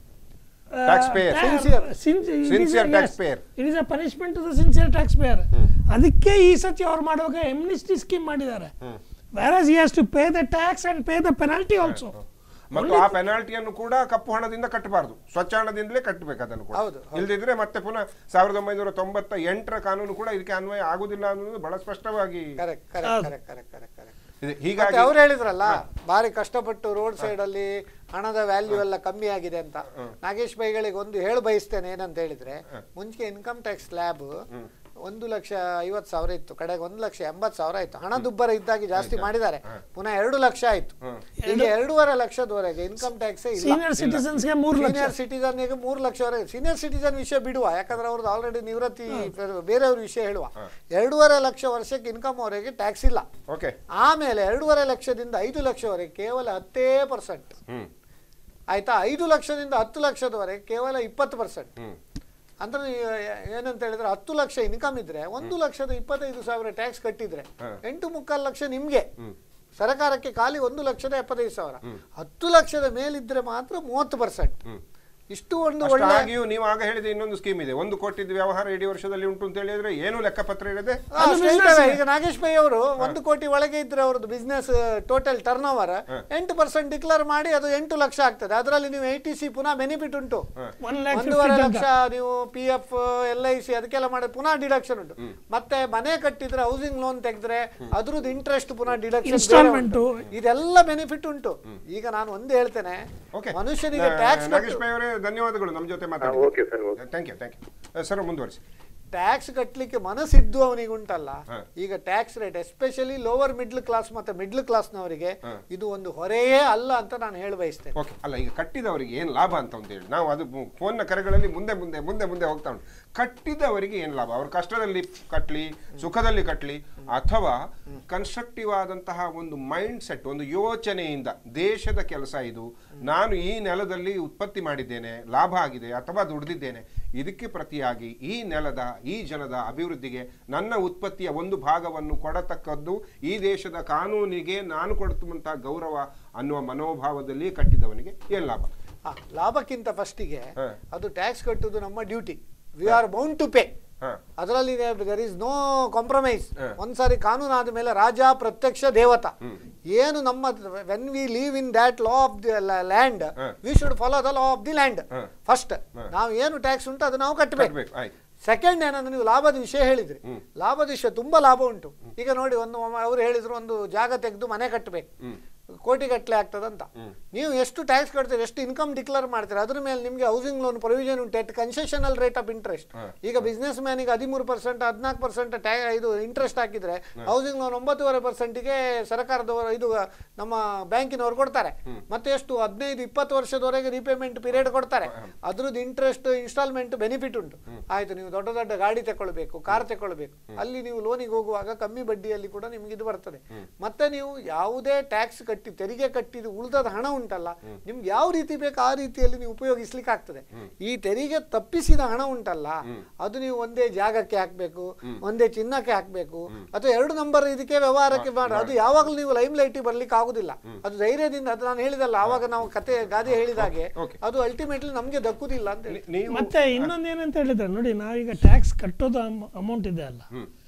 Taxpayer. Sincere. Sincere taxpayer. It is a punishment to the sincere taxpayer ಅದಕ್ಕೆ ಈ ಸತಿ ಅವ್ರು ಮಾಡುವಾಗ amnesty scheme ಮಾಡಿದ್ದಾರೆ whereas he has to pay the tax and pay the penalty also ಮತ್ತು ಆ ಪೆನಾಲ್ಟಿಯನ್ನು ಕೂಡ ಕಪ್ಪು ಹಣದಿಂದ ಕಟ್ಟಬಾರದು ಸ್ವಚ್ಛ ಹಣದಿಂದಲೇ ಕಟ್ಟಬೇಕು ಅದನ್ನು ಕೂಡ ಹೌದು, ಹೌದು. ಇಲ್ದಿದ್ರೆ ಮತ್ತೆ ಪುನಃ ಸಾವಿರದ ಒಂಬೈನೂರ ತೊಂಬತ್ತ ಎಂಟರ ಕಾನೂನು ಕೂಡ ಇದಕ್ಕೆ ಅನ್ವಯ ಆಗುದಿಲ್ಲ ಅನ್ನೋದು ಬಹಳ ಸ್ಪಷ್ಟವಾಗಿ correct correct correct correct correct correct ಇದೆ. ಮತ್ತೆ ಹೀಗಾಗಿ ಅವ್ರು ಹೇಳಿದ್ರಲ್ಲ ಭಾರಿ ಕಷ್ಟಪಟ್ಟು ರೋಡ್ ಸೈಡ್ ಅಲ್ಲಿ ಹಣದ ವ್ಯಾಲ್ಯೂ ಎಲ್ಲ ಕಮ್ಮಿ ಆಗಿದೆ ಅಂತ ನಾಗೇಶ್ ಬೈಗಳಿಗೆ ಒಂದು ಹೇಳು ಬಯಸ್ತೇನೆ ಏನಂತ ಹೇಳಿದ್ರೆ ಮುಂಚೆ ಇನ್ಕಮ್ ಟ್ಯಾಕ್ಸ್ ಸ್ಲ್ಯಾಬ್ ಒಂದು ಲಕ್ಷ ಐವತ್ತು ಸಾವಿರ ಇತ್ತು ಕಡೆಗೆ ಒಂದು ಲಕ್ಷ ಎಂಬತ್ತು ಸಾವಿರ ಆಯ್ತು ಹಣದುಬ್ಬರ ಇದ್ದಾಗಿ ಜಾಸ್ತಿ ಮಾಡಿದ್ದಾರೆ ಪುನಃ ಎರಡು ಲಕ್ಷ ಆಯ್ತು ಈಗ ಎರಡೂವರೆ ಲಕ್ಷದವರೆಗೆ ಇನ್ಕಮ್ ಟ್ಯಾಕ್ಸ್ ಇಲ್ಲ ಸೀನಿಯರ್ ಸಿಟಿಸನ್ಸ್ಗೆ ಮೂರು ಲಕ್ಷ ಸೀನಿಯರ್ ಸಿಟಿಸನ್ ಮೂರು ಲಕ್ಷವರೆಗೆ ಸೀನಿಯರ್ ಸಿಟಿಸನ್ ವಿಷಯ ಬಿಡುವ ಯಾಕಂದ್ರೆ ಅವ್ರದ್ದು ಆಲ್ರೆಡಿ ನಿವೃತ್ತಿ ಬೇರೆಯವ್ರ ವಿಷಯ ಹೇಳುವ ಎರಡೂವರೆ ಲಕ್ಷ ವರ್ಷಕ್ಕೆ ಇನ್ಕಮ್ ಅವರಿಗೆ ಟ್ಯಾಕ್ಸ್ ಇಲ್ಲ ಓಕೆ ಆಮೇಲೆ ಎರಡೂವರೆ ಲಕ್ಷದಿಂದ ಐದು ಲಕ್ಷವರೆಗೆ ಕೇವಲ ಹತ್ತೇ ಪರ್ಸೆಂಟ್ ಹ್ಮ್ ಆಯ್ತಾ ಐದು ಲಕ್ಷದಿಂದ ಹತ್ತು ಲಕ್ಷದವರೆಗೆ ಕೇವಲ ಇಪ್ಪತ್ತು ಪರ್ಸೆಂಟ್ ಹ್ಮ್ ಅಂದ್ರೆ ನೀವು ಏನಂತ ಹೇಳಿದ್ರೆ ಹತ್ತು ಲಕ್ಷ ಇನ್ಕಮ್ ಇದ್ರೆ ಒಂದು ಲಕ್ಷದ ಇಪ್ಪತ್ತೈದು ಸಾವಿರ ಟ್ಯಾಕ್ಸ್ ಕಟ್ಟಿದ್ರೆ ಎಂಟು ಮುಕ್ಕಾಲು ಲಕ್ಷ ನಿಮ್ಗೆ ಸರ್ಕಾರಕ್ಕೆ ಖಾಲಿ ಒಂದು ಲಕ್ಷದ ಎಪ್ಪತ್ತೈದು ಸಾವಿರ ಹತ್ತು ಲಕ್ಷದ ಮೇಲಿದ್ರೆ ಮಾತ್ರ ಮೂವತ್ತು ಪರ್ಸೆಂಟ್ ಇಷ್ಟು ಒಂದು ಒಳ್ಳೆ ಅಷ್ಟಾಗಿಯೂ ನೀವು ಆಗ ಹೇಳಿದ ಇನ್ನೊಂದು ಸ್ಕೀಮ್ ಇದೆ ಒಂದು ಕೋಟಿದ ವ್ಯವಹಾರ ಇಡೀ ವರ್ಷದಲ್ಲಿ ಉಂಟು ಅಂತ ಹೇಳಿದ್ರೆ ಏನು ಲೆಕ್ಕಪತ್ರ ಇರದೆ ಆ, straight away ಈಗ ನಾಗೇಶ್ ಬೈ ಅವರು ಒಂದು ಕೋಟಿ ಒಳಗೆ ಇದ್ರೆ ಅವ್ರದ್ದು ಬಿಸ್ನೆಸ್ ಟೋಟಲ್ ಟರ್ನ್ ಓವರ್ ಎಂಟು ಪರ್ಸೆಂಟ್ ಡಿಕ್ಲೇರ್ ಮಾಡಿ ಅದು ಎಂಟು ಲಕ್ಷ ಆಗ್ತದೆ ಅದರಲ್ಲಿ ನೀವು ಏಟಿ ಸಿ ಪುನಃ ಬೆನಿಫಿಟ್ ಉಂಟು ಒನ್ ಲ್ಯಾಕ್ ಒಂದೂವರೆ ಲಕ್ಷ ನೀವು P F L I C ಅದಕ್ಕೆಲ್ಲ ಮಾಡಿ ಪುನಃ ಡಿಡಕ್ಷನ್ ಉಂಟು ಮತ್ತೆ ಮನೆ ಕಟ್ಟಿದ್ರೆ ಹೌಸಿಂಗ್ ಲೋನ್ ತೆಗೆದ್ರೆ ಅದ್ರದ್ದು ಇಂಟ್ರೆಸ್ಟ್ ಪುನಃ ಡಿಡಕ್ಷನ್ Installment. ಇದೆಲ್ಲ ಬೆನಿಫಿಟ್ ಉಂಟು ಈಗ ನಾನು ಒಂದು ಹೇಳ್ತೇನೆ ಓಕೆ ಮನುಷ್ಯನಿಗೆ ಟ್ಯಾಕ್ಸ್ ನಾಗೇಶ್ ಪೈ ಅವರೇ ಧನ್ಯವಾದಗಳು ನಮ್ಮ ಜೊತೆ ಮಾತಾಡಿ okay sir okay thank you thank you sir ಮುಂದುವರಿಸಿ ಟ್ಯಾಕ್ಸ್ ಕಟ್ಟಲಿಕ್ಕೆ ಮನಸ್ಸಿದ್ದು ಅವನಿಗೆ ಉಂಟಲ್ಲ ಹ. ಈಗ tax rate especially lower middle class ಮತ್ತೆ ಮಿಡ್ಲ್ ಕ್ಲಾಸ್ನವರಿಗೆ ಇದು ಒಂದು ಹೊರೆಯೇ ಅಲ್ಲ ಅಂತ ನಾನು ಹೇಳ ಬಯಸ್ತೇನೆ ಓಕೆ ಅಲ್ಲ ಈಗ ಕಟ್ಟಿದವರಿಗೆ ಏನು ಲಾಭ ಅಂತ ಒಂದು ಹೇಳಿ ನಾವು ಅದು ಫೋನ್ನ ಕರೆಗಳಲ್ಲಿ ಮುಂದೆ ಮುಂದೆ ಮುಂದೆ ಮುಂದೆ ಹೋಗ್ತಾ ಉಂಟು ಕಟ್ಟಿದವರಿಗೆ ಏನು ಲಾಭ ಅವ್ರ ಕಷ್ಟದಲ್ಲಿ ಕಟ್ಟಲಿ ಸುಖದಲ್ಲಿ ಕಟ್ಟಲಿ ಅಥವಾ ಕನ್ಸ್ಟ್ರಕ್ಟಿವ್ ಆದಂತಹ ಒಂದು ಮೈಂಡ್ ಸೆಟ್ ಒಂದು ಯೋಚನೆಯಿಂದ ದೇಶದ ಕೆಲಸ ಇದು ನಾನು ಈ ನೆಲದಲ್ಲಿ ಉತ್ಪತ್ತಿ ಮಾಡಿದ್ದೇನೆ ಲಾಭ ಆಗಿದೆ ಅಥವಾ ದುಡಿದಿದ್ದೇನೆ ಇದಕ್ಕೆ ಪ್ರತಿಯಾಗಿ ಈ ನೆಲದ ಈ ಜನದ ಅಭಿವೃದ್ಧಿಗೆ ನನ್ನ ಉತ್ಪತ್ತಿಯ ಒಂದು ಭಾಗವನ್ನು ಕೊಡತಕ್ಕದ್ದು ಈ ದೇಶದ ಕಾನೂನಿಗೆ ನಾನು ಕೊಡುತ್ತಂತಹ ಗೌರವ ಅನ್ನುವ ಮನೋಭಾವದಲ್ಲಿ ಕಟ್ಟಿದವನಿಗೆ ಏನು ಲಾಭ ಆ, ಲಾಭಕ್ಕಿಂತ ಫಸ್ಟಿಗೆ ಹ. ಅದು ಟ್ಯಾಕ್ಸ್ ಕಟ್ಟುವುದು ನಮ್ಮ duty we are bound to pay ಹ. ಅದರಲ್ಲಿ ದರ್ ಇಸ್ ನೋ ಕಾಂಪ್ರಮೈಸ್ ಹ. ಒಂದ್ಸಾರಿ ಕಾನೂನು ಆದ ಮೇಲೆ ರಾಜ ಪ್ರತ್ಯಕ್ಷ ದೇವತ ಏನು ನಮ್ಮ when we live in that law of the land ಹ. We should follow the law of the land ಹ. ಫಸ್ಟ್ ನಾವು ಏನು ಟ್ಯಾಕ್ಸ್ ಉಂಟು ಅದು ನಾವು ಕಟ್ಟಬೇಕು ಕಟ್ಬೇಕು ಆಯ್ತು ಸೆಕೆಂಡ್ ಏನಂದ್ರೆ ನೀವು ಲಾಭದ ವಿಷಯ ಹೇಳಿದ್ರಿ ಲಾಭದ ವಿಷಯ ತುಂಬಾ ಲಾಭ ಉಂಟು ಈಗ ನೋಡಿ ಒಂದು ಅವ್ರು ಹೇಳಿದ್ರು ಒಂದು ಜಾಗ ತೆಗೆದು ಮನೆ ಕಟ್ಟಬೇಕು ಕೋಟಿ ಗಟ್ಟಲೆ ಆಗ್ತದಂತ ನೀವು ಎಷ್ಟು ಟ್ಯಾಕ್ಸ್ ಕಟ್ತೀರಿ ಎಷ್ಟು ಇನ್ಕಮ್ ಡಿಕ್ಲೇರ್ ಮಾಡ್ತೀರಿ ಅದ್ರ ಮೇಲೆ ನಿಮಗೆ ಹೌಸಿಂಗ್ ಲೋನ್ ಪ್ರೊವಿಷನ್ ಉಂಟು at concessional rate of interest ಈಗ ಬಿಸ್ನೆಸ್ ಮ್ಯಾನಿಗೆ ಹದಿಮೂರು ಪರ್ಸೆಂಟ್ ಹದಿನಾಲ್ಕು ಪರ್ಸೆಂಟ್ ಇದು ಇಂಟ್ರೆಸ್ಟ್ ಹಾಕಿದ್ರೆ ಹೌಸಿಂಗ್ ಲೋನ್ ಒಂಬತ್ತುವರೆ ಪರ್ಸೆಂಟ್ಗೆ ಸರ್ಕಾರದವರು ಇದು ನಮ್ಮ ಬ್ಯಾಂಕಿನವರು ಕೊಡ್ತಾರೆ ಮತ್ತೆ ಎಷ್ಟು ಹದಿನೈದು ಇಪ್ಪತ್ತು ವರ್ಷದವರೆಗೆ ರಿಪೇಮೆಂಟ್ ಪೀರಿಯಡ್ ಕೊಡ್ತಾರೆ ಅದ್ರದ್ದು ಇಂಟ್ರೆಸ್ಟ್ ಇನ್ಸ್ಟಾಲ್ಮೆಂಟ್ ಬೆನಿಫಿಟ್ ಉಂಟು ಆಯ್ತು ನೀವು ದೊಡ್ಡ ದೊಡ್ಡ ಗಾಡಿ ತಗೊಳ್ಬೇಕು ಕಾರ್ ತಗೊಳ್ಬೇಕು ಅಲ್ಲಿ ನೀವು ಲೋನಿಗೆ ಹೋಗುವಾಗ ಕಮ್ಮಿ ಬಡ್ಡಿಯಲ್ಲಿ ಕೂಡ ನಿಮ್ಗೆ ಇದು ಬರ್ತದೆ ಮತ್ತೆ ನೀವು ಯಾವುದೇ ಟ್ಯಾಕ್ಸ್ ಕಟ್ಟಿ ತೆರಿಗೆ ಕಟ್ಟಿದ ಉಳಿದದ ಹಣ ಉಂಟಲ್ಲ ನಿಮ್ಗೆ ಯಾವ ರೀತಿ ಬೇಕು ಆ ರೀತಿಯಲ್ಲಿ ನೀವು ಉಪಯೋಗಿಸ್ಲಿಕ್ಕೆ ಆಗ್ತದೆ ಈ ತೆರಿಗೆ ತಪ್ಪಿಸಿದ ಹಣ ಉಂಟಲ್ಲ ಅದು ನೀವು ಒಂದೇ ಜಾಗಕ್ಕೆ ಹಾಕ್ಬೇಕು ಒಂದೇ ಚಿನ್ನಕ್ಕೆ ಹಾಕ್ಬೇಕು ಅಥವಾ ಎರಡು ನಂಬರ್ ಇದಕ್ಕೆ ವ್ಯವಹಾರಕ್ಕೆ ಮಾಡಿ ಅದು ಯಾವಾಗಲೂ ನೀವು ಲೈಮ್ ಲೈಟ್ ಬರ್ಲಿಕ್ಕೆ ಆಗುದಿಲ್ಲ ಅದು ಧೈರ್ಯದಿಂದ ಅದು ನಾನು ಹೇಳಿದಲ್ಲ ಆವಾಗ ನಾವು ಕತೆ ಗಾದೆ ಹೇಳಿದಾಗೆ Okay. ಅದು ಅಲ್ಟಿಮೇಟ್ಲಿ ನಮ್ಗೆ ದಕ್ಕುದಿಲ್ಲ ಅಂತ ಹೇಳಿ ನೀವು ಮತ್ತೆ ಇನ್ನೊಂದು ಏನಂತ ಹೇಳಿದ್ರೆ ನೋಡಿ ನಾವೀಗ ಟ್ಯಾಕ್ಸ್ ಕಟ್ಟೋದು ಅಮೌಂಟ್ ಇದೆ ಅಲ್ಲ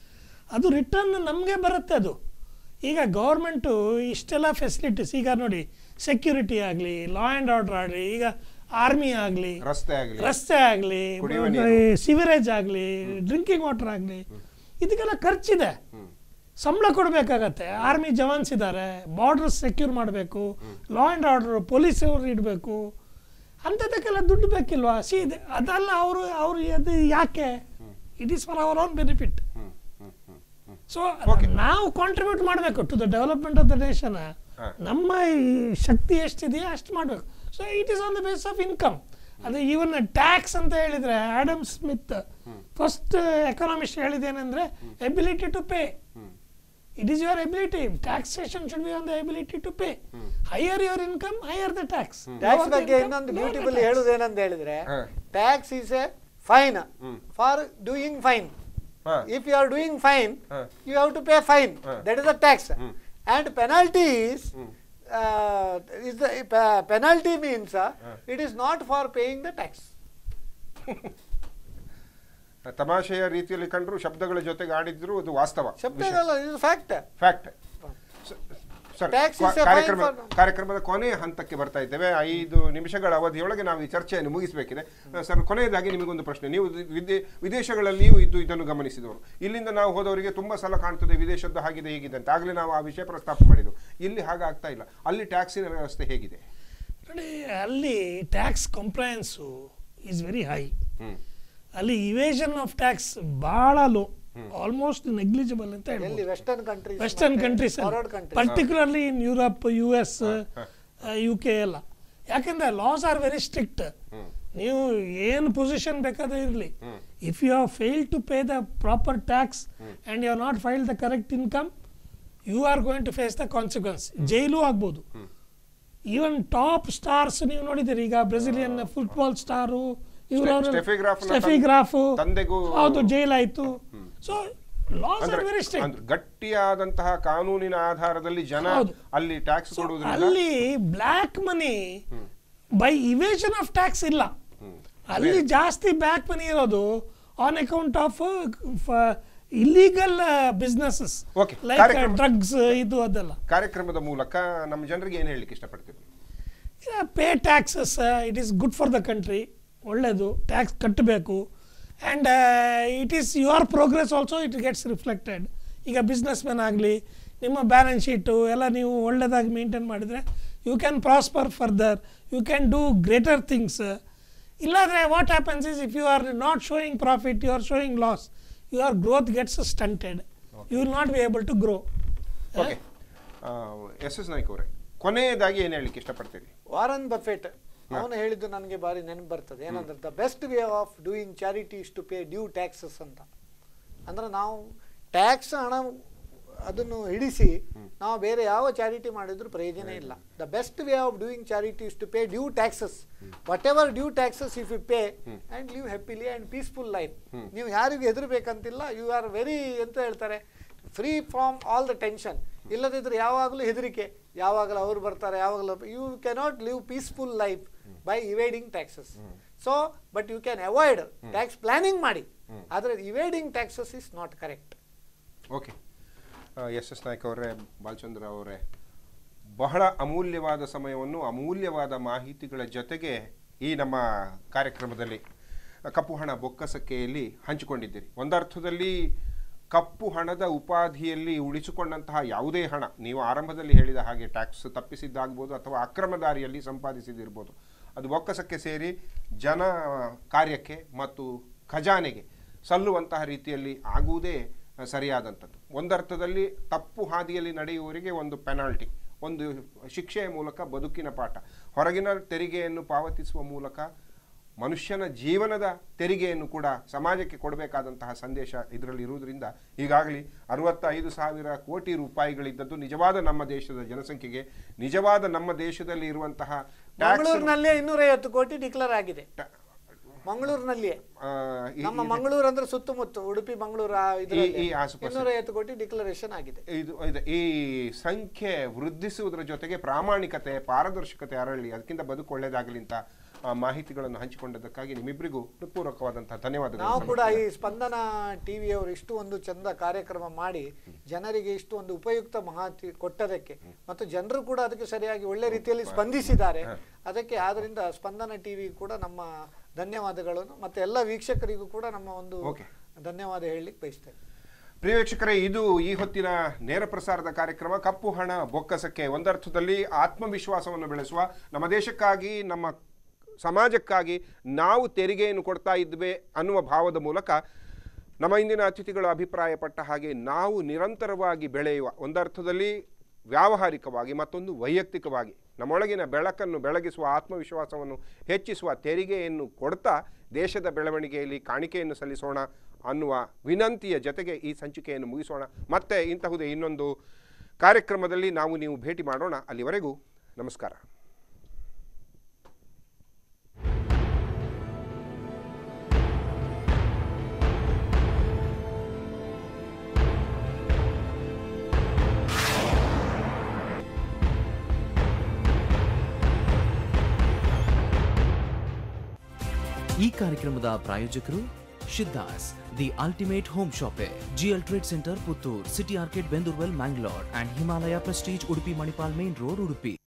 ಅದು ರಿಟರ್ನ್ ನಮಗೆ ಬರುತ್ತೆ ಅದು ಈಗ ಗೌರ್ಮೆಂಟು ಇಷ್ಟೆಲ್ಲ ಫೆಸಿಲಿಟೀಸ್ ಈಗ ನೋಡಿ ಸೆಕ್ಯೂರಿಟಿ ಆಗಲಿ ಲಾ ಆ್ಯಂಡ್ ಆರ್ಡರ್ ಆಗಲಿ ಈಗ ಆರ್ಮಿ ಆಗಲಿ ರಸ್ತೆ ಆಗಲಿ ರಸ್ತೆ ಆಗಲಿ ಕುಡಿಯುವ ನೀರು. ಸಿವರೇಜ್ ಆಗಲಿ ಡ್ರಿಂಕಿಂಗ್ ವಾಟರ್ ಆಗಲಿ ಇದಕ್ಕೆಲ್ಲ ಖರ್ಚಿದೆ ಸಂಬಳ ಕೊಡಬೇಕಾಗತ್ತೆ ಆರ್ಮಿ ಜವಾನ್ಸ್ ಇದ್ದಾರೆ ಬಾರ್ಡರ್ ಸೆಕ್ಯೂರ್ ಮಾಡಬೇಕು ಲಾ ಆ್ಯಂಡ್ ಆರ್ಡರ್ ಪೊಲೀಸ್ ಅವರು ಇಡಬೇಕು ಅಂಥದಕ್ಕೆಲ್ಲ ದುಡ್ಡು ಬೇಕಿಲ್ವಾ ಸಿ ಅದಲ್ಲ ಅವರು ಅವರು ಅದು ಯಾಕೆ it is for our own benefit so ನಾವು ಕಾಂಟ್ರಿಬ್ಯೂಟ್ ಮಾಡಬೇಕು to the development of the nation ನಮ್ಮ ಈ ಶಕ್ತಿ ಎಷ್ಟಿದೆಯೋ ಅಷ್ಟು ಮಾಡಬೇಕು so it is on the base of income ಅದು ಈವನ್ ಟ್ಯಾಕ್ಸ್ ಅಂತ ಹೇಳಿದ್ರೆ ಆಡಮ್ ಸ್ಮಿತ್ ಫಸ್ಟ್ ಎಕನಾಮಿಸ್ಟ್ ಹೇಳಿದೇನೆಂದ್ರೆ ability to pay it is your ability taxation should be on the ability to pay higher your income higher the tax tax ಬಗ್ಗೆ ಇನ್ನೊಂದು beautiful ಹೇಳುದೇನಂತ ಹೇಳಿದ್ರೆ tax is a fine for doing fine ಹಾ. If you are doing fine you have to pay fine that is the tax and penalty is is the pe- penalty means uh, it is not for paying the tax ತಮಾಷೆಯ ರೀತಿಯಲ್ಲಿ ಕಂಡ್ರು ಶಬ್ದಗಳ ಜೊತೆಗೆ ಆಡಿದ್ರು ಅದು ವಾಸ್ತವ ಶಬ್ದಗಳಲ್ಲ ಇದು fact fact sir Tax is a fine ಕಾರ್ಯಕ್ರಮ for- ಕಾರ್ಯಕ್ರಮದ ಕೊನೆಯ ಹಂತಕ್ಕೆ ಬರ್ತಾ ಇದ್ದೇವೆ ಐದು ನಿಮಿಷಗಳ ಅವಧಿಯೊಳಗೆ ನಾವು ಈ ಚರ್ಚೆಯನ್ನು ಮುಗಿಸಬೇಕಿದೆ ಸರ್ ಕೊನೆಯದಾಗಿ ನಿಮಗೊಂದು ಪ್ರಶ್ನೆ ನೀವು ವಿದೇ ವಿದೇಶಗಳಲ್ಲಿಯೂ ಇದ್ದು ಇದನ್ನು ಗಮನಿಸಿದವರು ಇಲ್ಲಿಂದ ನಾವು ಹೋದವರಿಗೆ ತುಂಬಾ ಸಲ ಕಾಣ್ತದೆ ವಿದೇಶದ್ದು ಹಾಗಿದೆ ಹೀಗಿದೆ ಅಂತ ಆಗಲೇ ನಾವು ಆ ವಿಷಯ ಪ್ರಸ್ತಾಪ ಮಾಡಿದ್ದು ಇಲ್ಲಿ ಹಾಗಾಗ್ತಾ ಇಲ್ಲ ಅಲ್ಲಿ ಟ್ಯಾಕ್ಸಿನ ವ್ಯವಸ್ಥೆ ಹೇಗಿದೆ ನೋಡಿ ಅಲ್ಲಿ tax compliance is very high hmm ಅಲ್ಲಿ ಇವೇಷನ್ ಆಫ್ ಟ್ಯಾಕ್ಸ್ ಬಹಳ ಲೋ ಆಲ್ಮೋಸ್ಟ್ ನೆಗ್ಲಿಜಿಬಲ್ ಅಂತ ಎಲ್ಲಿ ಹೇಳ್ಬೋದು western countries western countries forward countries particularly in Europe U S U K ಎಲ್ಲ ಯಾಕೆಂದ್ರೆ ಲಾಸ್ ಆರ್ ವೆರಿ ಸ್ಟ್ರಿಕ್ಟ್ ನೀವು ಏನು ಪೊಸಿಷನ್ ಬೇಕಾದ್ರೆ ಇರಲಿ if you have fail to pay the proper tax and you have not file the correct income you are going to face the consequence jail ಆಗ್ಬೋದು even top stars ನೀವು ನೋಡಿದ್ದೀರಿ ಈಗ Brazilian football star Steffi ಗ್ರಾಫ್ನ Steffi Graf ತಂದೆಗೂ ಹೌದು ಜೈಲಾಯ್ತು so laws ಅಂದ್ರೆ are very strict ಅಂದ್ರೆ ಗಟ್ಟಿಯಾದಂತಹ ಕಾನೂನಿನ ಆಧಾರದಲ್ಲಿ ಜನ ಹೌದು. ಅಲ್ಲಿ ಟ್ಯಾಕ್ಸ್ ಕೊಡುವುದರಿಂದ ಅಲ್ಲಿ black money by evasion of tax ಇಲ್ಲ ಅಲ್ಲಿ ಜಾಸ್ತಿ ಬ್ಲ್ಯಾಕ್ ಮನಿ ಇರೋದು on account of illegal businesses Okay. Like ಕಾರ್ಯಕ್ರಮ- ಡ್ರಗ್ಸ್ ಇದು ಅದೆಲ್ಲ ಕಾರ್ಯಕ್ರಮದ ಮೂಲಕ ನಮ್ಮ ಜನರಿಗೆ ಏನು ಹೇಳಲಿಕ್ಕೆ ಇಷ್ಟಪಡ್ತೀವಿ pay taxes it is good for the country ಒಳ್ಳೆಯದು ಟ್ಯಾಕ್ಸ್ ಕಟ್ಟಬೇಕು and it is your progress also it gets reflected ಈಗ ಬಿಸ್ನೆಸ್ ಮ್ಯಾನ್ ಆಗಲಿ ನಿಮ್ಮ ಬ್ಯಾಲೆನ್ಸ್ ಶೀಟು ಎಲ್ಲ ನೀವು ಒಳ್ಳೆಯದಾಗಿ ಮೇಂಟೈನ್ ಮಾಡಿದರೆ you can prosper further you can do greater things ಇಲ್ಲಾಂದರೆ what happens is if you are not showing profit you are showing loss your growth gets stunted you will not be able to grow okay S S Naik ಅವರೇ ಕೊನೆಯದಾಗಿ ಏನು ಹೇಳಲಿಕ್ಕೆ ಇಷ್ಟಪಡ್ತೀರಿ Warren Buffett ಅವನು ಹೇಳಿದ್ದು ನನಗೆ ಬಾರಿ ನೆನಪು ಬರ್ತದೆ ಏನಂದ್ರೆ the best way of doing charity is to pay due taxes ಅಂತ ಅಂದ್ರೆ ನಾವು ಟ್ಯಾಕ್ಸ್ ಹಣ ಅದನ್ನು ಹಿಡಿಸಿ ನಾವು ಬೇರೆ ಯಾವ ಚಾರಿಟಿ ಮಾಡಿದ್ರು ಪ್ರಯೋಜನ ಇಲ್ಲ the best way of doing charity is to pay due taxes whatever due taxes if you pay and live happily and peaceful life ನೀವು ಯಾರಿಗೂ ಹೆದರ್ಬೇಕಂತಿಲ್ಲ ಯು ಆರ್ ವೆರಿ ಎಂತ ಹೇಳ್ತಾರೆ free from all the tension ಇಲ್ಲದಿದ್ರೆ ಯಾವಾಗಲೂ ಹೆದರಿಕೆ ಯಾವಾಗಲೂ ಅವ್ರು ಬರ್ತಾರೆ ಯಾವಾಗಲೂ you cannot live peaceful life by evading taxes so but you can avoid tax planning ಮಾಡಿ ಆದರೆ evading taxes is not correct okay S S Naik ಅವರೇ ಬಾಲಚಂದ್ರ ಅವರೇ ಬಹಳ ಅಮೂಲ್ಯವಾದ ಸಮಯವನ್ನು ಅಮೂಲ್ಯವಾದ ಮಾಹಿತಿಗಳ ಜೊತೆಗೆ ಈ ನಮ್ಮ ಕಾರ್ಯಕ್ರಮದಲ್ಲಿ ಕಪ್ಪು ಹಣ ಬೊಕ್ಕಸಕ್ಕೆಯಲ್ಲಿ ಹಂಚಿಕೊಂಡಿದ್ದೀರಿ ಒಂದರ್ಥದಲ್ಲಿ ಕಪ್ಪು ಹಣದ ಉಪಾಧಿಯಲ್ಲಿ ಉಳಿಸಿಕೊಂಡಂತಹ ಯಾವುದೇ ಹಣ ನೀವು ಆರಂಭದಲ್ಲಿ ಹೇಳಿದ ಹಾಗೆ ಟ್ಯಾಕ್ಸ್ ತಪ್ಪಿಸಿದ್ದಾಗ್ಬೋದು ಅಥವಾ ಅಕ್ರಮ ದಾರಿಯಲ್ಲಿ ಸಂಪಾದಿಸಿದಿರ್ಬೋದು ಅದು ಬೊಕ್ಕಸಕ್ಕೆ ಸೇರಿ ಜನ ಕಾರ್ಯಕ್ಕೆ ಮತ್ತು ಖಜಾನೆಗೆ ಸಲ್ಲುವಂತಹ ರೀತಿಯಲ್ಲಿ ಆಗುವುದೇ ಅಹ್, ಸರಿಯಾದಂಥದ್ದು ಒಂದರ್ಥದಲ್ಲಿ ತಪ್ಪು ಹಾದಿಯಲ್ಲಿ ನಡೆಯುವವರಿಗೆ ಒಂದು ಪೆನಾಲ್ಟಿ ಒಂದು ಶಿಕ್ಷೆಯ ಮೂಲಕ ಬದುಕಿನ ಪಾಠ ಹೊರಗಿನ ತೆರಿಗೆಯನ್ನು ಪಾವತಿಸುವ ಮೂಲಕ ಮನುಷ್ಯನ ಜೀವನದ ತೆರಿಗೆಯನ್ನು ಕೂಡ ಸಮಾಜಕ್ಕೆ ಕೊಡಬೇಕಾದಂತಹ ಸಂದೇಶ ಇದರಲ್ಲಿ ಇರುವುದರಿಂದ ಈಗಾಗಲೇ ಅರವತ್ತೈದು ಸಾವಿರ ಕೋಟಿ ರೂಪಾಯಿಗಳಿದ್ದದ್ದು ನಿಜವಾದ ನಮ್ಮ ದೇಶದ ಜನಸಂಖ್ಯೆಗೆ ನಿಜವಾದ ನಮ್ಮ ದೇಶದಲ್ಲಿ ಇರುವಂತಹ ಟ್ಯಾಕ್ಸ್ ಮಂಗಳೂರಿನಲ್ಲೇ ಇನ್ನೂರೈವತ್ತು ಕೋಟಿ ಡಿಕ್ಲೇರ್ ಆಗಿದೆ ಮಂಗಳೂರಿನಲ್ಲಿಯೇ ನಮ್ಮ ಮಂಗಳೂರು ಅಂದ್ರೆ ಸುತ್ತಮುತ್ತ ಉಡುಪಿ ಮಂಗಳೂರು ಆ ಇದ್ರಲ್ಲಿ ಈ ಆಸುಪಾಸು. ಇನ್ನೂರೈವತ್ತು ಕೋಟಿ ಡಿಕ್ಲರೇಷನ್ ಆಗಿದೆ ಇದು ಇದು ಈ ಸಂಖ್ಯೆ ವೃದ್ಧಿಸುವುದರ ಜೊತೆಗೆ ಪ್ರಾಮಾಣಿಕತೆ ಪಾರದರ್ಶಕತೆ ಅರಳಿ ಅದಕ್ಕಿಂತ ಬದುಕು ಒಳ್ಳೆಯದಾಗಲಿ ಅಂತ ಆ, ಮಾಹಿತಿಗಳನ್ನು ಹಂಚಿಕೊಂಡದಕ್ಕಾಗಿ ನಿಮ್ಮಿಬ್ಬರಿಗೂ ಹೃತ್ಪೂರ್ವಕವಾದಂತಹ ಧನ್ಯವಾದಗಳು ನಾವು ಕೂಡ ಈ ಸ್ಪಂದನ ಟಿವಿಯವರು ಇಷ್ಟು ಒಂದು ಚಂದ ಕಾರ್ಯಕ್ರಮ ಮಾಡಿ ಜನರಿಗೆ ಇಷ್ಟು ಒಂದು ಉಪಯುಕ್ತ ಮಾಹಿತಿ ಕೊಟ್ಟದಕ್ಕೆ ಮತ್ತು ಜನರು ಕೂಡ ಅದಕ್ಕೆ ಸರಿಯಾಗಿ ಒಳ್ಳೆ ರೀತಿಯಲ್ಲಿ ಸ್ಪಂದಿಸಿದ್ದಾರೆ ಅದಕ್ಕೆ ಆದ್ರಿಂದ ಸ್ಪಂದನ ಟಿವಿ ಕೂಡ ನಮ್ಮ ಧನ್ಯವಾದಗಳನ್ನು ಮತ್ತೆ ಎಲ್ಲ ವೀಕ್ಷಕರಿಗೂ ಕೂಡ ನಮ್ಮ ಒಂದು Okay. ಧನ್ಯವಾದ ಹೇಳಲಿಕ್ಕೆ ಬಯಸ್ತೇನೆ ಪ್ರಿಯ ವೀಕ್ಷಕರೇ ಇದು ಈ ಹೊತ್ತಿನ ನೇರ ಪ್ರಸಾರದ ಕಾರ್ಯಕ್ರಮ ಕಪ್ಪು ಹಣ ಬೊಕ್ಕಸಕ್ಕೆ ಒಂದರ್ಥದಲ್ಲಿ ಆತ್ಮವಿಶ್ವಾಸವನ್ನು ಬೆಳೆಸುವ ನಮ್ಮ ದೇಶಕ್ಕಾಗಿ ನಮ್ಮ ಸಮಾಜಕ್ಕಾಗಿ ನಾವು ತೆರಿಗೆಯನ್ನು ಕೊಡ್ತಾ ಇದ್ವಿ ಅನ್ನುವ ಭಾವದ ಮೂಲಕ ನಮ್ಮ ಇಂದಿನ ಅತಿಥಿಗಳು ಅಭಿಪ್ರಾಯಪಟ್ಟ ಹಾಗೆ ನಾವು ನಿರಂತರವಾಗಿ ಬೆಳೆಯುವ ಒಂದರ್ಥದಲ್ಲಿ ವ್ಯಾವಹಾರಿಕವಾಗಿ ಮತ್ತೊಂದು ವೈಯಕ್ತಿಕವಾಗಿ ನಮ್ಮೊಳಗಿನ ಬೆಳಕನ್ನು ಬೆಳಗಿಸುವ ಆತ್ಮವಿಶ್ವಾಸವನ್ನು ಹೆಚ್ಚಿಸುವ ತೆರಿಗೆಯನ್ನು ಕೊಡ್ತಾ ದೇಶದ ಬೆಳವಣಿಗೆಯಲ್ಲಿ ಕಾಣಿಕೆಯನ್ನು ಸಲ್ಲಿಸೋಣ ಅನ್ನುವ ವಿನಂತಿಯ ಜೊತೆಗೆ ಈ ಸಂಚಿಕೆಯನ್ನು ಮುಗಿಸೋಣ ಮತ್ತೆ ಇಂತಹುದೇ ಇನ್ನೊಂದು ಕಾರ್ಯಕ್ರಮದಲ್ಲಿ ನಾವು ನೀವು ಭೇಟಿ ಮಾಡೋಣ ಅಲ್ಲಿವರೆಗೂ ನಮಸ್ಕಾರ ಈ ಕಾರ್ಯಕ್ರಮದ ಪ್ರಾಯೋಜಕರು ಶಿದ್ದಾಸ್ the ultimate home shoppe GL trade centre Puttur city ಆರ್ಕೆಟ್ ಬೆಂದೂರ್ವೆಲ್ Mangalore and Himalaya prestige Udupi Manipal main road Udupi